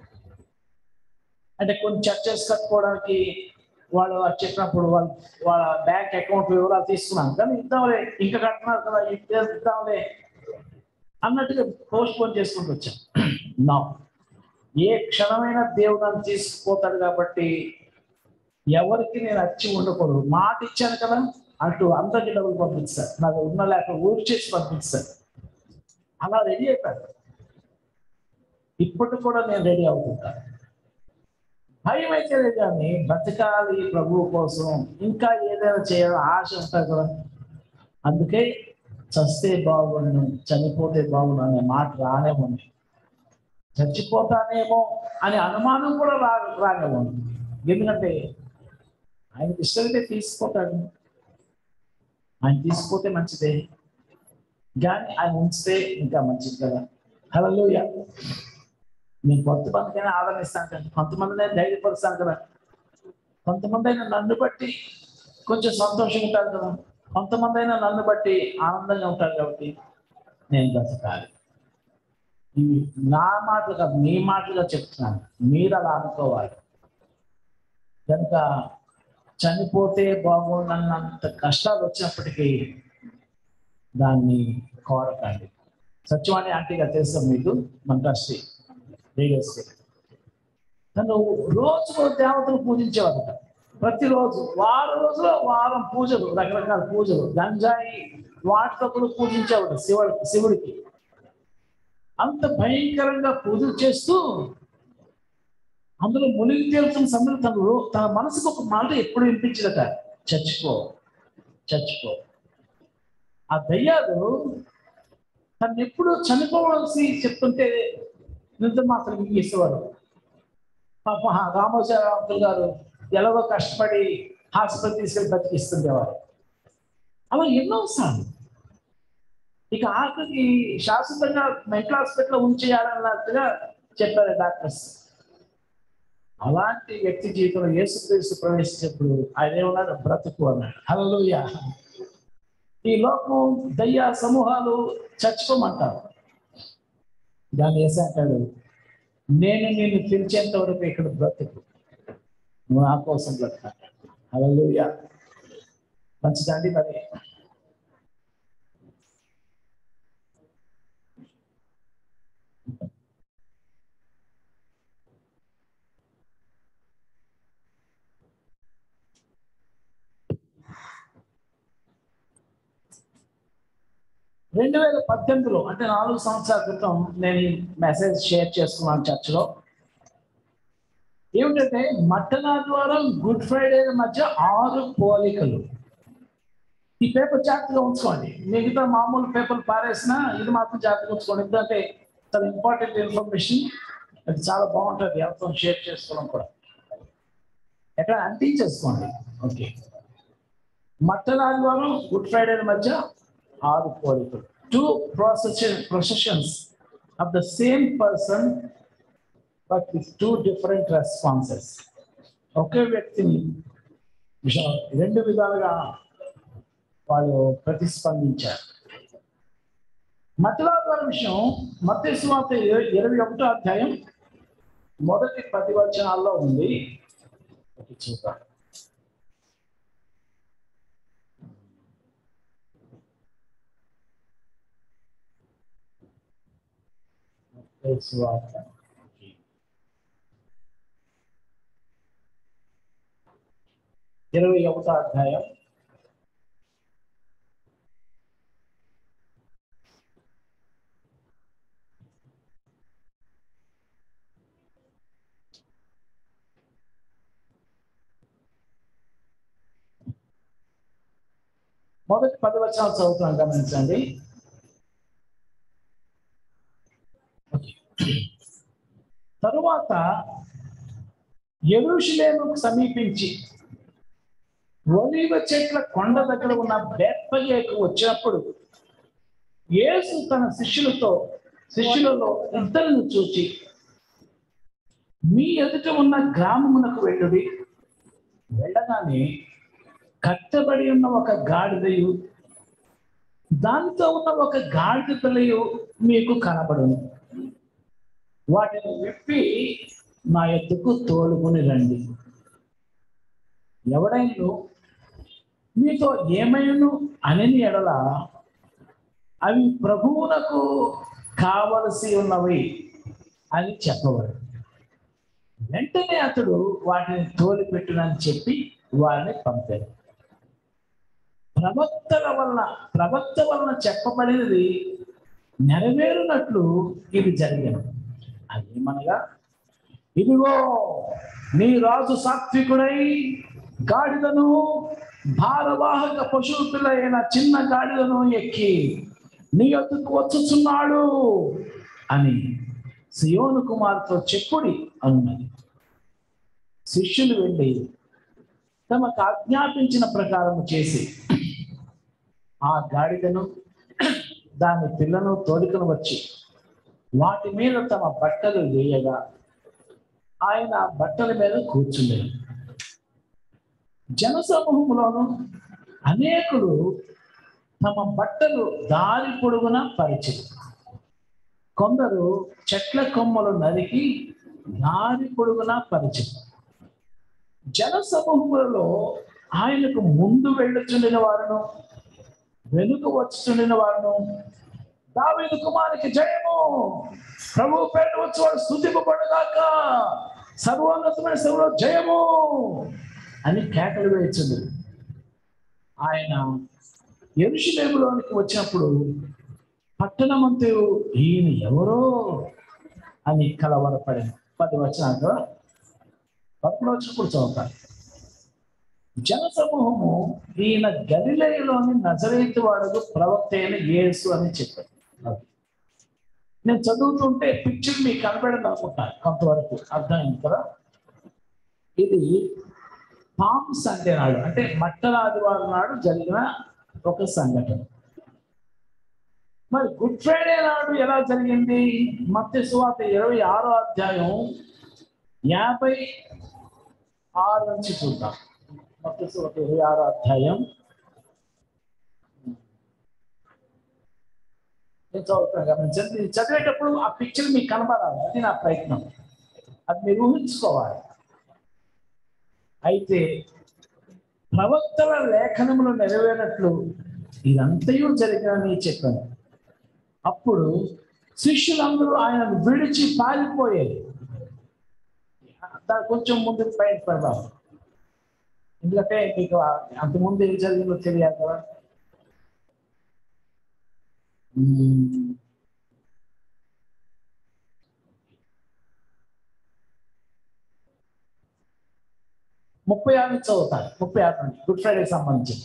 అంటే కొన్ని చర్చెస్ కట్టుకోవడానికి వాళ్ళు అది చెప్పినప్పుడు వాళ్ళు వాళ్ళ బ్యాంక్ అకౌంట్ వివరాలు తీసుకున్నాను కానీ ఇద్దాంలే ఇంకా కడుతున్నారు కదా ఇద్దా- ఇద్దాంలే అన్నట్టుగా పోస్ట్ పోన్ చేసుకుంటూ వచ్చాను నా ఏ క్షణమైనా దేవుడు నన్ను తీసుకుపోతాడు కాబట్టి ఎవరికి నేను వచ్చి ఉండకూడదు మాట ఇచ్చాను కదా అంటూ అందరికి డబ్బులు పంపిస్తారు నాకు ఉన్న లేక ఊరు చేసి పంపిస్తారు అలా రెడీ అయిపోయాడు ఇప్పటికి కూడా నేను రెడీ అవుతుంటాను భయం అయితే లేదు కానీ బతకాలి ప్రభువు కోసం ఇంకా ఏదైనా చేయాలి ఆశ ఉంటుంది కదా అందుకే చస్తే బాగుండు చనిపోతే బాగుండు అనే మాట రానేమోండి చచ్చిపోతానేమో అనే అనుమానం కూడా రా రానివ్వండి ఎందుకంటే ఆయనకి ఇష్టమైతే తీసుకుంటాడు ఆయన తీసుకుపోతే మంచిదే కానీ ఆయన ఉంచితే ఇంకా మంచిది కదా హలో నేను కొంతమందికైనా ఆదరణిస్తాను కదా కొంతమందిని ధైర్యపరుస్తాను కదా కొంతమంది అయినా నన్ను బట్టి కొంచెం సంతోషంగా ఉంటారు కదా కొంతమంది అయినా నన్ను బట్టి ఆనందంగా ఉంటారు కాబట్టి నేను బ్రతకాలి ఇవి నా మాటలు కాదు మీ మాటలుగా చెప్తున్నాను మీరు అలా అనుకోవాలి కనుక చనిపోతే బాగుండన్నంత కష్టాలు వచ్చినప్పటికీ దాన్ని కోరకండి సత్యవాణి ఆంటీగా తెలుసా మీకు మంటాశ్రీ రేగశ్రీ తను రోజు దేవతను పూజించేవారట ప్రతిరోజు వారం రోజులు వారం పూజలు రకరకాల పూజలు గంజాయి వాటితో కూడా పూజించేవాడు శివుడు శివుడికి అంత భయంకరంగా పూజలు చేస్తూ అందులో మునిగి తేలుతున్న సమయంలో తను రో- తన మనసుకు ఒక మాట ఎప్పుడు వినిపించదట చచ్చిపో చచ్చిపో ఆ దయ్యాలు తను ఎప్పుడు చనిపోవాల్సి చెప్తుంటే నిద్ర మాత్రం మింగేసేవారు పాప రామోజారావు గారు ఎలాగో కష్టపడి హాస్పిటల్ తీసుకెళ్ళి బతికిస్తుండేవారు అలా ఎన్నో సార్లు ఇక ఆఖరికి శాశ్వతంగా మెంటల్ హాస్పిటల్లో ఉంచేయాలన్నట్టుగా చెప్పారు డాక్టర్స్ అలాంటి వ్యక్తి జీవితంలో యేసుక్రీస్తు ప్రవేశించినప్పుడు ఆయన ఏమన్నారు బ్రతుకు అన్నాడు హల్లెలూయా ఈ లోకం దయ్య సమూహాలు చచ్చిపోమంటారు దాన్ని వేసి అంటాడు నేను నిన్ను పిలిచేంత వరకు ఇక్కడ బ్రతుకు నువ్వు నా కోసం బ్రతకాలి హల్లెలూయా మంచిదండి మరి రెండు వేల పద్దెనిమిదిలో అంటే నాలుగు సంవత్సరాల క్రితం నేను ఈ మెసేజ్ షేర్ చేసుకున్నాను చర్చిలో ఏమిటంటే మట్టన ద్వారా గుడ్ ఫ్రైడే మధ్య ఆరు పోలికలు ఈ పేపర్ జాగ్రత్తగా ఉంచుకోండి మిగతా మామూలు పేపర్ పారేసినా ఇది మాత్రం జాగ్రత్తగా ఉంచుకోండి ఎందుకంటే చాలా ఇంపార్టెంట్ ఇన్ఫర్మేషన్ అది చాలా బాగుంటుంది ఎవరితో షేర్ చేసుకోవడం కూడా ఎక్కడ అంటించేసుకోండి ఓకే మట్టన ఆదివారం గుడ్ ఫ్రైడే మధ్య ఆరు పోలికలు two procession processions of the same person but with two different responses ఒకే వ్యక్తిని విష- రెండు విధాలుగా వాళ్ళు ప్రతిస్పందించారు మతలాదార విషయం మత్స్యవార్త ఇరవై ఒకటో అధ్యాయం మొదటి పది వచనాల్లో ఉంది ఒకటి చూద్దాం మత్తయి సువార్త ఇరవై ఒకటో అధ్యాయం మొదటి పది వచనాలు చదువుతున్నాను గమనించండి తరువాత ఎరుషులేముకు సమీపించి ఒలీవ చెట్ల కొండ దగ్గర ఉన్న బెత్పగేకు వచ్చినప్పుడు యేసు తన శిష్యులతో శిష్యులలో ఇద్దరిని చూచి మీ ఎదుట ఉన్న గ్రామమునకు వెళ్ళుడి వెళ్ళగానే కట్టబడి ఉన్న ఒక గాడిదయు దానితో ఉన్న ఒక గాడిద పిల్లయు మీకు కనబడును వాటిని విప్పి నా ఎత్తుకు తోలుకుని రండి ఎవడైనా మీతో ఏమైనా అని ఎడల అవి ప్రభువునకు కావలసి ఉన్నవి అని చెప్పబడు వెంటనే అతడు వాటిని తోలిపెట్టునని చెప్పి వారిని పంపాడు ప్రవక్తల వలన ప్రవక్త వలన చెప్పబడినది నెరవేరునట్లు ఇది జరిగిన అదేమనగా ఇదిగో నీ రాజు సాత్వికుడై గాడిదను భారవాహక పశువు పిల్ల అయిన చిన్న గాడిదను ఎక్కి నీ యొద్దకు వచ్చుచున్నాడు అని సియోను కుమార్తో చెప్పుడి అన్నది శిష్యులు వెళ్ళి తమకు ఆజ్ఞాపించిన ప్రకారం చేసి ఆ గాడిదను దాని పిల్లను తోడుకుని వచ్చి వాటి మీద తమ బట్టలు వేయగా ఆయన ఆ బట్టల మీద కూర్చుండేది జనసమూహంలోను అనేకులు తమ బట్టలు దారి పొడుగున పరిచయం కొందరు చెట్ల కొమ్మలు నరికి దారి పొడుగున పరిచయం జన సమూహములలో ఆయనకు ముందు వెళ్ళుచుండిన వారును వెనుక వచ్చుచుండిన వారును దావీదు కుమారికి జయము ప్రభు పేట వచ్చి వాడు స్థుతింపబడగాక సర్వోన్నతమైన సేవలో జయము అని కేకలు వేయించింది ఆయన ఎరుషులేములోనికి వచ్చినప్పుడు పట్టణమంతు ఈయన ఎవరో అని కలవరపడింది పది వచ్చినాక పదకొండు వచ్చినప్పుడు చదువుతారు జన సమూహము ఈయన గలిలయలోని నజరేతు వాడకు ప్రవక్త అయిన యేసు అని చెప్పారు నేను చదువుతుంటే పిక్చర్ మీకు కనబడింది అనుకుంటాను కొంతవరకు అర్థమైంది కదా ఇది పామ్ సండే నాడు అంటే మట్టల ఆదివారం నాడు జరిగిన ఒక సంఘటన మరి గుడ్ ఫ్రైడే నాడు ఎలా జరిగింది మత్స్య సువాత ఇరవై ఆరో అధ్యాయం యాభై ఆరు నుంచి చూద్దాం మత్స్య సువాత ఇరవై ఆరో అధ్యాయం నేను చదువుతాను గమనించండి ఇది చదివేటప్పుడు ఆ పిక్చర్ మీకు కనబడాలి అది నా ప్రయత్నం అది మీరు ఊహించుకోవాలి అయితే ప్రవక్తల లేఖనములు నెరవేరినట్లు ఇదంతయు జరిగినని చెప్పాను అప్పుడు శిష్యులందరూ ఆయనను విడిచి పారిపోయేది దాని కొంచెం ముందు పైన పెడదాం ఎందుకంటే మీకు అంతకుముందు ఏం జరిగిందో తెలియాలి కదా ఉమ్. ముప్పై ఆరు నుంచి చదువుతాను ముప్పై ఆరు నుంచి గుడ్ ఫ్రైడే సంబంధించి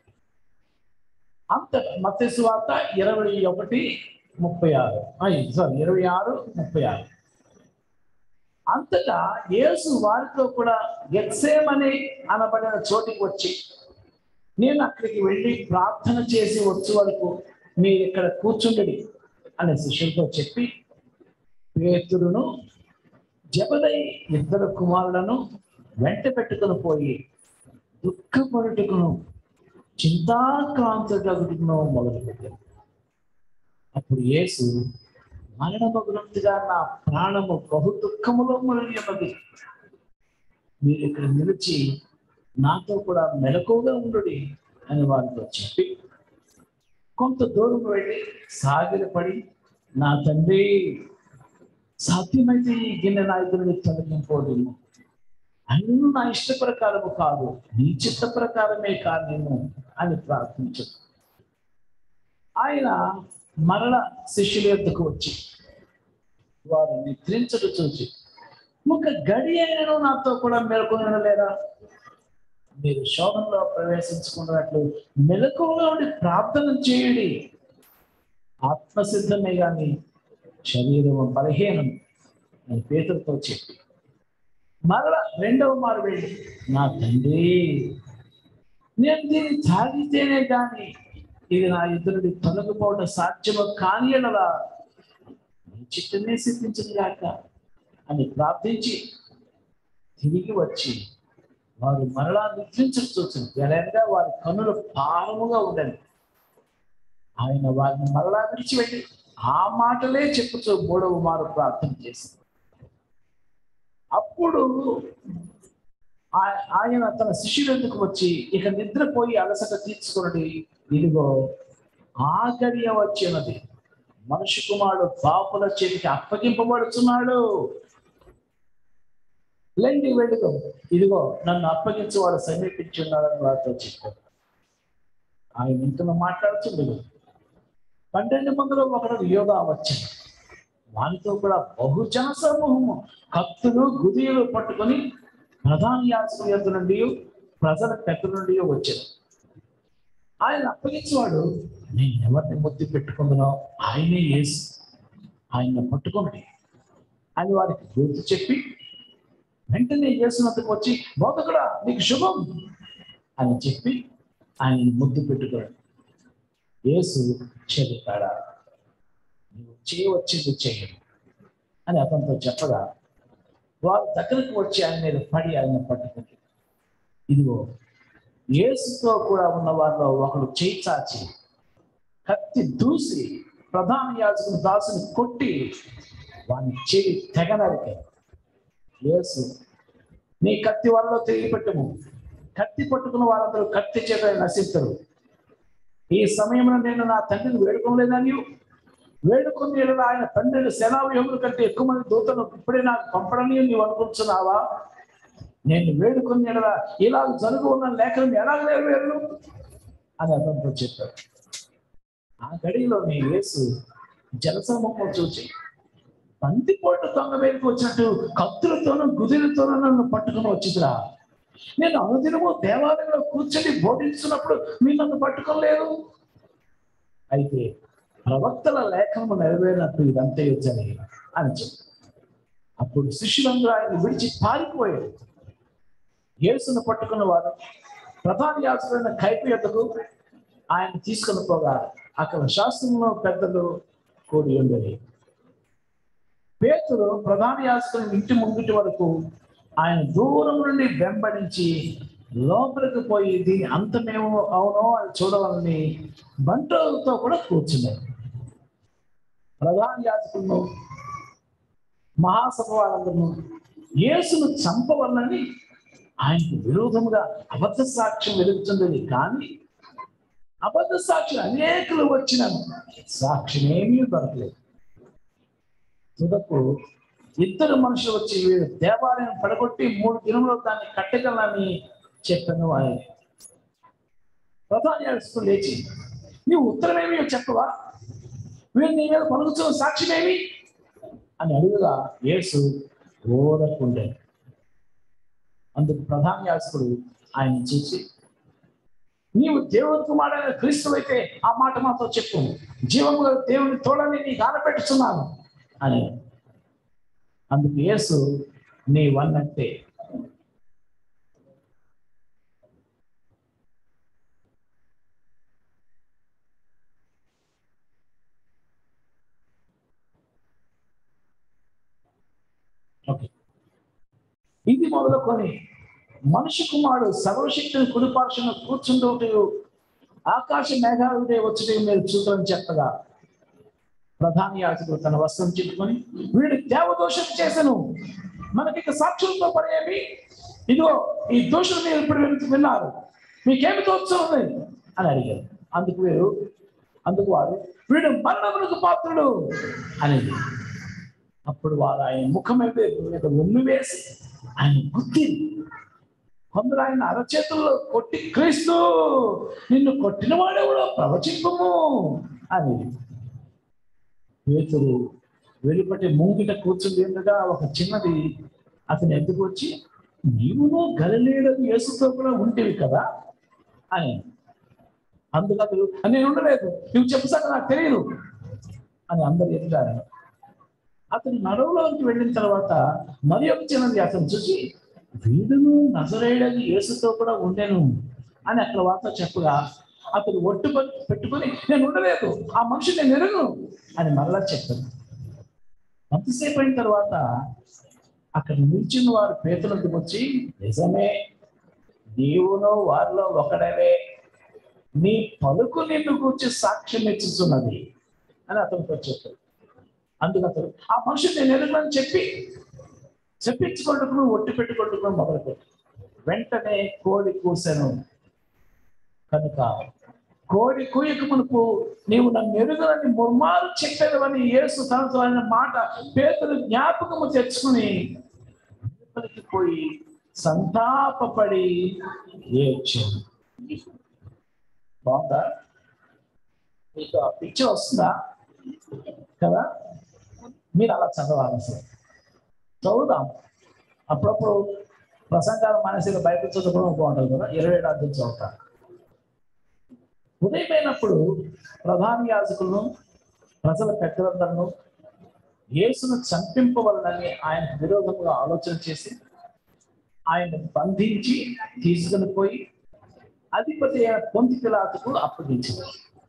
అంత మత్స్సు వార్త ఇరవై ఒకటి ముప్పై ఆరు సారీ ఇరవై ఆరు ముప్పై ఆరు అంతటా యేసు వారితో కూడా గెత్సేమని అనబడిన చోటికి వచ్చి నేను అక్కడికి వెళ్ళి ప్రార్థన చేసి వచ్చే వరకు మీరు ఇక్కడ కూర్చుండడి అనే శిష్యులతో చెప్పి పేతురును జబదై ఇద్దరు కుమారులను వెంట పెట్టుకుని పోయి దుఃఖపడుటకును చింతాక్రాంతకును మొదలుపెట్టారు అప్పుడు యేసు మరణమగునంతగా నా ప్రాణము బహు దుఃఖములో మునిగినది మీరు ఇక్కడ నిలిచి నాతో కూడా మెలకువగా ఉండుడి అని వారితో చెప్పి కొంత దూరం వెళ్ళి సాగిలపడి నా తండ్రి సాధ్యమైతే ఈ గిన్నె నా ఇద్దరిని తొలగింపోదు అయినను నా ఇష్ట ప్రకారము కాదు నీ చిత్త ప్రకారమే కాదు అని ప్రార్థించు ఆయన మరల శిష్యుల యొద్దకు వచ్చి వారు నిద్రించడు చూచి ఒక గడి అయినను నాతో కూడా మెలకొని లేదా మీరు శోభంలో ప్రవేశించుకున్నట్లు మెలకువగా ఉండి ప్రార్థన చేయండి ఆత్మసిద్ధమే గాని శరీరం బలహీనం అని పేతులతో చెప్పి మరల రెండవ మారు వెళ్ళి నా తండ్రి నేను దీన్ని తాగితేనే కానీ ఇది నా ఇద్దరుడి తొలగిపోవడం సాధ్యము కాని ఎడలా నీ చిత్తమే సిద్ధించదు గాక అని ప్రార్థించి తిరిగి వచ్చి వారు మరలా నిద్రించడం చూసింది ఎలాగా వారి కన్నులు భారముగా ఉండండి ఆయన వారిని మరలా విడిచిపెట్టి ఆ మాటలే చెప్పుతూ మూడవ మారు ప్రార్థన చేసింది అప్పుడు ఆ- ఆయన తన శిష్యులందుకు వచ్చి ఇక నిద్రపోయి అలసట తీర్చుకున్నది ఇదిగో ఆగడియ వచ్చినది మనుషు కుమారుడు పాపుల చేతికి అప్పగింపబడుతున్నాడు లేండి వెళ్ళుకో ఇదిగో నన్ను అప్పగించి వాడు సమీపించి ఉన్నాడని వారితో చెప్పారు ఆయన ఇంతలో మాట్లాడుతుండదు పన్నెండు మందిలో ఒకడు యోగా వచ్చింది వానితో కూడా బహుజన సమూహము కత్తులు గుదియలు పట్టుకొని ప్రధాన యాజకుల యొద్ద నుండి ప్రజల పెద్ద నుండి వచ్చారు ఆయన అప్పగించేవాడు నేను ఎవరిని ముద్దు పెట్టుకుంటున్నావు ఆయనే యేసు ఆయన పట్టుకోండి అని వారికి గుర్తు చెప్పి వెంటనే చేసినందుకు వచ్చి బోధకుడా నీకు శుభం అని చెప్పి ఆయన ముద్దు పెట్టుకోడు యేసు చెబుతాడా నువ్వు చేయవచ్చింది చేయడు అని అతనితో చెప్పగా వారు దగ్గరకు వచ్చి ఆయన మీద పడి ఆయన పట్టుకుంది ఇదిగో యేసుతో కూడా ఉన్న వారిలో ఒకడు చేయి చాచి కత్తి దూసి ప్రధాన యాజకుని దాసుని కొట్టి వాని చెవి తెగ నరికారు యేసు నీ కత్తి వల్ల తిరిగి పెట్టము కత్తి పట్టుకున్న వాళ్ళందరూ కత్తి చేత నశిస్తారు ఈ సమయంలో నేను నా తండ్రిని వేడుకోలేదని వేడుకొని ఎడల ఆయన తండ్రిని సేనావ్యూహముల కంటే ఎక్కువ మంది దూతను ఇప్పుడే నాకు పంపడని నీవు అనుకుంటున్నావా నేను వేడుకొని ఎడల ఇలా జరుగు ఉన్న లేఖను ఎలా నెరవేరు అని అతనితో చెప్పాడు ఆ గడిలో నీ యేసు జలసమూహం చూచి బంతిపోటు దొంగ మీదకి వచ్చినట్టు కత్తులతోనూ గుదిలతోనూ నన్ను పట్టుకుని వచ్చిందిరా నేను అనుదినము దేవాలయంలో కూర్చొని బోధించినప్పుడు మీరు నన్ను పట్టుకోలేదు అయితే ప్రవక్తల లేఖనము నెరవేరినట్టు ఇదంతా జరిగింది అని చెప్పి అప్పుడు శిష్యులందరూ ఆయన విడిచి పారిపోయారు యేసును పట్టుకున్న వారు ప్రధాన యాత్రైన కైపు యొద్దకు ఆయన తీసుకుని పోగా అక్కడ శాస్త్రంలో పెద్దలు కూడి ఉండేది పేతులు ప్రధాన యాజకుని ఇంటి ముంగిటి వరకు ఆయన దూరం నుండి వెంబడించి లోపలికి పోయి దీని అంతమేమో అవునో అని చూడవాలని బంటులతో కూడా కూర్చున్నారు ప్రధాన యాజకులను మహాసభ వాళ్ళందరూ యేసును చంపవలని ఆయనకు విరోధముగా అబద్ధ సాక్ష్యం వెలుగుతున్నది కానీ అబద్ధ సాక్షులు అనేకులు వచ్చిన సాక్ష్యం ఏమీ దొరకలేదు తుదకు ఇద్దరు మనుషులు వచ్చి వీడు దేవాలయం పడగొట్టి మూడు దినంలో దాన్ని కట్టగలని చెప్పాను ఆయన ప్రధాన యాజకుడు లేచి నీవు ఉత్తరమేమి చెప్పవా వీడు నీ మీద పలుకుతున్న సాక్ష్యమేమి అని అడుగుగా యేసు ఓడకుండే అందుకు ప్రధాన యాజకుడు ఆయన చూసి నీవు దేవుని కుమారుడైన క్రీస్తు అయితే ఆ మాట మాతో చెప్పు జీవము గల దేవుని తోడని నీకు ఆనపెట్టుచున్నాను అని అందుకు యేసు నీ వన్నట్టే ఓకే ఇది మొదలుకొని మనిషి కుమారుడు సర్వశక్తిని కుడిపార్శ్వన కూర్చుంటూ ఆకాశ మేఘాలుడే వచ్చి మీరు చూద్దామని చెప్పగా ప్రధాన యాజకుడు తన వస్త్రం చింపుకొని వీడు దేవదోషం చేసను మనకి ఇక సాక్షులతో పడేమి ఇదిగో ఈ దోషులు మీరు ఇప్పుడు విన్- విన్నారు మీకేమి తోచున్నది అని అడిగారు అందుకు వీరు అందుకు వారు వీడు మరణములకు పాత్రుడు అనేది అప్పుడు వారు ఆయన ముఖం మీద మీద ఉమ్మి వేసి ఆయన గుద్ది కొందరు ఆయన అరచేతుల్లో కొట్టి క్రీస్తు నిన్ను కొట్టిన వాడెవడో ప్రవచింపము అని పేతురు వెలుపటి ముంగిట కూర్చుంది ఉండగా ఒక చిన్నది అతను ఎందుకు వచ్చి నీవును గలలేడని యేసుతో కూడా ఉంటేవి కదా అని అందుకు అతడు నేను ఉండలేదు నువ్వు చెప్పసాక నాకు తెలియదు అని అందరు చెప్తారు అతను నడవలోకి వెళ్ళిన తర్వాత మరి ఒక చిన్నది అతను చూసి వీడును నజరేయుడని యేసుతో కూడా ఉండెను అని అక్కడ వార్త చెప్పగా అతను ఒట్టు ప- పెట్టుకొని నేను ఉండలేదు ఆ మనిషి నేను ఎరుగు అని మరలా చెప్పాను అంతసేపు అయిన తర్వాత అక్కడ నిల్చున్న వారు పేతులకు వచ్చి నిజమే నీవును వారిలో ఒకడవే నీ పలుకు నిన్ను కూర్చి సాక్ష్యం ఇచ్చుతున్నది అని అతనితో చెప్పాడు అందుకు అతను ఆ మనుషుడు నేను ఎదుగునని చెప్పి చెప్పించుకుంటూ నువ్వు ఒట్టి పెట్టుకుంటూ మొదలుపెట్టు వెంటనే కోడి కూసాను కనుక కోడి కూయక మునుపు నీవు నన్ను ఎరుగలని ముర్మారు చెప్పేదవని యేసు తనతో అన్న మాట పేదలు జ్ఞాపకము తెచ్చుకుని వెలుపలికి పోయి సంతాపపడి ఏడ్చాను బాగుందా మీకు ఆ పిక్చర్ వస్తుందా కదా మీరు అలా చదవాలి అసలు చదువుదాం అప్పుడప్పుడు ప్రసంగాలు మనసులో బయట చదువుకోవడం బాగుంటుంది కదా ఇరవై ఏడు అర్థం చదువుతా ఉదయమైనప్పుడు ప్రధాన యాజకులను ప్రజల పెద్దలందరూ యేసును చంపింపవలనని ఆయనకు విరోధంగా ఆలోచన చేసి ఆయన బంధించి తీసుకుని పోయి అధిపతి అయిన పొంతి పిలాతుకు అప్పగించారు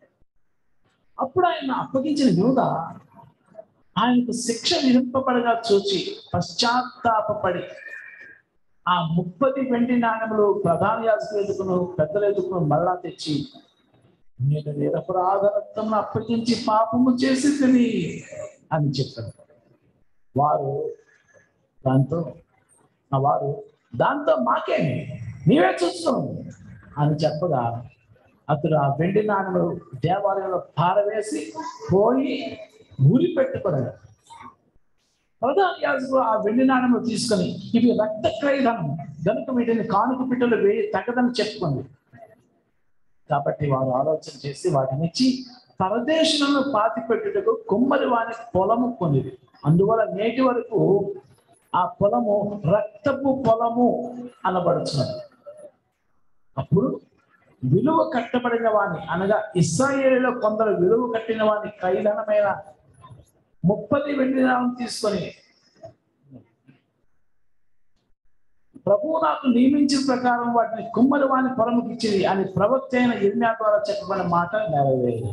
అప్పుడు ఆయన అప్పగించిన యూద ఆయనకు శిక్ష విధింపబడగా చూచి పశ్చాత్తాపడి ఆ ముప్పది వెండి నాణములు ప్రధాన యాజకులు ఎదుకును పెద్దలు ఎదుకును మళ్ళా తెచ్చి నేను నిరపరాధ రక్తం అప్పగించి పాపము చేసి తిని అని చెప్పారు వారు దాంతో ఆ వారు దాంతో మాకేమి నీవే చూస్తున్నావు అని చెప్పగా అతడు ఆ వెండి నాణములు దేవాలయంలో పారవేసి పోయి ఊరి పెట్టుకున్నాడు ప్రధాన యాజకుడు ఆ వెండి నాణములు తీసుకొని ఇవి రక్త క్రయధనం గనుక వీటిని కానుక పిట్టలు వేయి తగదని చెప్పుకుంది కాబట్టి వారు ఆలోచన చేసి వాటిని ఇచ్చి పరదేశులను పాతి పెట్టుటకు కుమ్మరి వాని పొలము కొనిది అందువల్ల నేటి వరకు ఆ పొలము రక్తపు పొలము అనబడుచున్నది అప్పుడు విలువ కట్టబడిన వాని అనగా ఇస్రాయేలీలో కొందరు విలువ కట్టిన వాని కైలనమైన ముప్పది వెండి నాణం తీసుకొని ప్రభువు నాకు నియమించిన ప్రకారం వాటిని కుమ్మరి వాని పొరముకి ఇచ్చింది అని ప్రవక్త అయిన ఇర్మ్యా ద్వారా చెప్పబడిన మాట నెరవేరింది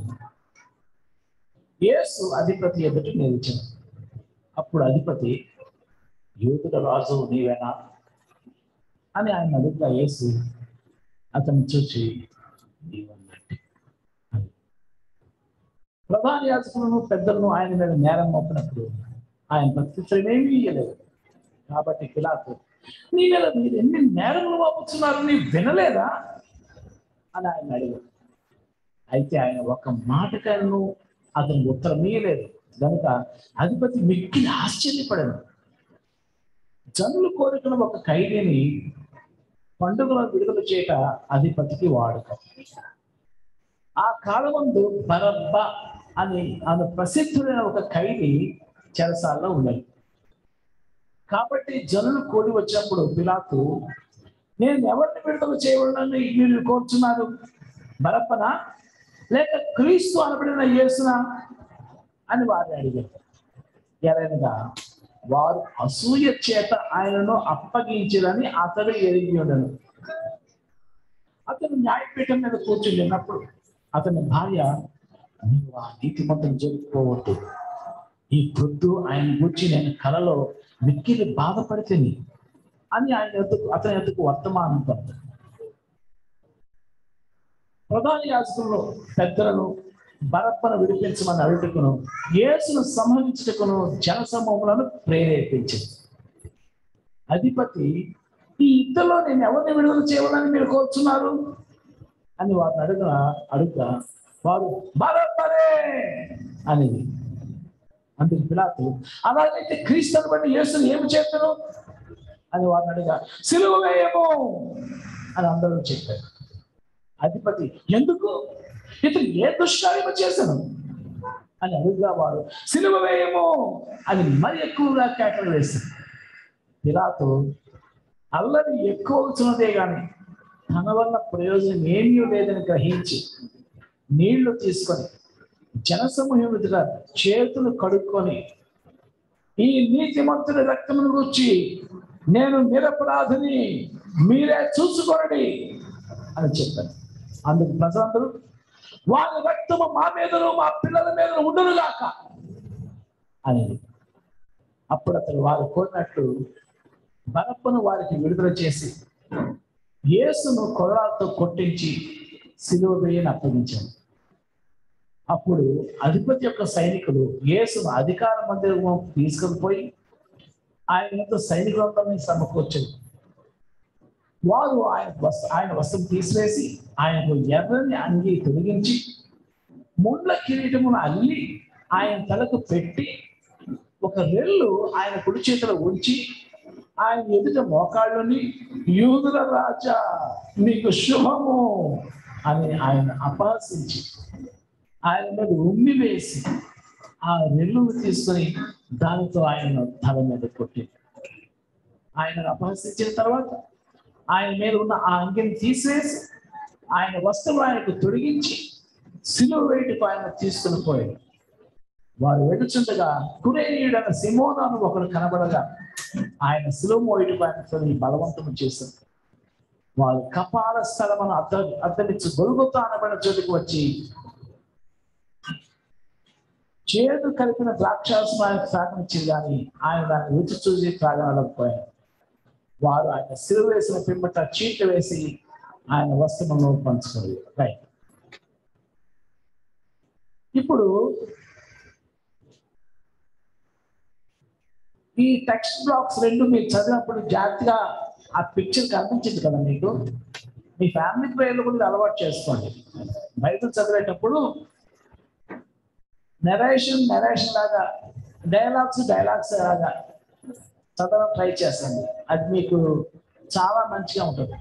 యేసు అధిపతి ఎదుట నిలిచాడు అప్పుడు అధిపతి యూదుల రాజు నీవేనా అని ఆయన అడుగుతా యేసు అతను చూసి నీవన్నట్టు ప్రధాన యాజకులను పెద్దలను ఆయన మీద నేరం మోపినప్పుడు ఆయన ప్రత్యుత్తరం ఏమీ ఇయ్యలేదు కాబట్టి పిలాతు నీ మీద మీరు ఎన్ని నేరములు మోపుతున్నారు నీ వినలేదా అని ఆయన అడిగాడు అయితే ఆయన ఒక మాటకను అతను ఉత్తరం ఇయ్యలేదు కనుక అధిపతి మిక్కిలి ఆశ్చర్యపడాడు జనులు కోరుకున్న ఒక ఖైదీని పండుగలో విడుదల చేయట అధిపతికి వాడుక ఆ కాలమందు బరబ్బ అని ఆమె ప్రసిద్ధుడైన ఒక ఖైదీ చెరసాల్లో ఉన్నాడు కాబట్టి జనులు కూడి వచ్చినప్పుడు పిలాతు నేను ఎవరిని విడుదల చేయబడినని మీరు కోరుచున్నారు బరప్పనా లేక క్రీస్తు అనబడిన యేసునా అని వారిని అడిగారు ఎలాగా వారు అసూయ చేత ఆయనను అప్పగించదని అతడు ఎరిగి ఉండను అతను న్యాయపీఠం మీద కూర్చుని ఉన్నప్పుడు అతని భార్య నీవు ఆ నీతిమంతం జరుపుకోవద్దు ఈ పొద్దు ఆయన గురించి నేను కలలో మిక్కిలి బాధపడితేని అని ఆయన ఎద్దుకు అతని ఎద్దుకు వర్తమానం పంపాడు ప్రధాన యాజకులను పెద్దలను బరప్పను విడిపించమని అడుగుటకును యేసును సంహరించుటకును జనసమూహములను ప్రేరేపించింది అధిపతి ఈ ఇద్దరిలో నేను ఎవరిని విడుదల చేయాలని మీరు కోరుచున్నారు అని వారిని అడుగున అడుగుతా వారు బరప్పనే అని అందుకు పిలాతు అలాగైతే క్రీస్తుని బట్టి యేసుని ఏమి చేస్తాను అని వారిని అడిగా సిలువ వేయము అని అందరూ చెప్పారు అధిపతి ఎందుకు ఇతను ఏ దుష్కార్యము చేశాను అని అడుగుగా వారు సిలువ వేయము అని మరి ఎక్కువగా కేకలు వేశారు పిలాతు అల్లరి ఎక్కువ అవుతున్నదే గాని తన వల్ల ప్రయోజనం ఏమీ లేదని గ్రహించి నీళ్లు తీసుకొని జనసమూహం ఎదుట చేతులు కడుక్కొని ఈ నీతిమంతుడి రక్తమును గురించి నేను నిరపరాధిని మీరే చూసుకోండి అని చెప్పాను అందుకు ప్రజలందరూ వారి రక్తము మా మీదను మా పిల్లల మీద ఉండనుగాక అనేది అప్పుడు అతను వారు కోరినట్లు బరప్పను వారికి విడుదల చేసి యేసును కొరడాలతో కొట్టించి సిలువ వేయని అప్పగించాడు అప్పుడు అధిపతి యొక్క సైనికులు యేసును అధికార మందిరం తీసుకొని పోయి ఆయన యొక్క సైనికులందరినీ సమకూర్చారు వారు ఆయన వస్త్ర ఆయన వస్త్రం తీసివేసి ఆయనకు ఎర్రని అంగి తొలగించి ముండ్ల కిరీటమును అల్లి ఆయన తలకు పెట్టి ఒక రెల్లు ఆయన కుడి చేతిలో ఉంచి ఆయన ఎదుట మోకాళ్ళని యూదుల రాజా నీకు శుభము అని ఆయన అపహసించి ఆయన మీద ఉమ్మి వేసి ఆ రెల్లును తీసుకొని దానితో ఆయన తల మీద కొట్టి ఆయన అపహసించిన తర్వాత ఆయన మీద ఉన్న ఆ అంగిని తీసేసి ఆయన వస్తువు ఆయనకు తొలగించి సిలువ వేటుకు ఆయన తీసుకుని పోయాడు వారు వెడుచుండగా కురేనీయుడైన సిమోనాను ఒకడు కనబడగా ఆయన సిలువ మోయుటకు ఆయన బలవంతం చేశారు వారు కపాల స్థలమును అద్ద అద్దలిచ్చి గొలుగుతా అనబడిన చోటుకు వచ్చి చేదు కలిపిన ద్రాక్షారసం ఆయనకు సాగనిచ్చింది కానీ ఆయన దాన్ని రుచి చూసి త్రాగనలేకపోయారు వారు ఆయన సిలువ వేసిన పిమ్మట చీట వేసి ఆయన వస్త్రములను పంచుకోలేదు రైట్ ఇప్పుడు ఈ టెక్స్ట్ బ్లాక్స్ రెండు మీరు చదివినప్పుడు జాగ్రత్తగా ఆ పిక్చర్ కనిపించింది కదా మీకు మీ ఫ్యామిలీ ప్రేయర్లు కూడా అలవాటు చేసుకోండి బైబిల్ చదివేటప్పుడు నెరేషన్ నెరేషన్ లాగా డైలాగ్స్ డైలాగ్స్ లాగా చదవడం ట్రై చేస్తాను అది మీకు చాలా మంచిగా ఉంటుంది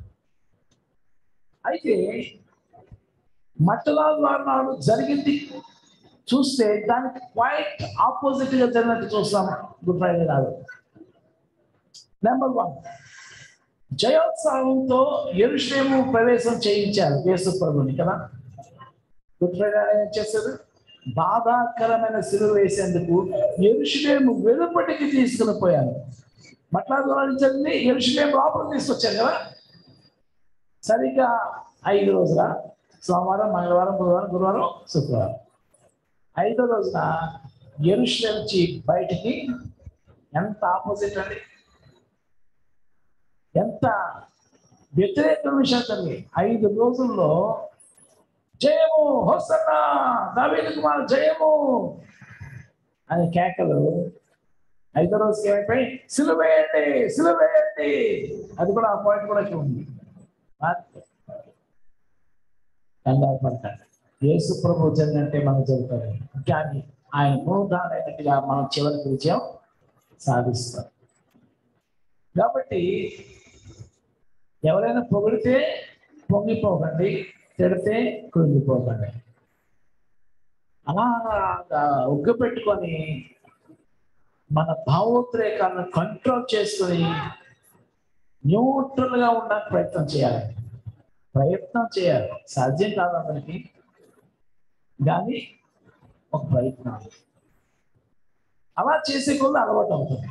అయితే మట్టలాల్ వారు జరిగింది చూస్తే దానికి క్వైట్ ఆపోజిట్ గా జరిగినట్టు చూస్తాం గుడ్ ఫ్రైడే నాడు నెంబర్ వన్ జయోత్సవంతో ఎరుషేము ప్రవేశం చేయించారు యేసు ప్రభుని కదా గుడ్ ఫ్రైడే ఏం చేశారు బాధాకరమైన సిలువ వేసేందుకు ఎరుషులేము వెలుపటికి తీసుకుని పోయారు మట్లా దూరం జరిగింది ఎరుషులేము లోపల తీసుకొచ్చారు కదా సరిగ్గా ఐదు రోజుల సోమవారం మంగళవారం బుధవారం గురువారం శుక్రవారం ఐదో రోజున ఎరుషులేం నుంచి బయటికి ఎంత ఆపోజిట్ అండి ఎంత వ్యతిరేక విషయం జరిగింది ఐదు రోజుల్లో జయము హొసన్న దావీదు కుమార్ జయము అని కేకలు ఐదో రోజుకి ఏమైపోయి సిలువేయండి సిలువేయండి అది కూడా ఆ పాయింట్ కూడా ఇక్కడ ఉంది కంగారు పడతాడు యేసు ప్రభు జరిగినట్టే మనం జరుగుతుంది కానీ ఆయన మూదానైనట్టుగా మనం చివరికి విజయం సాధిస్తాం కాబట్టి ఎవరైనా పొగిడితే పొంగిపోకండి తిడితే కృంగిపోకండి అలా ఉగ్గు పెట్టుకొని మన భావోద్రేకాలను కంట్రోల్ చేసుకొని న్యూట్రల్ గా ఉండడానికి ప్రయత్నం చేయాలి ప్రయత్నం చేయాలి సాధ్యం కాదు అందరికి కానీ ఒక ప్రయత్నం అలా చేసే కొద్ది అలవాటు అవుతుంది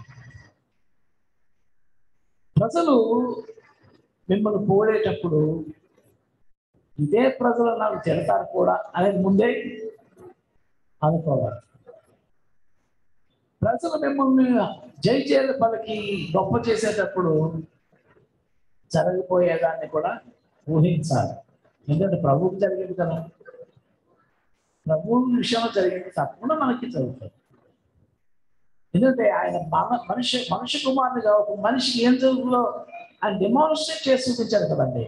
ప్రజలు మిమ్మల్ని పోడేటప్పుడు ఇదే ప్రజలు నాకు తిడతారు కూడా అనేది ముందే అనుకోవాలి ప్రజలు మిమ్మల్ని జై జయల పలికి గొప్ప చేసేటప్పుడు జరగబోయేదాన్ని కూడా ఊహించాలి ఎందుకంటే ప్రభువుకి జరిగింది కదా ప్రభు విషయంలో జరిగింది తప్పకుండా మనకి జరుగుతుంది ఎందుకంటే ఆయన మన మనిషి మనిషి కుమారునిగా ఒక మనిషికి ఏం జరుగుతుందో ఆయన డెమాన్స్ట్రేట్ చేసి చూపించారు కదండి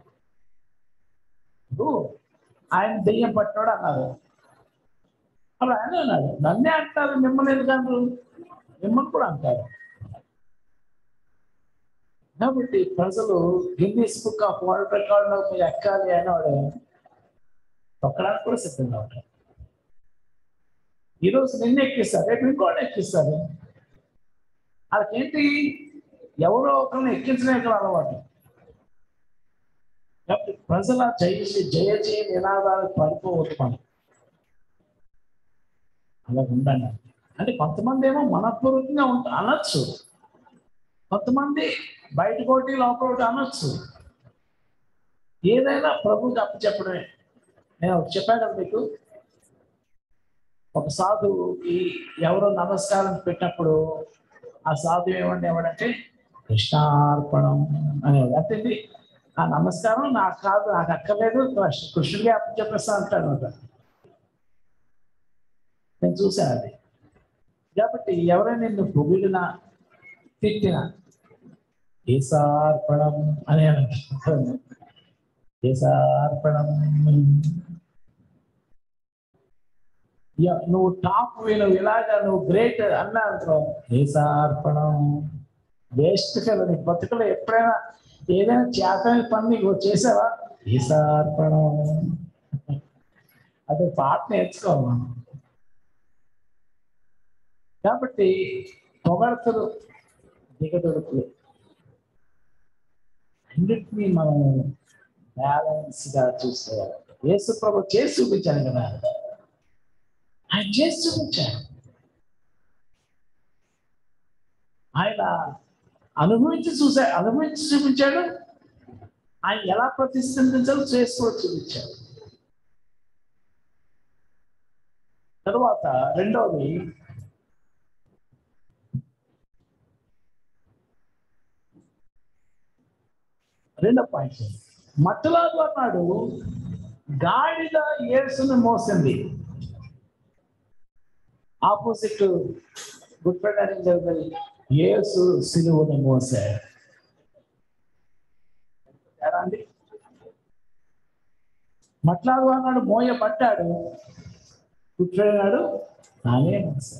ఇప్పుడు ఆయన దెయ్యం పట్టినాడు అన్నారు అప్పుడు ఆయన అన్నాడు నన్నే అంటారు మిమ్మల్ని ఎందుకంటారు మిమ్మల్ని కూడా అంటారు కాబట్టి ప్రజలు Guinness book of world record లో మీరు ఎక్కాలి అని వాడు తొక్కడానికి కూడా సిద్ధంగా ఉంటారు ఈరోజు నిన్ను ఎక్కిస్తారు రేపు ఇంకోటి ఎక్కిస్తారు వాళ్ళకేంటి ఎవరో ఒకరిని ఎక్కించడం ఇక్కడ అలవాటు కాబట్టి ప్రజల జయ జయ జయ నినాదాలు పడిపోవద్దు మనం అలా ఉండండి అంటే కొంతమంది ఏమో మనపూర్వకంగా ఉంట అనొచ్చు కొంతమంది బయట ఒకటి లోపల ఒకటి అనొచ్చు ఏదైనా ప్రభుకి అప్పు చెప్పడమే నేను ఒకటి చెప్పాను కదా మీకు ఒక సాధువుకి ఎవరో నమస్కారం పెట్టినప్పుడు ఆ సాధువు ఏమంటే ఏమంటే కృష్ణార్పణం అనేవాడు అంటే ఆ నమస్కారం నాకు కాదు నాకు అక్కర్లేదు కృష్ణ- కృష్ణుడికి అప్పు చెప్పేస్తా అంటాడు అనమాట నేను చూశాను అది కాబట్టి ఎవరైనా నిన్ను పొగిడినా తిట్టినా ఏసార్పణం అని అంటారు ఏసార్పణం యా- నువ్వు టాప్ నువ్వు ఇలాగా నువ్వు గ్రేట్ అన్నా అనుకో ఏసార్పణం వేస్ట్ కదా నీ బతుకులో ఎప్పుడైనా ఏదైనా చేతని పని నీకు చేసావా ఈసార్పణం అదే పాట నేర్చుకోవాలి మనం కాబట్టి పొగడతలు దిగదొడుకులు అన్నిటినీ మనం బ్యాలెన్స్ గా చూసుకోవాలి యేసు ప్రభు చేసి చూపించాను కదా ఆయన చేసి చూపించాడు ఆయన అనుభవించి చూసా అనుభవించి చూపించాడు ఆయన ఎలా ప్రతిష్ఠించాలో చేసుకోవచ్చు చూపించాడు తరువాత రెండవది రెండో పాయింట్ మట్టలాదు అన్నాడు గాడిద యేసును మోసింది ఆపోజిట్ గుడ్ ఫ్రైడే అని జరుగుతుంది యేసు సిలువను మోసాడు ఎలా అండి మట్లాడు అన్నాడు మోయబడ్డాడు గుడ్ ఫ్రైడే నాడు తానే మోసాడు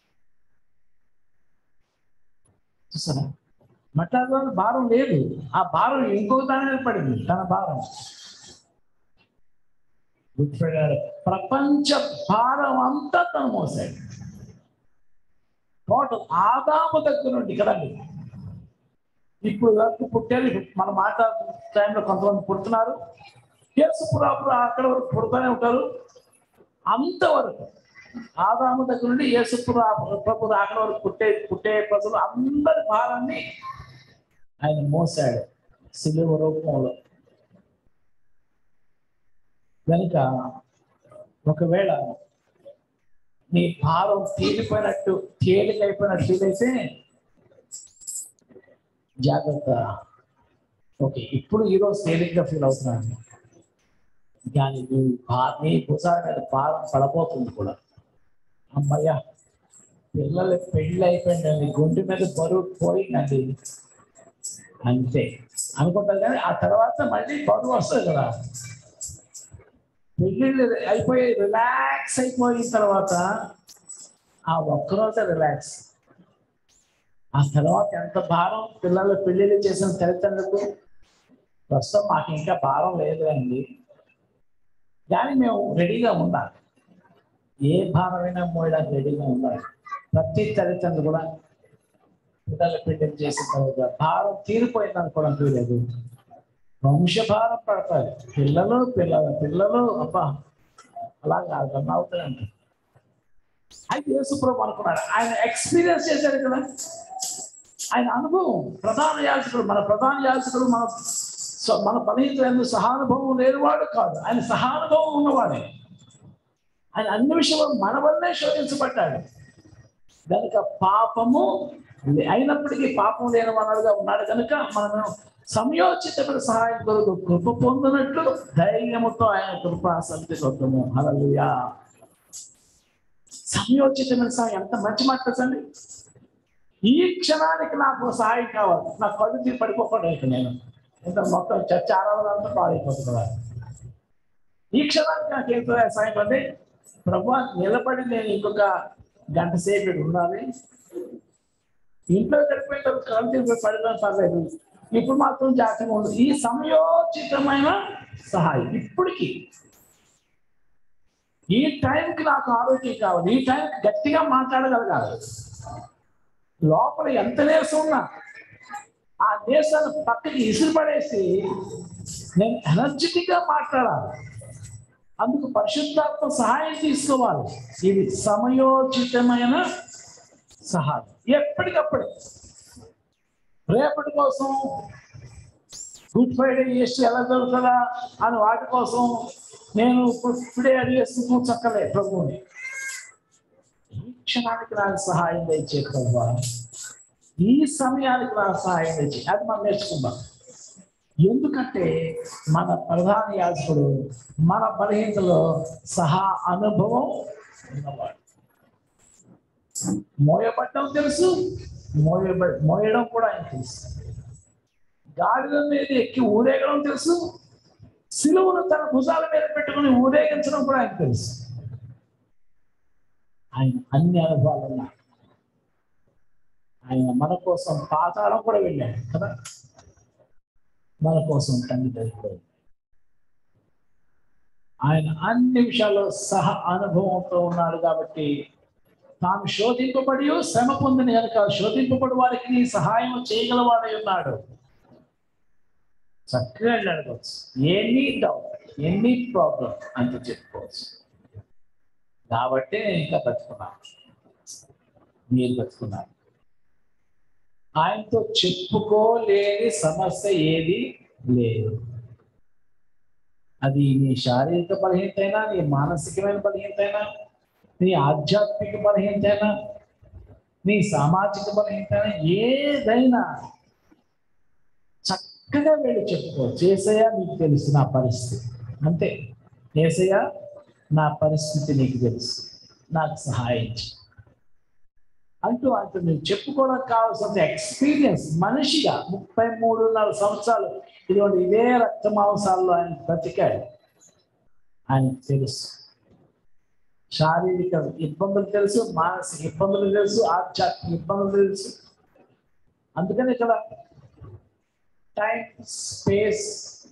చూసారా మట్లాడు అన్న భారం లేదు ఆ భారం ఇంకొక దాని మీద పడింది తన భారం గుడ్ ఫ్రైడే నాడు ప్రపంచ భారం అంతా తను మోసాడు టోటల్ ఆదాము దగ్గర నుండి కదండి ఇప్పుడు వరకు పుట్టారు ఇప్పుడు మనం మాట్లాడుతున్న టైంలో కొంతమంది పుడుతున్నారు యేసుపురాపురం అక్కడ వరకు పుడుతూనే ఉంటారు అంతవరకు ఆదాము దగ్గర నుండి యేసుపురా ప్రభు అక్కడ వరకు పుట్టే పుట్టే ప్రజలు అందరి భారాన్ని ఆయన మోసాడు సిలువ రూపంలో కనుక ఒకవేళ నీ భారం తీరిపోయినట్టు తేలికైపోయినట్టు ఫీల్ అయితే జాగ్రత్త ఓకే ఇప్పుడు ఈరోజు తేలిగ్గా ఫీల్ అవుతున్నాను కానీ నీ భా నీ భుజాల మీద భారం పడబోతుంది కూడా అమ్మయ్యా పిల్లల పెళ్ళి అయిపోయిందండి గుండె మీద బరువు పోయిందండి అంతే అనుకుంటారు కానీ ఆ తర్వాత మళ్ళీ బరువు వస్తుంది కదా పెళ్ళిళ్ళు అయిపోయి రిలాక్స్ అయిపోయిన తర్వాత ఆ ఒక్కరోజే రిలాక్స్ ఆ తర్వాత ఎంత భారం పిల్లలు పెళ్ళిళ్ళు చేసిన తల్లిదండ్రులకు ప్రస్తుతం మాకు ఇంకా భారం లేదు అండి కానీ మేము రెడీగా ఉండాలి ఏ భారమైనా మోయడానికి రెడీగా ఉండాలి ప్రతి తల్లిదండ్రులు కూడా పిల్లల పెళ్లి చేసిన తర్వాత భారం తీరిపోయింది అనుకోవడం లేదు వంశభారం పడతాయి పిల్లలు పిల్లల పిల్లలు అబ్బా అలా కాదు రన్ అవుతాయంట అయితే యేసుప్రభు అనుకున్నాడు ఆయన ఎక్స్పీరియన్స్ చేశాడు కదా ఆయన అనుభవం ప్రధాన యాజకుడు మన ప్రధాన యాజకుడు మన స- మన పనిహితులందు సహానుభవం లేనివాడు కాదు ఆయన సహానుభవం ఉన్నవాడే ఆయన అన్ని విషయంలో మన వల్లే శోధించబడ్డాడు కనుక పాపము లే- అయినప్పటికీ పాపం లేని వాడుగా ఉన్నాడు కనుక మనం సమయోచితమైన సహాయం కొరకు కృప పొందినట్లు ధైర్యముతో ఆయన కృప సంతి కొద్దము హల్లెలూయా సమయోచితమైన సహాయం ఎంత మంచి మాట తెలుసండి ఈ క్షణానికి నాకు సహాయం కావాలి నా కళ్ళు తీసి పడిపోకుండా ఇక నేను ఇంత మొత్తం చర్చ ఆరాధనంతా పాడైపోతున్నా ఈ క్షణానికి నాకు ఏంటో సహాయం అంటే ప్రభు నిలబడి నేను ఇంకొక గంట సేపు ఇక్కడ ఉండాలి ఇంట్లో గడిపోయిన తర్వాత కళ్ళు తీసి పడినా పర్లేదు ఇప్పుడు మాత్రం జాగ్రత్తగా ఉండదు ఈ సమయోచితమైన సహాయం ఇప్పటికి ఈ టైంకి నాకు ఆరోగ్యం కావాలి ఈ టైంకి గట్టిగా మాట్లాడగలగాలి లోపల ఎంత నీరసం ఉన్నా ఆ నీరసాన్ని పక్కకి ఇసిరిపడేసి నేను ఎనర్జెటిక్ గా మాట్లాడాలి అందుకు పరిశుద్ధాత్మ సహాయం తీసుకోవాలి ఇది సమయోచితమైన సహాయం ఎప్పటికప్పుడు రేపటి కోసం గుడ్ ఫ్రైడే చేసి ఎలా జరుగుతుందా అని వాటి కోసం నేను ఇప్పుడు ఇప్పుడే అడిగేస్తూ కూర్చక్కలే ప్రభువుని ఈ క్షణానికి నాకు సహాయం తెచ్చే ప్రభు ఈ సమయానికి నాకు సహాయం తెచ్చి అది మనం నేర్చుకుందాం ఎందుకంటే మన ప్రధాన యాజకుడు మన బలహీనతలో సహా అనుభవం ఉన్నవాడు మోయబడ్డం తెలుసు మోయబ మోయడం కూడా ఆయన తెలుసు గాడిద మీద ఎక్కి ఊరేగడం తెలుసు సిలువను తన భుజాల మీద పెట్టుకుని ఊరేగించడం కూడా ఆయనకు తెలుసు ఆయన అన్ని అనుభవాలు ఉన్నాయి ఆయన మన కోసం పాతాళం కూడా వెళ్ళాడు కదా మన కోసం తండ్రి దగ్గర ఆయన అన్ని విషయాల్లో సహ అనుభవంతో ఉన్నాడు కాబట్టి తాను శోధింపబడి శ్రమ పొందిన కనుక శోధింపబడి వారికి సహాయం చేయగలవాడై ఉన్నాడు చక్కగా వెళ్ళి అడగవచ్చు ఎనీ డౌట్ ఎనీ ప్రాబ్లం అంత చెప్పుకోవచ్చు కాబట్టి నేను ఇంకా బతుకున్నాను మీరు బతుకున్నారు ఆయనతో చెప్పుకోలేని సమస్య ఏది లేదు అది నీ శారీరక బలహీనతైనా నీ మానసికమైన బలహీనతైనా నీ ఆధ్యాత్మిక బలహీనతైనా నీ సామాజిక బలహీనతైనా ఏదైనా చక్కగా వెళ్ళి చెప్పుకోవచ్చు ఏసయ్య నీకు తెలుసు నా పరిస్థితి అంతే ఏసయ్య నా పరిస్థితి నీకు తెలుసు నాకు సహాయం చేయి అంటూ అంటూ నువ్వు చెప్పుకోవడానికి కావాల్సిన ఎక్స్పీరియన్స్ మనిషిగా ముప్పై మూడున్నర సంవత్సరాలు ఇదిగోండి ఇదే రక్త మాంసాల్లో ఆయన బ్రతికాడు ఆయనకు తెలుసు శారీరక ఇబ్బందులు తెలుసు మానసిక ఇబ్బందులు తెలుసు ఆధ్యాత్మిక ఇబ్బందులు తెలుసు అందుకని ఇక్కడ టైం స్పేస్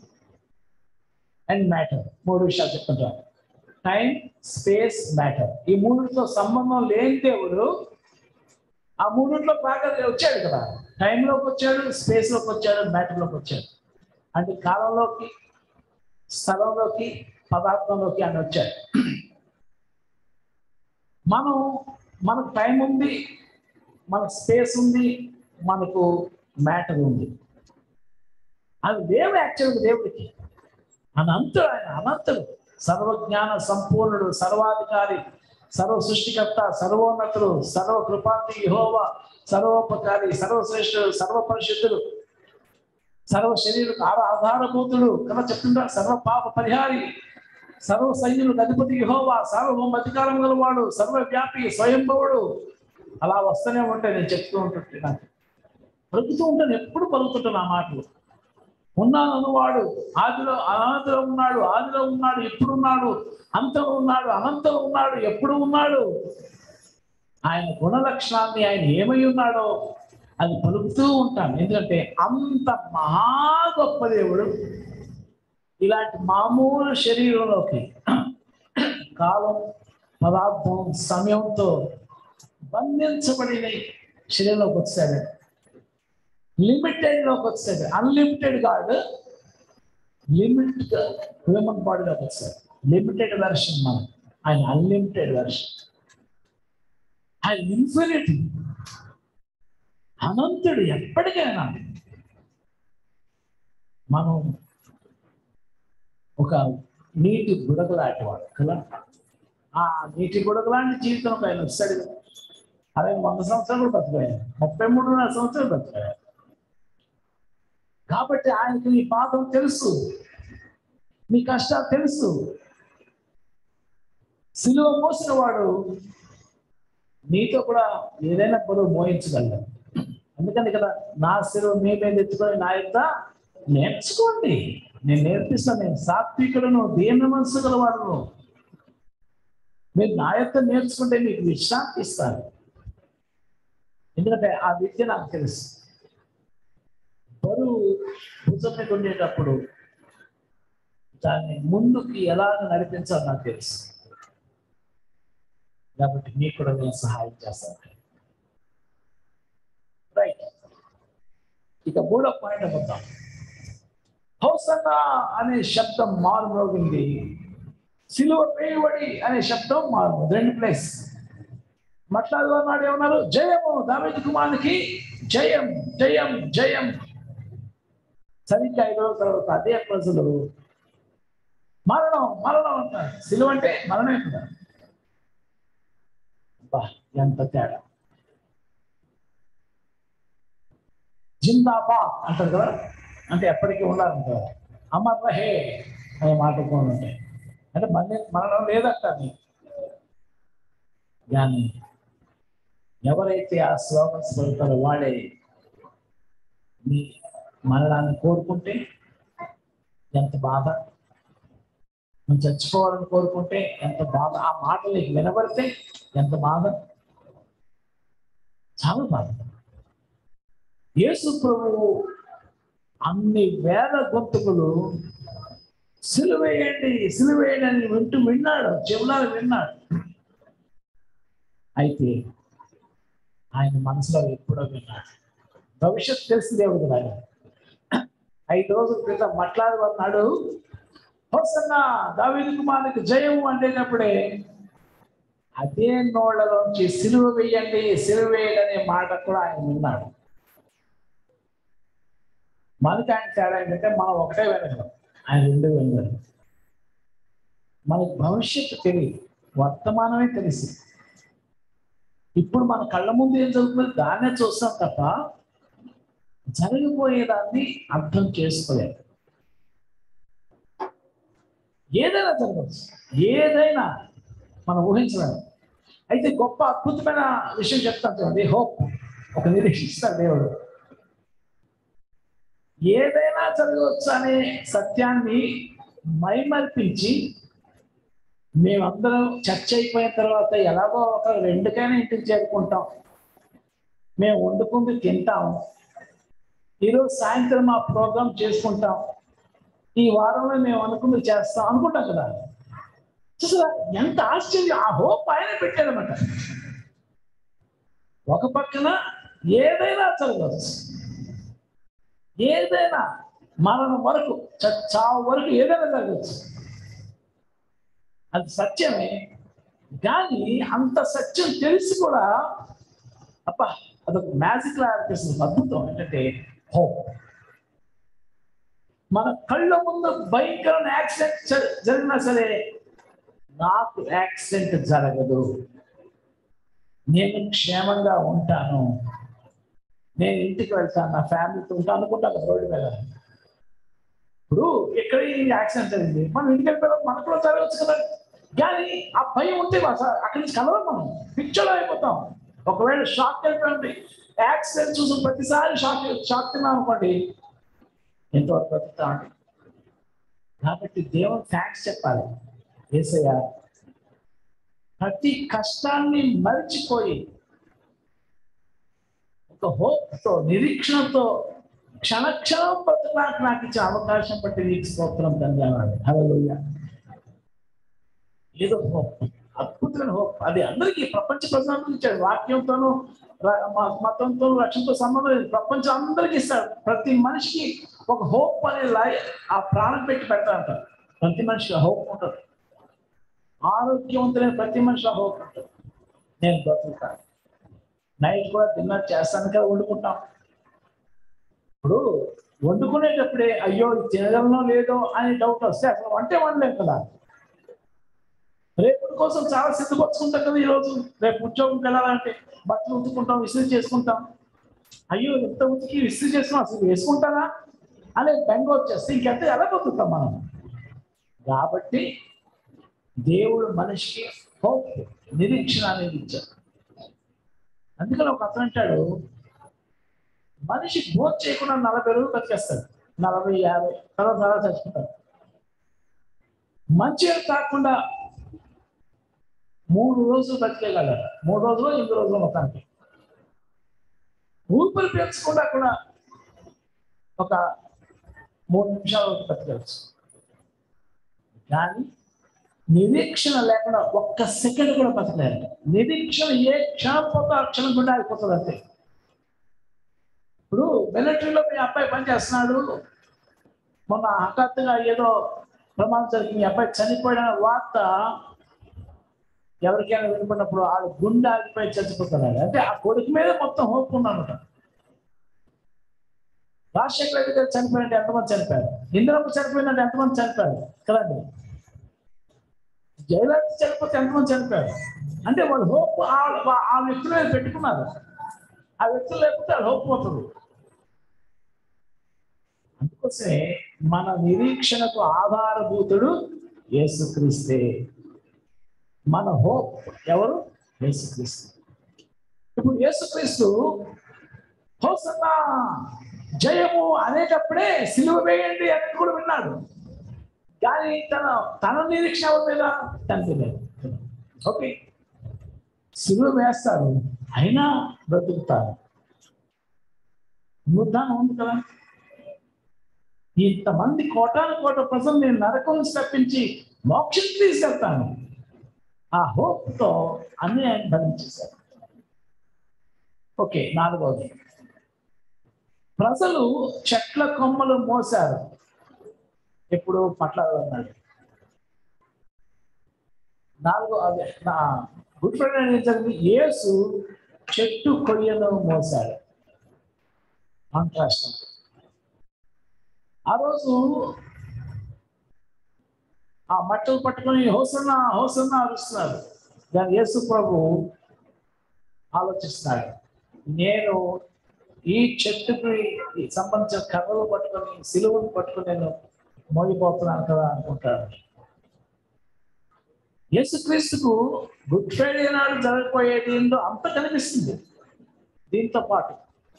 అండ్ మ్యాటర్ మూడు విషయాలు చెప్తుంటారు టైం స్పేస్ మ్యాటర్ ఈ మూడితో సంబంధం లేని దేవుడు ఆ మూడిట్లో బాగా వచ్చాడు కదా టైంలోకి వచ్చాడు స్పేస్లోకి వచ్చాడు మ్యాటర్లోకి వచ్చాడు అంటే కాలంలోకి స్థలంలోకి పదార్థంలోకి అని వచ్చాడు మనం మనకు టైం ఉంది మనకు స్పేస్ ఉంది మనకు మ్యాటర్ ఉంది అది లేవు యాక్చువల్గా దేవుడికి అనంతుడు ఆయన అనంతుడు సర్వజ్ఞాన సంపూర్ణుడు సర్వాధికారి సర్వ సృష్టికర్త సర్వోన్నతుడు సర్వ కృపాంతి యహోవ సర్వోపకారి సర్వశ్రేష్ఠుడు సర్వ పరిశుద్ధుడు సర్వ శరీరకు ఆర ఆధారభూతుడు కదా చెప్తుంటారు సర్వ పాప పరిహారి సర్వ సైన్యులకు అధిపతి యహోవా సార్వభౌమ అధికారం గలవాడు సర్వవ్యాపి స్వయంభవుడు అలా వస్తూనే ఉంటాయి నేను చెప్తూ ఉంటుంటే నాకు పలుకుతూ ఉంటాను ఎప్పుడు పలుకుతుంటాను ఆ మాటలు ఉన్నాను అనువాడు ఆదిలో అనాదిలో ఉన్నాడు ఆదిలో ఉన్నాడు ఎప్పుడు ఉన్నాడు అంతలో ఉన్నాడు అనంతలో ఉన్నాడు ఎప్పుడు ఉన్నాడు ఆయన గుణ లక్షణాన్ని ఆయన ఏమై ఉన్నాడో అది పలుకుతూ ఉంటాను ఎందుకంటే అంత మహా గొప్ప దేవుడు ఇలాంటి మామూలు శరీరంలోకి కాలం పదార్థం సమయంతో బంధించబడిన శరీరంలోకి వచ్చాడు లిమిటెడ్ లోకి వచ్చాడు అన్లిమిటెడ్ కాదు లిమిట్ హ్యూమన్ బాడీలోకి వచ్చాడు లిమిటెడ్ వెర్షన్ మనం ఆయన అన్లిమిటెడ్ వెర్షన్ ఆయన ఇన్ఫినిటీ అనంతుడు ఎప్పటికైనా మనం ఒక నీటి బుడగలాంటివాడు కదా ఆ నీటి బుడగలాంటి జీవితం ఒక ఆయన వస్తాడు కదా. అదే వంద సంవత్సరాలు కూడా బతికాడు ముప్పై మూడున్నర సంవత్సరాలు బతికాడు కాబట్టి ఆయనకు నీ పాదం తెలుసు నీ కష్టాలు తెలుసు సిలువ మోసిన వాడు నీతో కూడా ఏదైనా బరువు మోయించగలడు అందుకని కదా నా సిలువ మీ మీద ఎత్తుకొని నా యొక్క నేర్చుకోండి నేను నేర్పిస్తాను నేను సాత్వికులను దీన మనసు గలవాడును మీరు నా యొక్క నేర్చుకుంటే మీకు విశ్రాంతి ఇస్తారు ఎందుకంటే ఆ విద్య నాకు తెలుసు బరువు భుజం మీద ఉండేటప్పుడు దాన్ని ముందుకి ఎలా నడిపించాలో నాకు తెలుసు కాబట్టి మీకు కూడా నేను సహాయం చేస్తాను రైట్ ఇక మూడో పాయింట్ వద్దాం హౌసన్న అనే శబ్దం మారుమోగింది సిలువ వేయబడి అనే శబ్దం మారు రెండు ప్లేస్ మట్లాడు అన్నాడు ఏమన్నారు జయము దావేది కుమారునికి జయం జయం జయం సరిగ్గా ఐదు రోజుల తర్వాత అదే ప్రజలు మరణం మరణం అంటారు సిలువ అంటే మరణమే కదా అబ్బా, ఎంత తేడా జిందాబాద్ అంటారు కదా అంటే ఎప్పటికీ ఉండాలంటారు అమర్ రహే అనే మాట కూడా ఉంటాయి అంటే మన మనలో లేదంట అది కానీ ఎవరైతే ఆ స్లోగన్స్ పలుకుతారో వాడే నీ మరణాన్ని కోరుకుంటే ఎంత బాధ నువ్వు చచ్చిపోవాలని కోరుకుంటే ఎంత బాధ ఆ మాటలు నీకు వినబడితే ఎంత బాధ చాలా బాధ యేసు ప్రభువు అన్ని వేల గొంతుకులు సిలువేయండి సిలువేయండి అని వింటూ విన్నాడు చెవులాలు విన్నాడు అయితే ఆయన మనసులో ఎప్పుడో విన్నాడు భవిష్యత్తు తెలిసి దేవుడు ఆయన ఐదు రోజుల క్రితం మాట్లాడమన్నాడు హోసన్న దావీదు కుమారునికి జయము అంటేటప్పుడే అదే నోళ్ళలోంచి సిలువ వేయండి సిలువ వేయండి అనే మాట కూడా ఆయన విన్నాడు మనకి ఆయన తేడా ఏంటంటే మనం ఒకటే వినగలం ఆయన రెండు వినగలం మనకి భవిష్యత్తు తెలియదు వర్తమానమే తెలుసు ఇప్పుడు మన కళ్ళ ముందు ఏం జరుగుతుందో దాన్నే చూస్తాం తప్ప జరిగిపోయేదాన్ని అర్థం చేసుకోలేదు ఏదైనా జరగచ్చు ఏదైనా మనం ఊహించలేము అయితే గొప్ప అద్భుతమైన విషయం చెప్తాను చూడండి హోప్ ఒక నిరీక్షిస్తాడు దేవుడు ఏదైనా జరగవచ్చు అనే సత్యాన్ని మైమర్పించి మేమందరం చర్చ అయిపోయిన తర్వాత ఎలాగో ఒక రెండుకైనా ఇంటికి చేరుకుంటాం మేము వండుకుంది తింటాం ఈరోజు సాయంత్రం ఆ ప్రోగ్రామ్ చేసుకుంటాం ఈ వారంలో మేము అనుకుంది చేస్తాం అనుకుంటాం కదా చూసారా ఎంత ఆశ్చర్యం ఆ హోప్ ఆయన పెట్టాడనమాట ఒక పక్కన ఏదైనా జరగవచ్చు ఏదైనా మరణం వరకు చ- చావు వరకు ఏదైనా జరగచ్చు అది సత్యమే కానీ అంత సత్యం తెలిసి కూడా అబ్బా అదొక మ్యాజిక్ లా అనిపిస్తుంది అద్భుతం ఏంటంటే హోప్ మన కళ్ళ ముందు భయంకరమైన యాక్సిడెంట్ జ- జరిగినా సరే నాకు యాక్సిడెంట్ జరగదు నేను క్షేమంగా ఉంటాను నేను ఇంటికి వెళ్తాను నా ఫ్యామిలీతో ఉంటాను అనుకుంటాను కదా రోడ్డు మీద ఇప్పుడు ఎక్కడ ఈ యాక్సిడెంట్ జరిగింది మనం ఇంటికి వెళ్ళిపోయాం మనకు కూడా జరగచ్చు కదా కానీ ఆ భయం ఉంటే మా సార్ అక్కడి నుంచి కలవం మనం పిక్చర్ అయిపోతాం ఒకవేళ షాక్ అయిపోయింది యాక్సిడెంట్ చూసిన ప్రతిసారి షాక్ షాక్ తిన్నాం అనుకోండి ఎంతవరకు బతుకుతామండి కాబట్టి దేవుని థ్యాంక్స్ చెప్పాలి ఏసయ్య ప్రతి కష్టాన్ని మరిచిపోయి ఒక హోప్తో నిరీక్షణతో క్షణక్షణం బతకడానికి నాకు ఇచ్చిన అవకాశం బట్టి నీకు స్తోత్రం ధన్యవాదాలు హల్లెలూయా ఏదో హోప్ అద్భుతమైన హోప్ అది అందరికీ ప్రపంచ ప్రజలందరికీ ఇచ్చాడు వాక్యంతోనూ ర- మ- మతంతో రక్షణతో సంబంధం లేదు ప్రపంచం అందరికీ ఇస్తాడు ప్రతి మనిషికి ఒక హోప్ అనే లై ఆ ప్రాణం పెట్టి పెడతాడంట ప్రతి మనిషికి హోప్ ఉంటుంది ఆరోగ్యవంతులైన ప్రతి మనిషికి హోప్ ఉంటుంది నేను బతుకుతాను నైట్ కూడా డిన్నర్ చేస్తాను కదా వండుకుంటాం ఇప్పుడు వండుకునేటప్పుడే అయ్యో ఇది తినగలనో లేదో అని డౌట్ వస్తే అసలు వంటే వండలేం కదా రేపటి కోసం చాలా సిద్ధపరచుకుంటాం కదా ఈరోజు రేపు ఉద్యోగంకి వెళ్ళాలంటే బట్టలు ఉతుకుంటాం విసిరి చేసుకుంటాం అయ్యో ఎంత ఉతికి విసిరి చేసుకున్నాం అసలు వేసుకుంటారా అనే బెంగ వచ్చేస్తే ఇంకెంత ఎలా బతుకుతాం మనం కాబట్టి దేవుడు మనిషికి హోప్ నిరీక్షణ అనేది ఇచ్చాడు అందుకని ఒక అతను అంటాడు మనిషి భోజనం చేయకుండా నలభై రోజులు బతికేస్తాడు నలభై యాభై తర్వాత తర్వాత చచ్చిపోతాడు మంచిగా కాకుండా మూడు రోజులు బతికేయగలరు మూడు రోజులు ఎనిమిది రోజులు మొత్తానికి ఊపిరి పీల్చకుండా కూడా ఒక మూడు నిమిషాలు బతికవచ్చు కానీ నిరీక్షణ లేకుండా ఒక్క సెకండ్ కూడా బతకలేరు నిరీక్షణ ఏ క్షణం పోతే ఆ క్షణం కూడా అయిపోతుంది అంతే ఇప్పుడు మిలిటరీలో మీ అబ్బాయి పని చేస్తున్నాడు మొన్న హఠాత్తుగా ఏదో ప్రమాదం జరిగి మీ అబ్బాయి చనిపోయిన వార్త ఎవరికైనా వినపడినప్పుడు ఆడు గుండె ఆగిపోయి చచ్చిపోతున్నాడు అంటే ఆ కొడుకు మీదే మొత్తం హోప్ ఉన్నానట రాజశేఖర రెడ్డి గారు చనిపోయినట్టు ఎంతమంది చనిపోయారు ఇందిరమ్మ చనిపోయినట్టు ఎంతమంది చనిపోయారు కదండి జయలలిత చనిపోతే ఎంతమంది చనిపోయారు అంటే వాళ్ళు హోప్ ఆ వ్యక్తుల మీద పెట్టుకున్నారు ఆ వ్యక్తులు లేకపోతే అది హోప్ పోతుంది అందుకోసం అందుకోసమే మన నిరీక్షణకు ఆధారభూతుడు యేసుక్రీస్తే మన హోప్ ఎవరు యేసుక్రీస్తు ఇప్పుడు యేసుక్రీస్తు హోసన్నా జయము అనేటప్పుడే సిలువ వేయండి అని కూడా విన్నాడు కానీ తన తన నిరీక్షణ ఎవరి మీద తండ్రి మీద ఓకే సిలువ వేస్తారు అయినా బ్రతుకుతారు పునరుద్ధానం ఉంది కదా ఇంతమంది కోటాను కోట ప్రజలు నేను నరకం నుంచి తప్పించి మోక్షం తీసుకెళ్తాను ఆ హోప్తో అన్ని ఆయన భరించేశారు ఓకే నాలుగవది ప్రజలు చెట్ల కొమ్మలు మోసారు ఎప్పుడు పట్లాడు నాలుగో అదే నా గుడ్ ఫ్రైడే ఏం జరిగింది యేసు చెట్టు కొయ్యను మోసాడు కాంట్రాస్ట్ ఆ రోజు ఆ మట్టలు పట్టుకొని హోసన్న హోసన్న అరుస్తున్నారు దాని యేసు ప్రభు ఆలోచిస్తున్నాడు నేను ఈ చెట్టుకి సంబంధించిన కర్రలు పట్టుకొని సిలువను పట్టుకొని నేను మోగిపోతున్నాను కదా అనుకుంటాడు యేసుక్రీస్తుకు గుడ్ ఫ్రైడే నాడు జరగబోయేది ఏందో అంత కనిపిస్తుంది దీంతో పాటు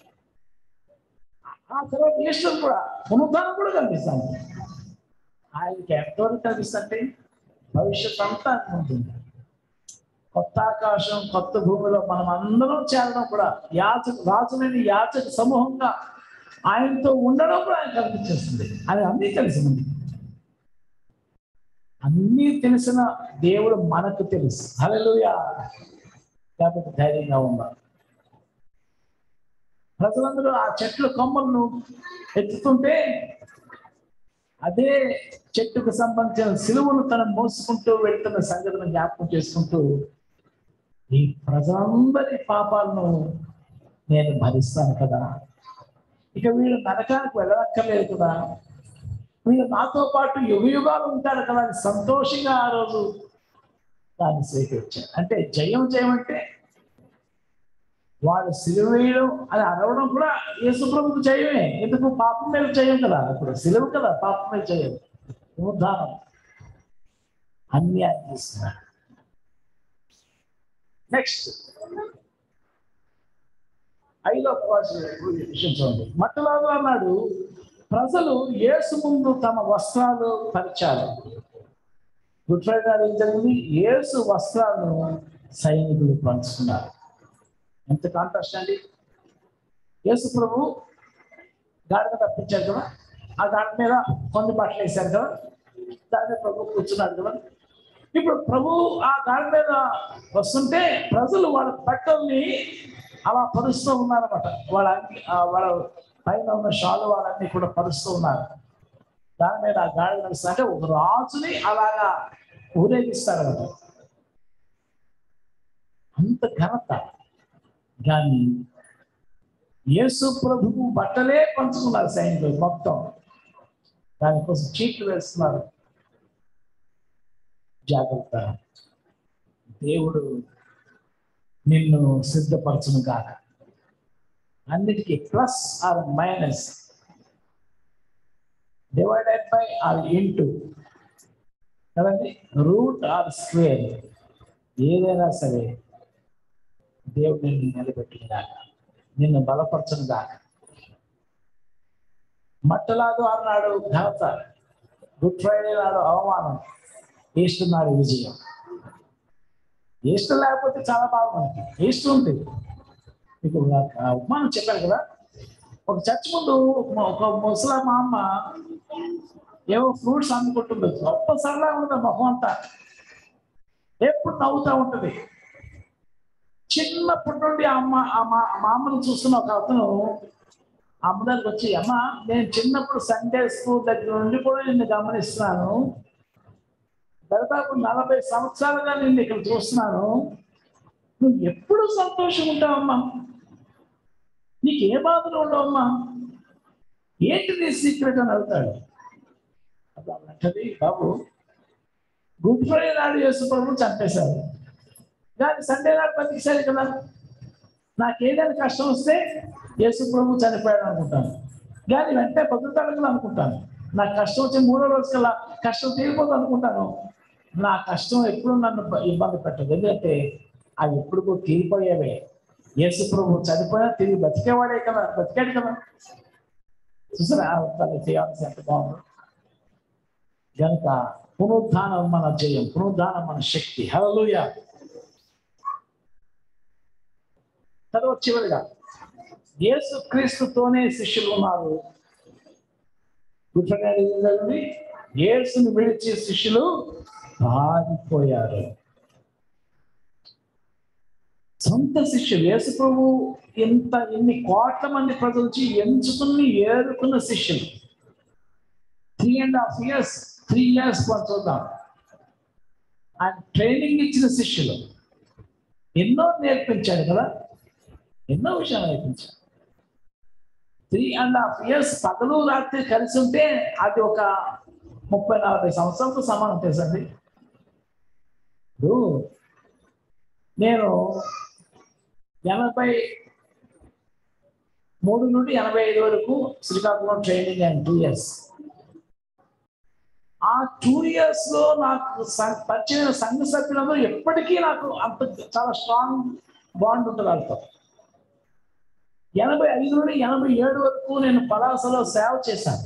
ఆ తర్వాత ఈస్టర్ కూడా పునరుద్ధానం కూడా కనిపిస్తాను ఆయనకి ఎంతవరకు కనిపిస్తుంటే భవిష్యత్ అంతా ఉంటుంది కొత్త ఆకాశం కొత్త భూమిలో మనం అందరం చేరడం కూడా యాచక రాజులేని యాచక సమూహంగా ఆయనతో ఉండడం కూడా ఆయన కనిపించేస్తుంది అది అన్నీ తెలిసింది అన్నీ తెలిసిన దేవుడు మనకు తెలుసు హల్లెలూయా కాబట్టి ధైర్యంగా ఉండాలి ప్రజలందరూ ఆ చెట్ల కొమ్మలను ఎత్తుతుంటే అదే చెట్టుకు సంబంధించిన సిలువను తను మోసుకుంటూ వెళ్తున్న సంగతిని జ్ఞాపకం చేసుకుంటూ ఈ ప్రజలందరి పాపాలను నేను భరిస్తాను కదా ఇక వీళ్ళు నరకానికి వెళ్ళక్కర్లేదు కదా వీళ్ళు నాతో పాటు యుగ యుగాలు ఉంటారు కదా అని సంతోషంగా ఆ రోజు దాన్ని స్వీకరించారు అంటే జయం జయం అంటే వాడు సిలువ వేయడం అది అరవడం కూడా యేసుప్రభుకు జయమే ఎందుకు పాపం మీద జయం కదా ఇప్పుడు సిలువ కదా పాపం మీద జయం పునరుద్ధానం అన్ని ఆయన చేస్తున్నాడు నెక్స్ట్ ఐదో విషయం చూడండి మట్టలాగా అన్నాడు ప్రజలు యేసు ముందు తమ వస్త్రాలు పరిచారు గుడ్ ఫ్రైడే నాడు ఏం జరిగింది యేసు వస్త్రాలను సైనికులు పంచుకున్నారు ఎంత కాంట్రాస్ట్ అండి యేసు ప్రభు గాడిద తప్పించారు కదా ఆ గాడి మీద కొన్ని బట్టలు వేశారు కదా దాని మీద ప్రభు కూర్చున్నాడు కదా ఇప్పుడు ప్రభు ఆ గాడి మీద వస్తుంటే ప్రజలు వాళ్ళ బట్టల్ని అలా పరుస్తూ ఉన్నారన్నమాట వాళ్ళ అన్ని- ఆ వాళ్ళ పైన ఉన్న షాలు వాళ్ళన్నీ కూడా పరుస్తూ ఉన్నారు దాని మీద ఆ గాడి నడుస్తా అంటే ఒక రాజుని అలాగా ఊరేగిస్తారు కదా అంత ఘనత కానీ యేసు ప్రభువు బట్టలే పంచుకున్నారు సైనికులు మొత్తం దానికోసం చీట్లు వేస్తున్నారు జాగ్రత్త దేవుడు నిన్ను సిద్ధపరచును కాక అన్నిటికీ plus or minus divided by or into కదండి రూట్ ఆర్ స్క్వేర్ ఏదైనా సరే దేవుడు నిన్ను నిలబెట్టిన దాకా నిన్ను బలపరచను దాకా మట్టలాదు అన్నాడు ఘనత గుడ్ ఫ్రైడే నాడు అవమానం ఈస్టర్ నాడు విజయం ఈస్టర్ లేకపోతే చాలా బాగా మనకి ఈస్టర్ ఉంటుంది మీకు ఒక ఉపమానం చెప్పారు కదా ఒక చర్చ్ ముందు ఒక- ఒక ముసలా మా అమ్మ ఏవో ఫ్రూట్స్ అమ్ముకుంటుంది గొప్ప సరళా ఉంటుంది మొహం అంతా ఎప్పుడు నవ్వుతూ ఉంటుంది చిన్నప్పటి నుండి ఆ అమ్మ ఆ మా మా అమ్మను చూస్తున్న ఒక అతను ఆ అమ్మ దగ్గరికి వచ్చి అమ్మ నేను చిన్నప్పుడు సండే స్కూల్ దగ్గర నుండి కూడా నిన్ను గమనిస్తున్నాను దాదాపు నలభై సంవత్సరాలుగా నిన్ను ఇక్కడ చూస్తున్నాను నువ్వు ఎప్పుడు సంతోషం ఉంటావమ్మా నీకు ఏ బాధలు ఉండవమ్మా ఏంటి నీ సీక్రెట్ అని అడుగుతాడు అప్పుడు ఆమె అంటది బాబు గుడ్ ఫ్రైడే నాడు యేసు ప్రభు చంపేశారు కానీ సండే నాడు బతికిశారు కదా నాకు ఏదైనా కష్టం వస్తే యేసు ప్రభు చనిపోయాడు అనుకుంటాను కానీ వెంటనే బతుకుతాడు కదా అనుకుంటాను నాకు కష్టం వచ్చి మూడో రోజు కల్లా కష్టం తీరిపోతుంది అనుకుంటాను నా కష్టం ఎప్పుడు నన్ను బ- ఇబ్బంది పెట్టదు ఎందుకంటే అవి ఎప్పుడు తీరిపోయేవే యేసు ప్రభు చనిపోయినా తిరిగి బతికేవాడే కదా బతికాడు కదా చూసారా తను చేయాల్సి ఎంత బాగుంది కనుక పునరుద్ధానం మన జయం పునరుద్ధానం మన శక్తి హలోయ తర్వాత చివరిగా యేసు క్రీస్తుతోనే శిష్యులు ఉన్నారు గుర్తుపట్టండి యేసుని విడిచి శిష్యులు పారిపోయారు సొంత శిష్యులు యేసు ప్రభు ఇంత ఎన్ని కోట్ల మంది ప్రజల నుంచి ఎంచుకుని ఏరుకున్న శిష్యులు three and half years three years చూద్దాం ఆయన ట్రైనింగ్ ఇచ్చిన శిష్యులు ఎన్నో నేర్పించాడు కదా ఎన్నో విషయాలు నేర్పించాడు త్రీ అండ్ హాఫ్ ఇయర్స్ పగలు రాత్రి కలిసి ఉంటే అది ఒక ముప్పై నలభై సంవత్సరాలతో సమానం తెలుసండి ఇప్పుడు నేను ఎనభై మూడు నుండి ఎనభై ఐదు వరకు Srikakulam training and two years ఆ టూ ఇయర్స్ లో నాకు సం- పరిచయమైన సంఘ సభ్యులందరూ ఎప్పటికీ నాకు అంత చాలా స్ట్రాంగ్ బాండ్ ఉంటుంది వాళ్ళతో ఎనభై ఐదు నుండి ఎనభై ఏడు వరకు నేను పలాసలో సేవ చేశాను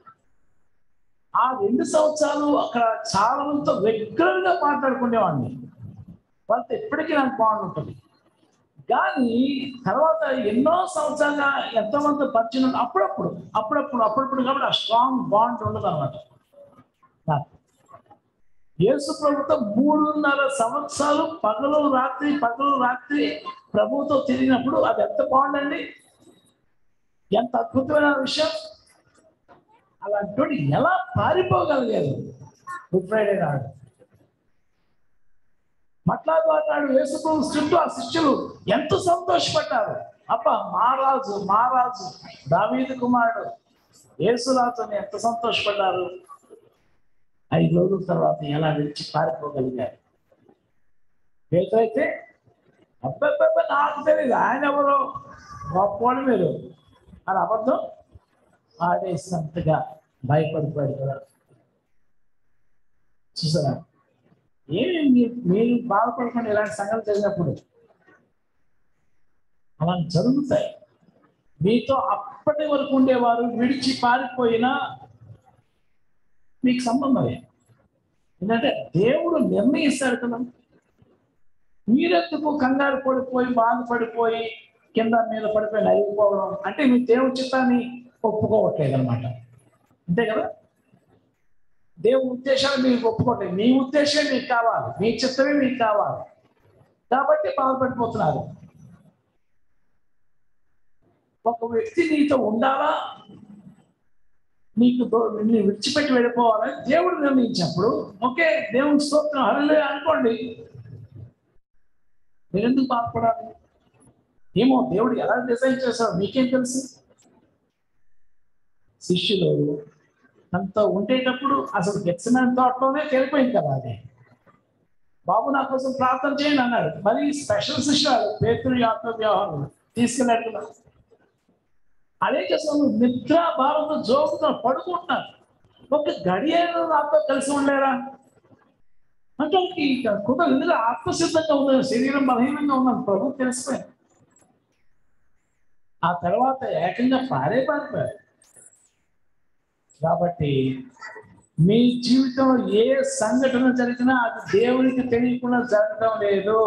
ఆ రెండు సంవత్సరాలు అక్కడ చాలా మందితో రెగ్యులర్ గా మాట్లాడుకునేవాడిని వాళ్ళతో ఎప్పటికీ నాకు బాండ్ ఉంటుంది కానీ తర్వాత ఎన్నో సంవత్సరాలుగా ఎంతో మంది పరిచయం ఉంది. అప్పుడప్పుడు అప్పుడప్పుడు అప్పుడప్పుడు కాబట్టి ఆ స్ట్రాంగ్ బాండ్ ఉండదు అనమాట నాకు యేసు ప్రభుతో మూడున్నర సంవత్సరాలు పగలు రాత్రి పగలు రాత్రి ప్రభుతో తిరిగినప్పుడు అది ఎంత బాగుండండి ఎంత అద్భుతమైన విషయం అలాంటి ఎలా పారిపోగలిగారు గుడ్ ఫ్రైడే నాడు మాట్లాడు యేసు ప్రభు చుట్టూ ఆ శిష్యులు ఎంత సంతోషపడ్డారు అప్ప మహారాజు మహారాజు దావీదు కుమారుడు యేసురాజుని ఎంత సంతోషపడ్డారు ఐదు రోజుల తర్వాత ఎలా విడిచి పారిపోగలిగారు పేదైతే అబ్బాబ్బ నాకు తెలియదు ఆయన ఎవరో గొప్పవాడు మీరు అని అబద్ధం ఆడేసినంతగా భయపడిపోయాడు కదా చూసారా ఏమి మీరు మీరు బాధపడకుండా ఇలాంటి సంగతి జరిగినప్పుడు అలా జరుగుతాయి మీతో అప్పటి వరకు ఉండేవారు విడిచి పారిపోయినా మీకు సంబంధమే ఎందుకంటే దేవుడు నిర్ణయిస్తాడు కదా మీరెందుకు కంగారు పడిపోయి బాధపడిపోయి కింద మీద పడిపోయి నలిగిపోవడం అంటే మీ దేవుడి చిత్తాన్ని ఒప్పుకోవట్లేదు అనమాట అంతే కదా దేవుడి ఉద్దేశాలు మీకు ఒప్పుకోవట్లేదు మీ ఉద్దేశం మీకు కావాలి మీ చిత్తమే మీకు కావాలి కాబట్టి బాధపడిపోతున్నారు ఒక వ్యక్తి నీతో ఉండాలా నీకు దో- నిన్ను విడిచిపెట్టి వెళ్ళిపోవాలని దేవుడు నిర్ణయించినప్పుడు ఓకే దేవుడి స్తోత్రం హల్లే అనుకోండి మీరెందుకు బాధపడాలి ఏమో దేవుడు ఎలా డిజైన్ చేశారో మీకేం తెలుసు శిష్యులు తనతో ఉండేటప్పుడు అసలు గెచ్చమైన తోటలోనే తెలిపోయింది కదా అది బాబు నా కోసం ప్రార్థన చేయండి అన్నాడు మరి స్పెషల్ శిష్యులు పేతురు యాత్ర వ్యవహారం తీసుకెళ్ళాడు కదా అదే చేస్తాను నిద్ర భారంతో జోకుతున్నారు పడుకుంటున్నారు ఒక గడియలు నాతో కలిసి ఉండలేరా అంటే వాళ్ళకి ఇక కుదరదు ఎందుకంటే ఆత్మసిద్ధంగా ఉన్నది శరీరం బలహీనంగా ఉన్నాను ప్రభు తెలిసిపోయింది ఆ తర్వాత ఏకంగా పారే పారిపోయారు కాబట్టి మీ జీవితంలో ఏ సంఘటన జరిగినా అది దేవునికి తెలియకుండా జరగడం లేదు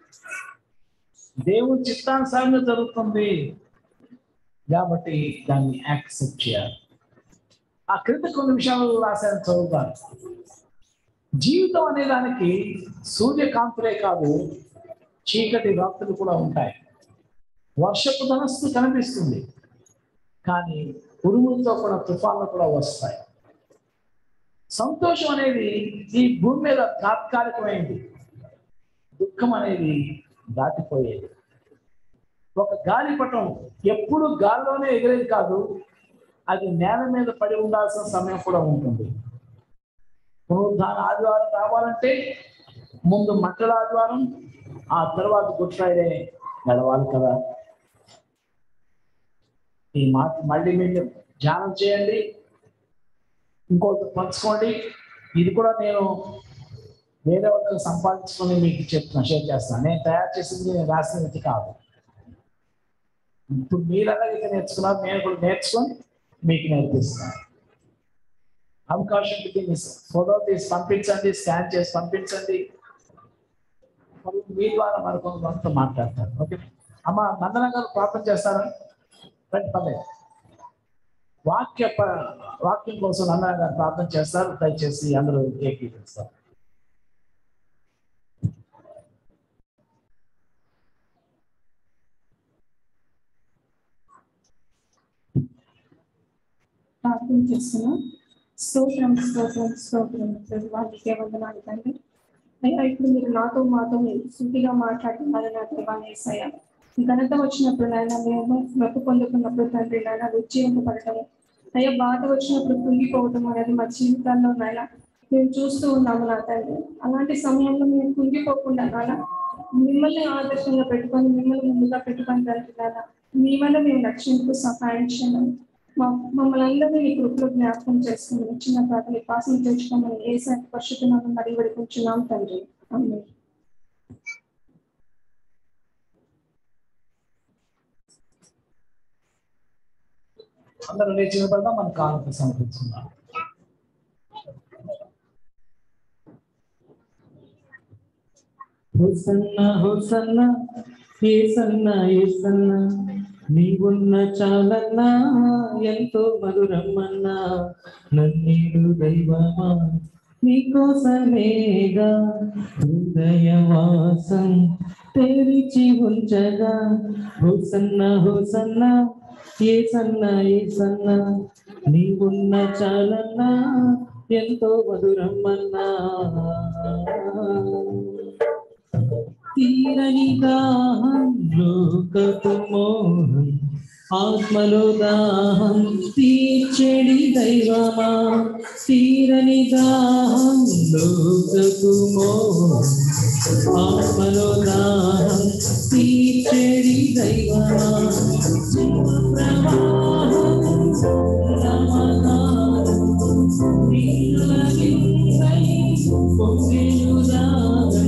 దేవుని చిత్తానుసారంగా జరుగుతుంది కాబట్టి దాన్ని యాక్సెప్ట్ చేయాలి ఆ క్రింద కొన్ని విషయాలు రాశాను చదువుతాను జీవితం అనే దానికి సూర్యకాంతులే కాదు చీకటి రాత్రులు కూడా ఉంటాయి వర్షపు ధనస్సు కనిపిస్తుంది కానీ ఉరుములతో కూడా తుఫాన్లు కూడా వస్తాయి సంతోషం అనేది ఈ భూమి మీద తాత్కాలికమైంది దుఃఖం అనేది దాటిపోయేది ఒక గాలిపటం ఎప్పుడు గాల్లోనే ఎగిరేది కాదు అది నేల మీద పడి ఉండాల్సిన సమయం కూడా ఉంటుంది పునరుద్ధాన ఆదివారం రావాలంటే ముందు మట్టల ఆదివారం ఆ తర్వాత గుడ్ ఫ్రైడే నడవాలి కదా ఈ మాట మళ్ళీ మీరు ధ్యానం చేయండి ఇంకొకటి పంచుకోండి ఇది కూడా నేను వేరే వాళ్ళకి సంపాదించుకొని మీకు చెప్తున్నా షేర్ చేస్తాను నేను తయారు చేసింది నేను రాసినది కాదు ఇప్పుడు మీరు అలాగే నేర్చుకున్నారు నేను కూడా నేర్చుకొని మీకు నేర్పిస్తాను అవకాశం దీన్ని ఫోటో తీసి పంపించండి స్కాన్ చేసి పంపించండి మరి మీ ద్వారా మరొక మనతో మాట్లాడతారు ఓకే అమ్మ నందన గారు ప్రార్థన చేస్తారా రండి పర్లేదు వాక్య ప- వాక్యం కోసం నందన గారు ప్రార్థన చేస్తారు దయచేసి అందరూ ఏకీకరిస్తారు ప్రార్థన చేస్తున్నాం స్తోత్రం స్తోత్రం స్తోత్రం వాళ్ళకే వందనాలు తండ్రి అయ్యా ఇప్పుడు మీరు నాతో మాతో శుద్ధిగా మాట్లాడుతున్నారు నా దేవాలయసయ్య ఘనత వచ్చినప్పుడు నాయన మేము మెప్పు పొందుకున్నప్పుడు తండ్రి నాయన ఉజ్జీవింపబడటము అయ్యా బాధ వచ్చినప్పుడు కుంగిపోవటం అనేది మా జీవితాల్లో నాయన మేము చూస్తూ ఉన్నాము నా తండ్రి అలాంటి సమయంలో మేము కుంగిపోకుండా నాన్న మిమ్మల్ని ఆదర్శంగా పెట్టుకొని మిమ్మల్ని ముందుగా పెట్టుకొని తండ్రి నాన్న మీ వల్ల మేము రక్షణకు సహాయం చేయమని మా మమ్మల్ని అందరినీ మీ కృపలో జ్ఞాపకం చేసుకుని చిన్న ప్రార్థన పాసం తెచ్చుకోమని ఏ పరిశుద్ధనామం మరి విడిపించున్నాం తండ్రి ఆమేన్. అందరూ లేచి నిలబడదాం మన కానుక సమర్పించుకుందాం హుసన్న హుసన్న ఏసన్న ఏసన్న నీవున్న చాలన్నా ఎంతో మధురమ్మన్నా నన్నీడు దైవమా నీకోసమేగా హృదయవాసం తెరిచి ఉంచగా హుసన్న హుసన్న ఏసన్న ఏసన్న నీవున్న చాలన్నా ఎంతో మధురమ్మన్నా తీరని దాహం లోకపు మోహం ఆత్మలో దాహం తీర్చెడి దైవమా తీరని దాహం లోకపు మోహం ఆత్మలో దాహం తీర్చెడి దైవమా జీవ ప్రవాహం రమణారం నీలగిరిపై పొంగెను దాహం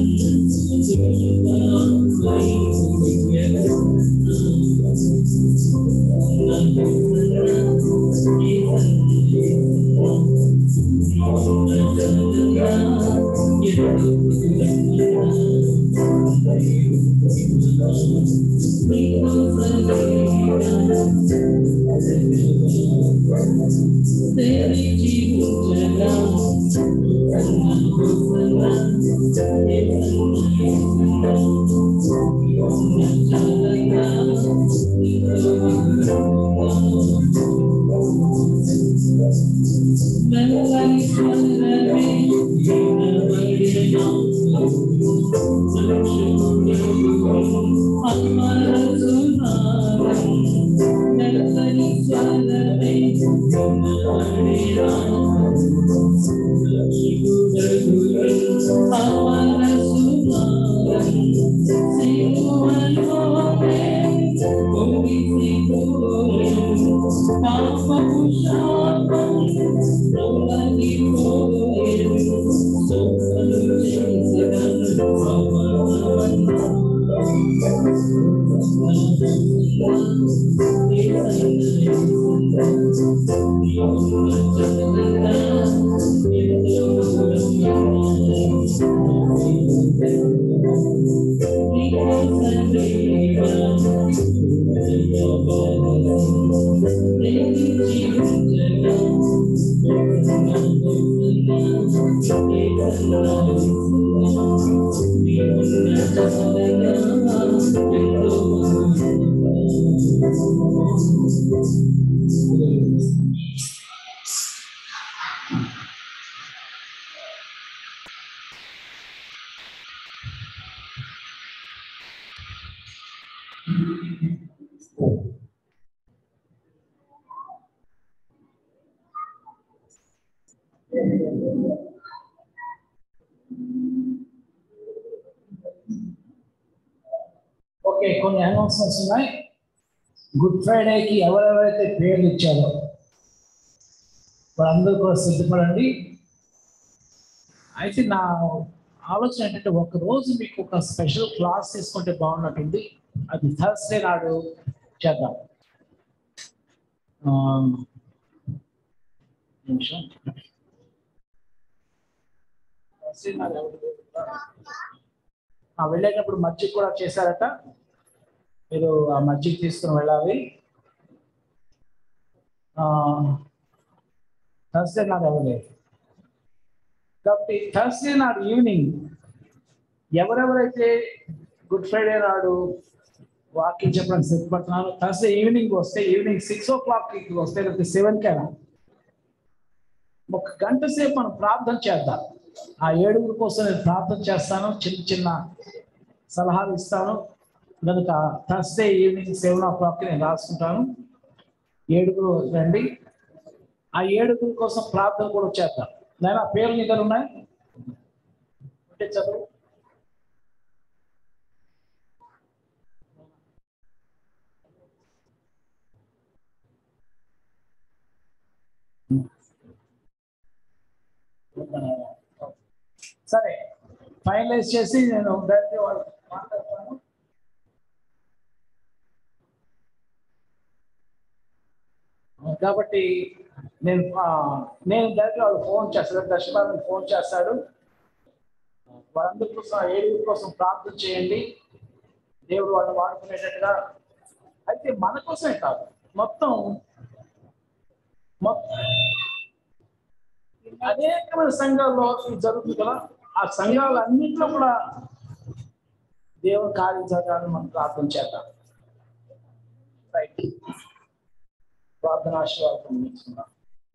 ఓకే కొన్ని అనౌన్స్మెంట్స్ ఉన్నాయి గుడ్ ఫ్రైడేకి ఎవరెవరైతే పేర్లు ఇచ్చారో వాళ్ళందరూ కూడా సిద్ధపడండి అయితే నా ఆలోచన ఏంటంటే ఒక రోజు మీకు ఒక స్పెషల్ క్లాస్ తీసుకుంటే బాగున్నట్టుంది అది థర్స్డే నాడు చేద్దాం ఆ, నిమిషం థర్స్డే నాడు ఎవరు? ఆ, వెళ్ళేటప్పుడు మజ్జిగ కూడా చేశారట మీరు ఆ మజ్జిగ తీసుకుని వెళ్ళాలి థర్స్డే నాడు ఎవరు కాబట్టి థర్స్డే నాడు ఈవినింగ్ ఎవరెవరైతే గుడ్ ఫ్రైడే నాడు వాకింగ్ చెప్పడానికి సిద్ధపడుతున్నారు థర్స్డే ఈవినింగ్ వస్తే ఈవినింగ్ సిక్స్ ఓ క్లాక్ వస్తే లేకపోతే సెవెన్ కైనా ఒక గంట సేపు మనం ప్రార్థన చేద్దాం ఆ ఏడుగురు కోసం నేను ప్రార్థన చేస్తాను చిన్న చిన్న సలహాలు ఇస్తాను కనుక థర్స్డే ఈవినింగ్ సెవెన్ ఓ క్లాక్కి నేను రాసుకుంటాను ఏడుగురు రండి ఆ ఏడుగురు కోసం ప్రార్థన కూడా చేద్దాం నేను ఆ పేర్లు నీ దగ్గర ఉన్నాయి ఉంటే చదువు సరే ఫైనలైజ్ చేసి నేను డైరెక్ట్ వాళ్ళు మాట్లాడతాను కాబట్టి నేను ఆ, నేను డైరెక్ట్ వాళ్ళు ఫోన్ చేస్తాను దర్శనాన్ని ఫోన్ చేస్తాడు వాళ్ళందరి కోసం ఆ ఏడుగురి కోసం ప్రార్థన చేయండి దేవుడు వాళ్ళని వాడుకునేటట్టుగా అయితే మన కోసమే కాదు మొత్తం మొత్తం అనేకమైన సంఘాల్లో ఇది జరుగుతుంది కదా ఆ సంఘాలన్నింటిలో కూడా దేవుని కార్యం జరగాలని మనం ప్రార్థన చేద్దాం రైట్ ప్రార్థన ఆశీర్వాదం తీసుకుందాం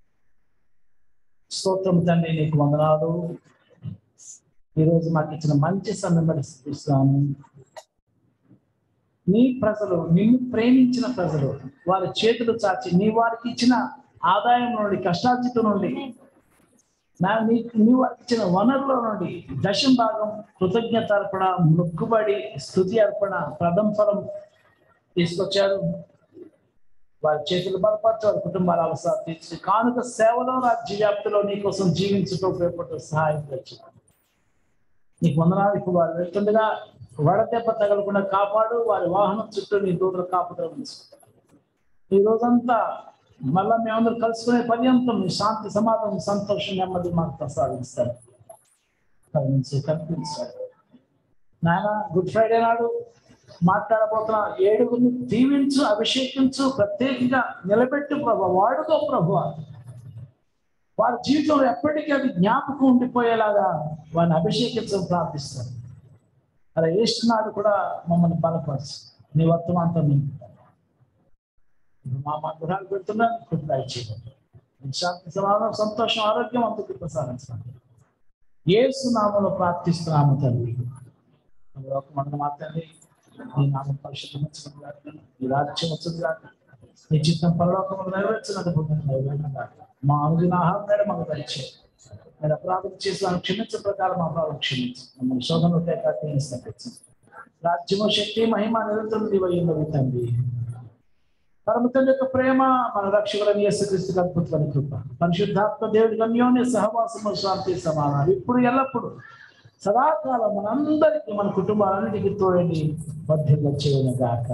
స్తోత్రం తండ్రి నీకు వందనాలు ఈరోజు మాకు ఇచ్చిన మంచి సమయం బట్టి స్థుతిస్తున్నాను నీ ప్రజలు నిన్ను ప్రేమించిన ప్రజలు వారి చేతులు చాచి నీ వారికి ఇచ్చిన ఆదాయం నుండి కష్టార్జితం నుండి నా నీ నీ వారికి ఇచ్చిన వనరుల నుండి దశం భాగం కృతజ్ఞత అర్పణ మొక్కుబడి స్థుతి అర్పణ ప్రథమ ఫలం తీసుకొచ్చారు వారి చేతులు బలపరచు వారి కుటుంబాల అవసరాలు తీర్చి కానుక సేవలో రాజ్య వ్యాప్తిలో నీ కోసం జీవించటం ఉపయోగపడే సహాయం తెచ్చు నీకు వందనాలు ఇప్పుడు వారు వెళ్తుండగా వడదెబ్బ తగలకుండా కాపాడు వారి వాహనం చుట్టూ నీ దూతలు కాపుదలం ఉంచు. ఈ రోజంతా మళ్ళా మేమందరం కలుసుకునే పర్యంతం నీ శాంతి సమాధానం సంతోషం నెమ్మది మాకు ప్రసాదిస్తారు కరుణించి కనిపించాడు నాయన గుడ్ ఫ్రైడే నాడు మాట్లాడబోతున్న ఏడుగురిని దీవించు అభిషేకించు ప్రత్యేకంగా నిలబెట్టు ప్రభు వాడుకో ప్రభు వారి జీవితంలో ఎప్పటికీ అది జ్ఞాపకం ఉండిపోయేలాగా వారిని అభిషేకించడం ప్రార్థిస్తారు అలా ఏస్తున్నాడు కూడా మమ్మల్ని బలపరచు నీ వర్తమానంతో నింపుతాను ఇప్పుడు మా మా గృహాలు పెడుతున్నాను ఇప్పుడు దయచేయండి నీ శాంతి సమాధానం సంతోషం ఆరోగ్యం అందుకు ప్రసాదించండి ఏసు నామలో ప్రార్థిస్తున్నాము తల్లి ఒక మన మాత్రమే నీ నామం పరిశుద్ధం నీ రాజ్యం వచ్చింది కాక నీ చిత్తం పరలోకములు నెరవేర్చినట్టు భూమిని నెరవేరిన కాక మా అనుదిన ఆహారం మేడ మాకు దయచేయండి మీరు అపరాధం చేసి వారిని క్షమించే ప్రకారం మా అపరాధం క్షమించు మమ్మల్ని శోధనలు తప్పించండి రాజ్యము శక్తి మహిమ నిరంతరం నీవయ్యున్నవి తండ్రి పరమ తండ్రి యొక్క ప్రేమ మన రక్షకులని యేసుక్రీస్తు అద్భుతమైన కృప పరిశుద్ధాత్మ దేవుడి అన్యోన్య సహవాసము శాంతి సమానాలు ఇప్పుడు ఎల్లప్పుడు సదాకాలం మనందరికీ మన కుటుంబాలన్నిటికీ తోడండి బద్ధిగా చేయను గాక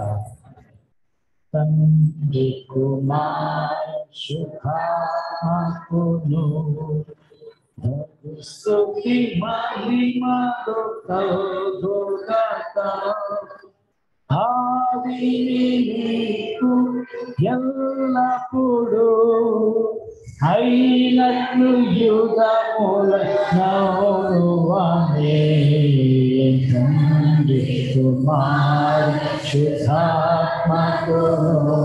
తండ్రి కుమార్ శుభాత్మకును స్తుతి మహిమతో కలుగుగాక నీకు ఎల్లప్పుడు అయినట్లు యుగముల నౌరువనే తండ్రి కుమార్ శుద్ధాత్మకును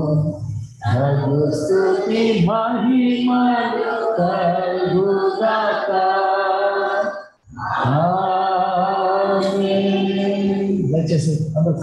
స్తుతి మహిమ కలుగుగాక ఆమేన్ దయచేసి అందరూ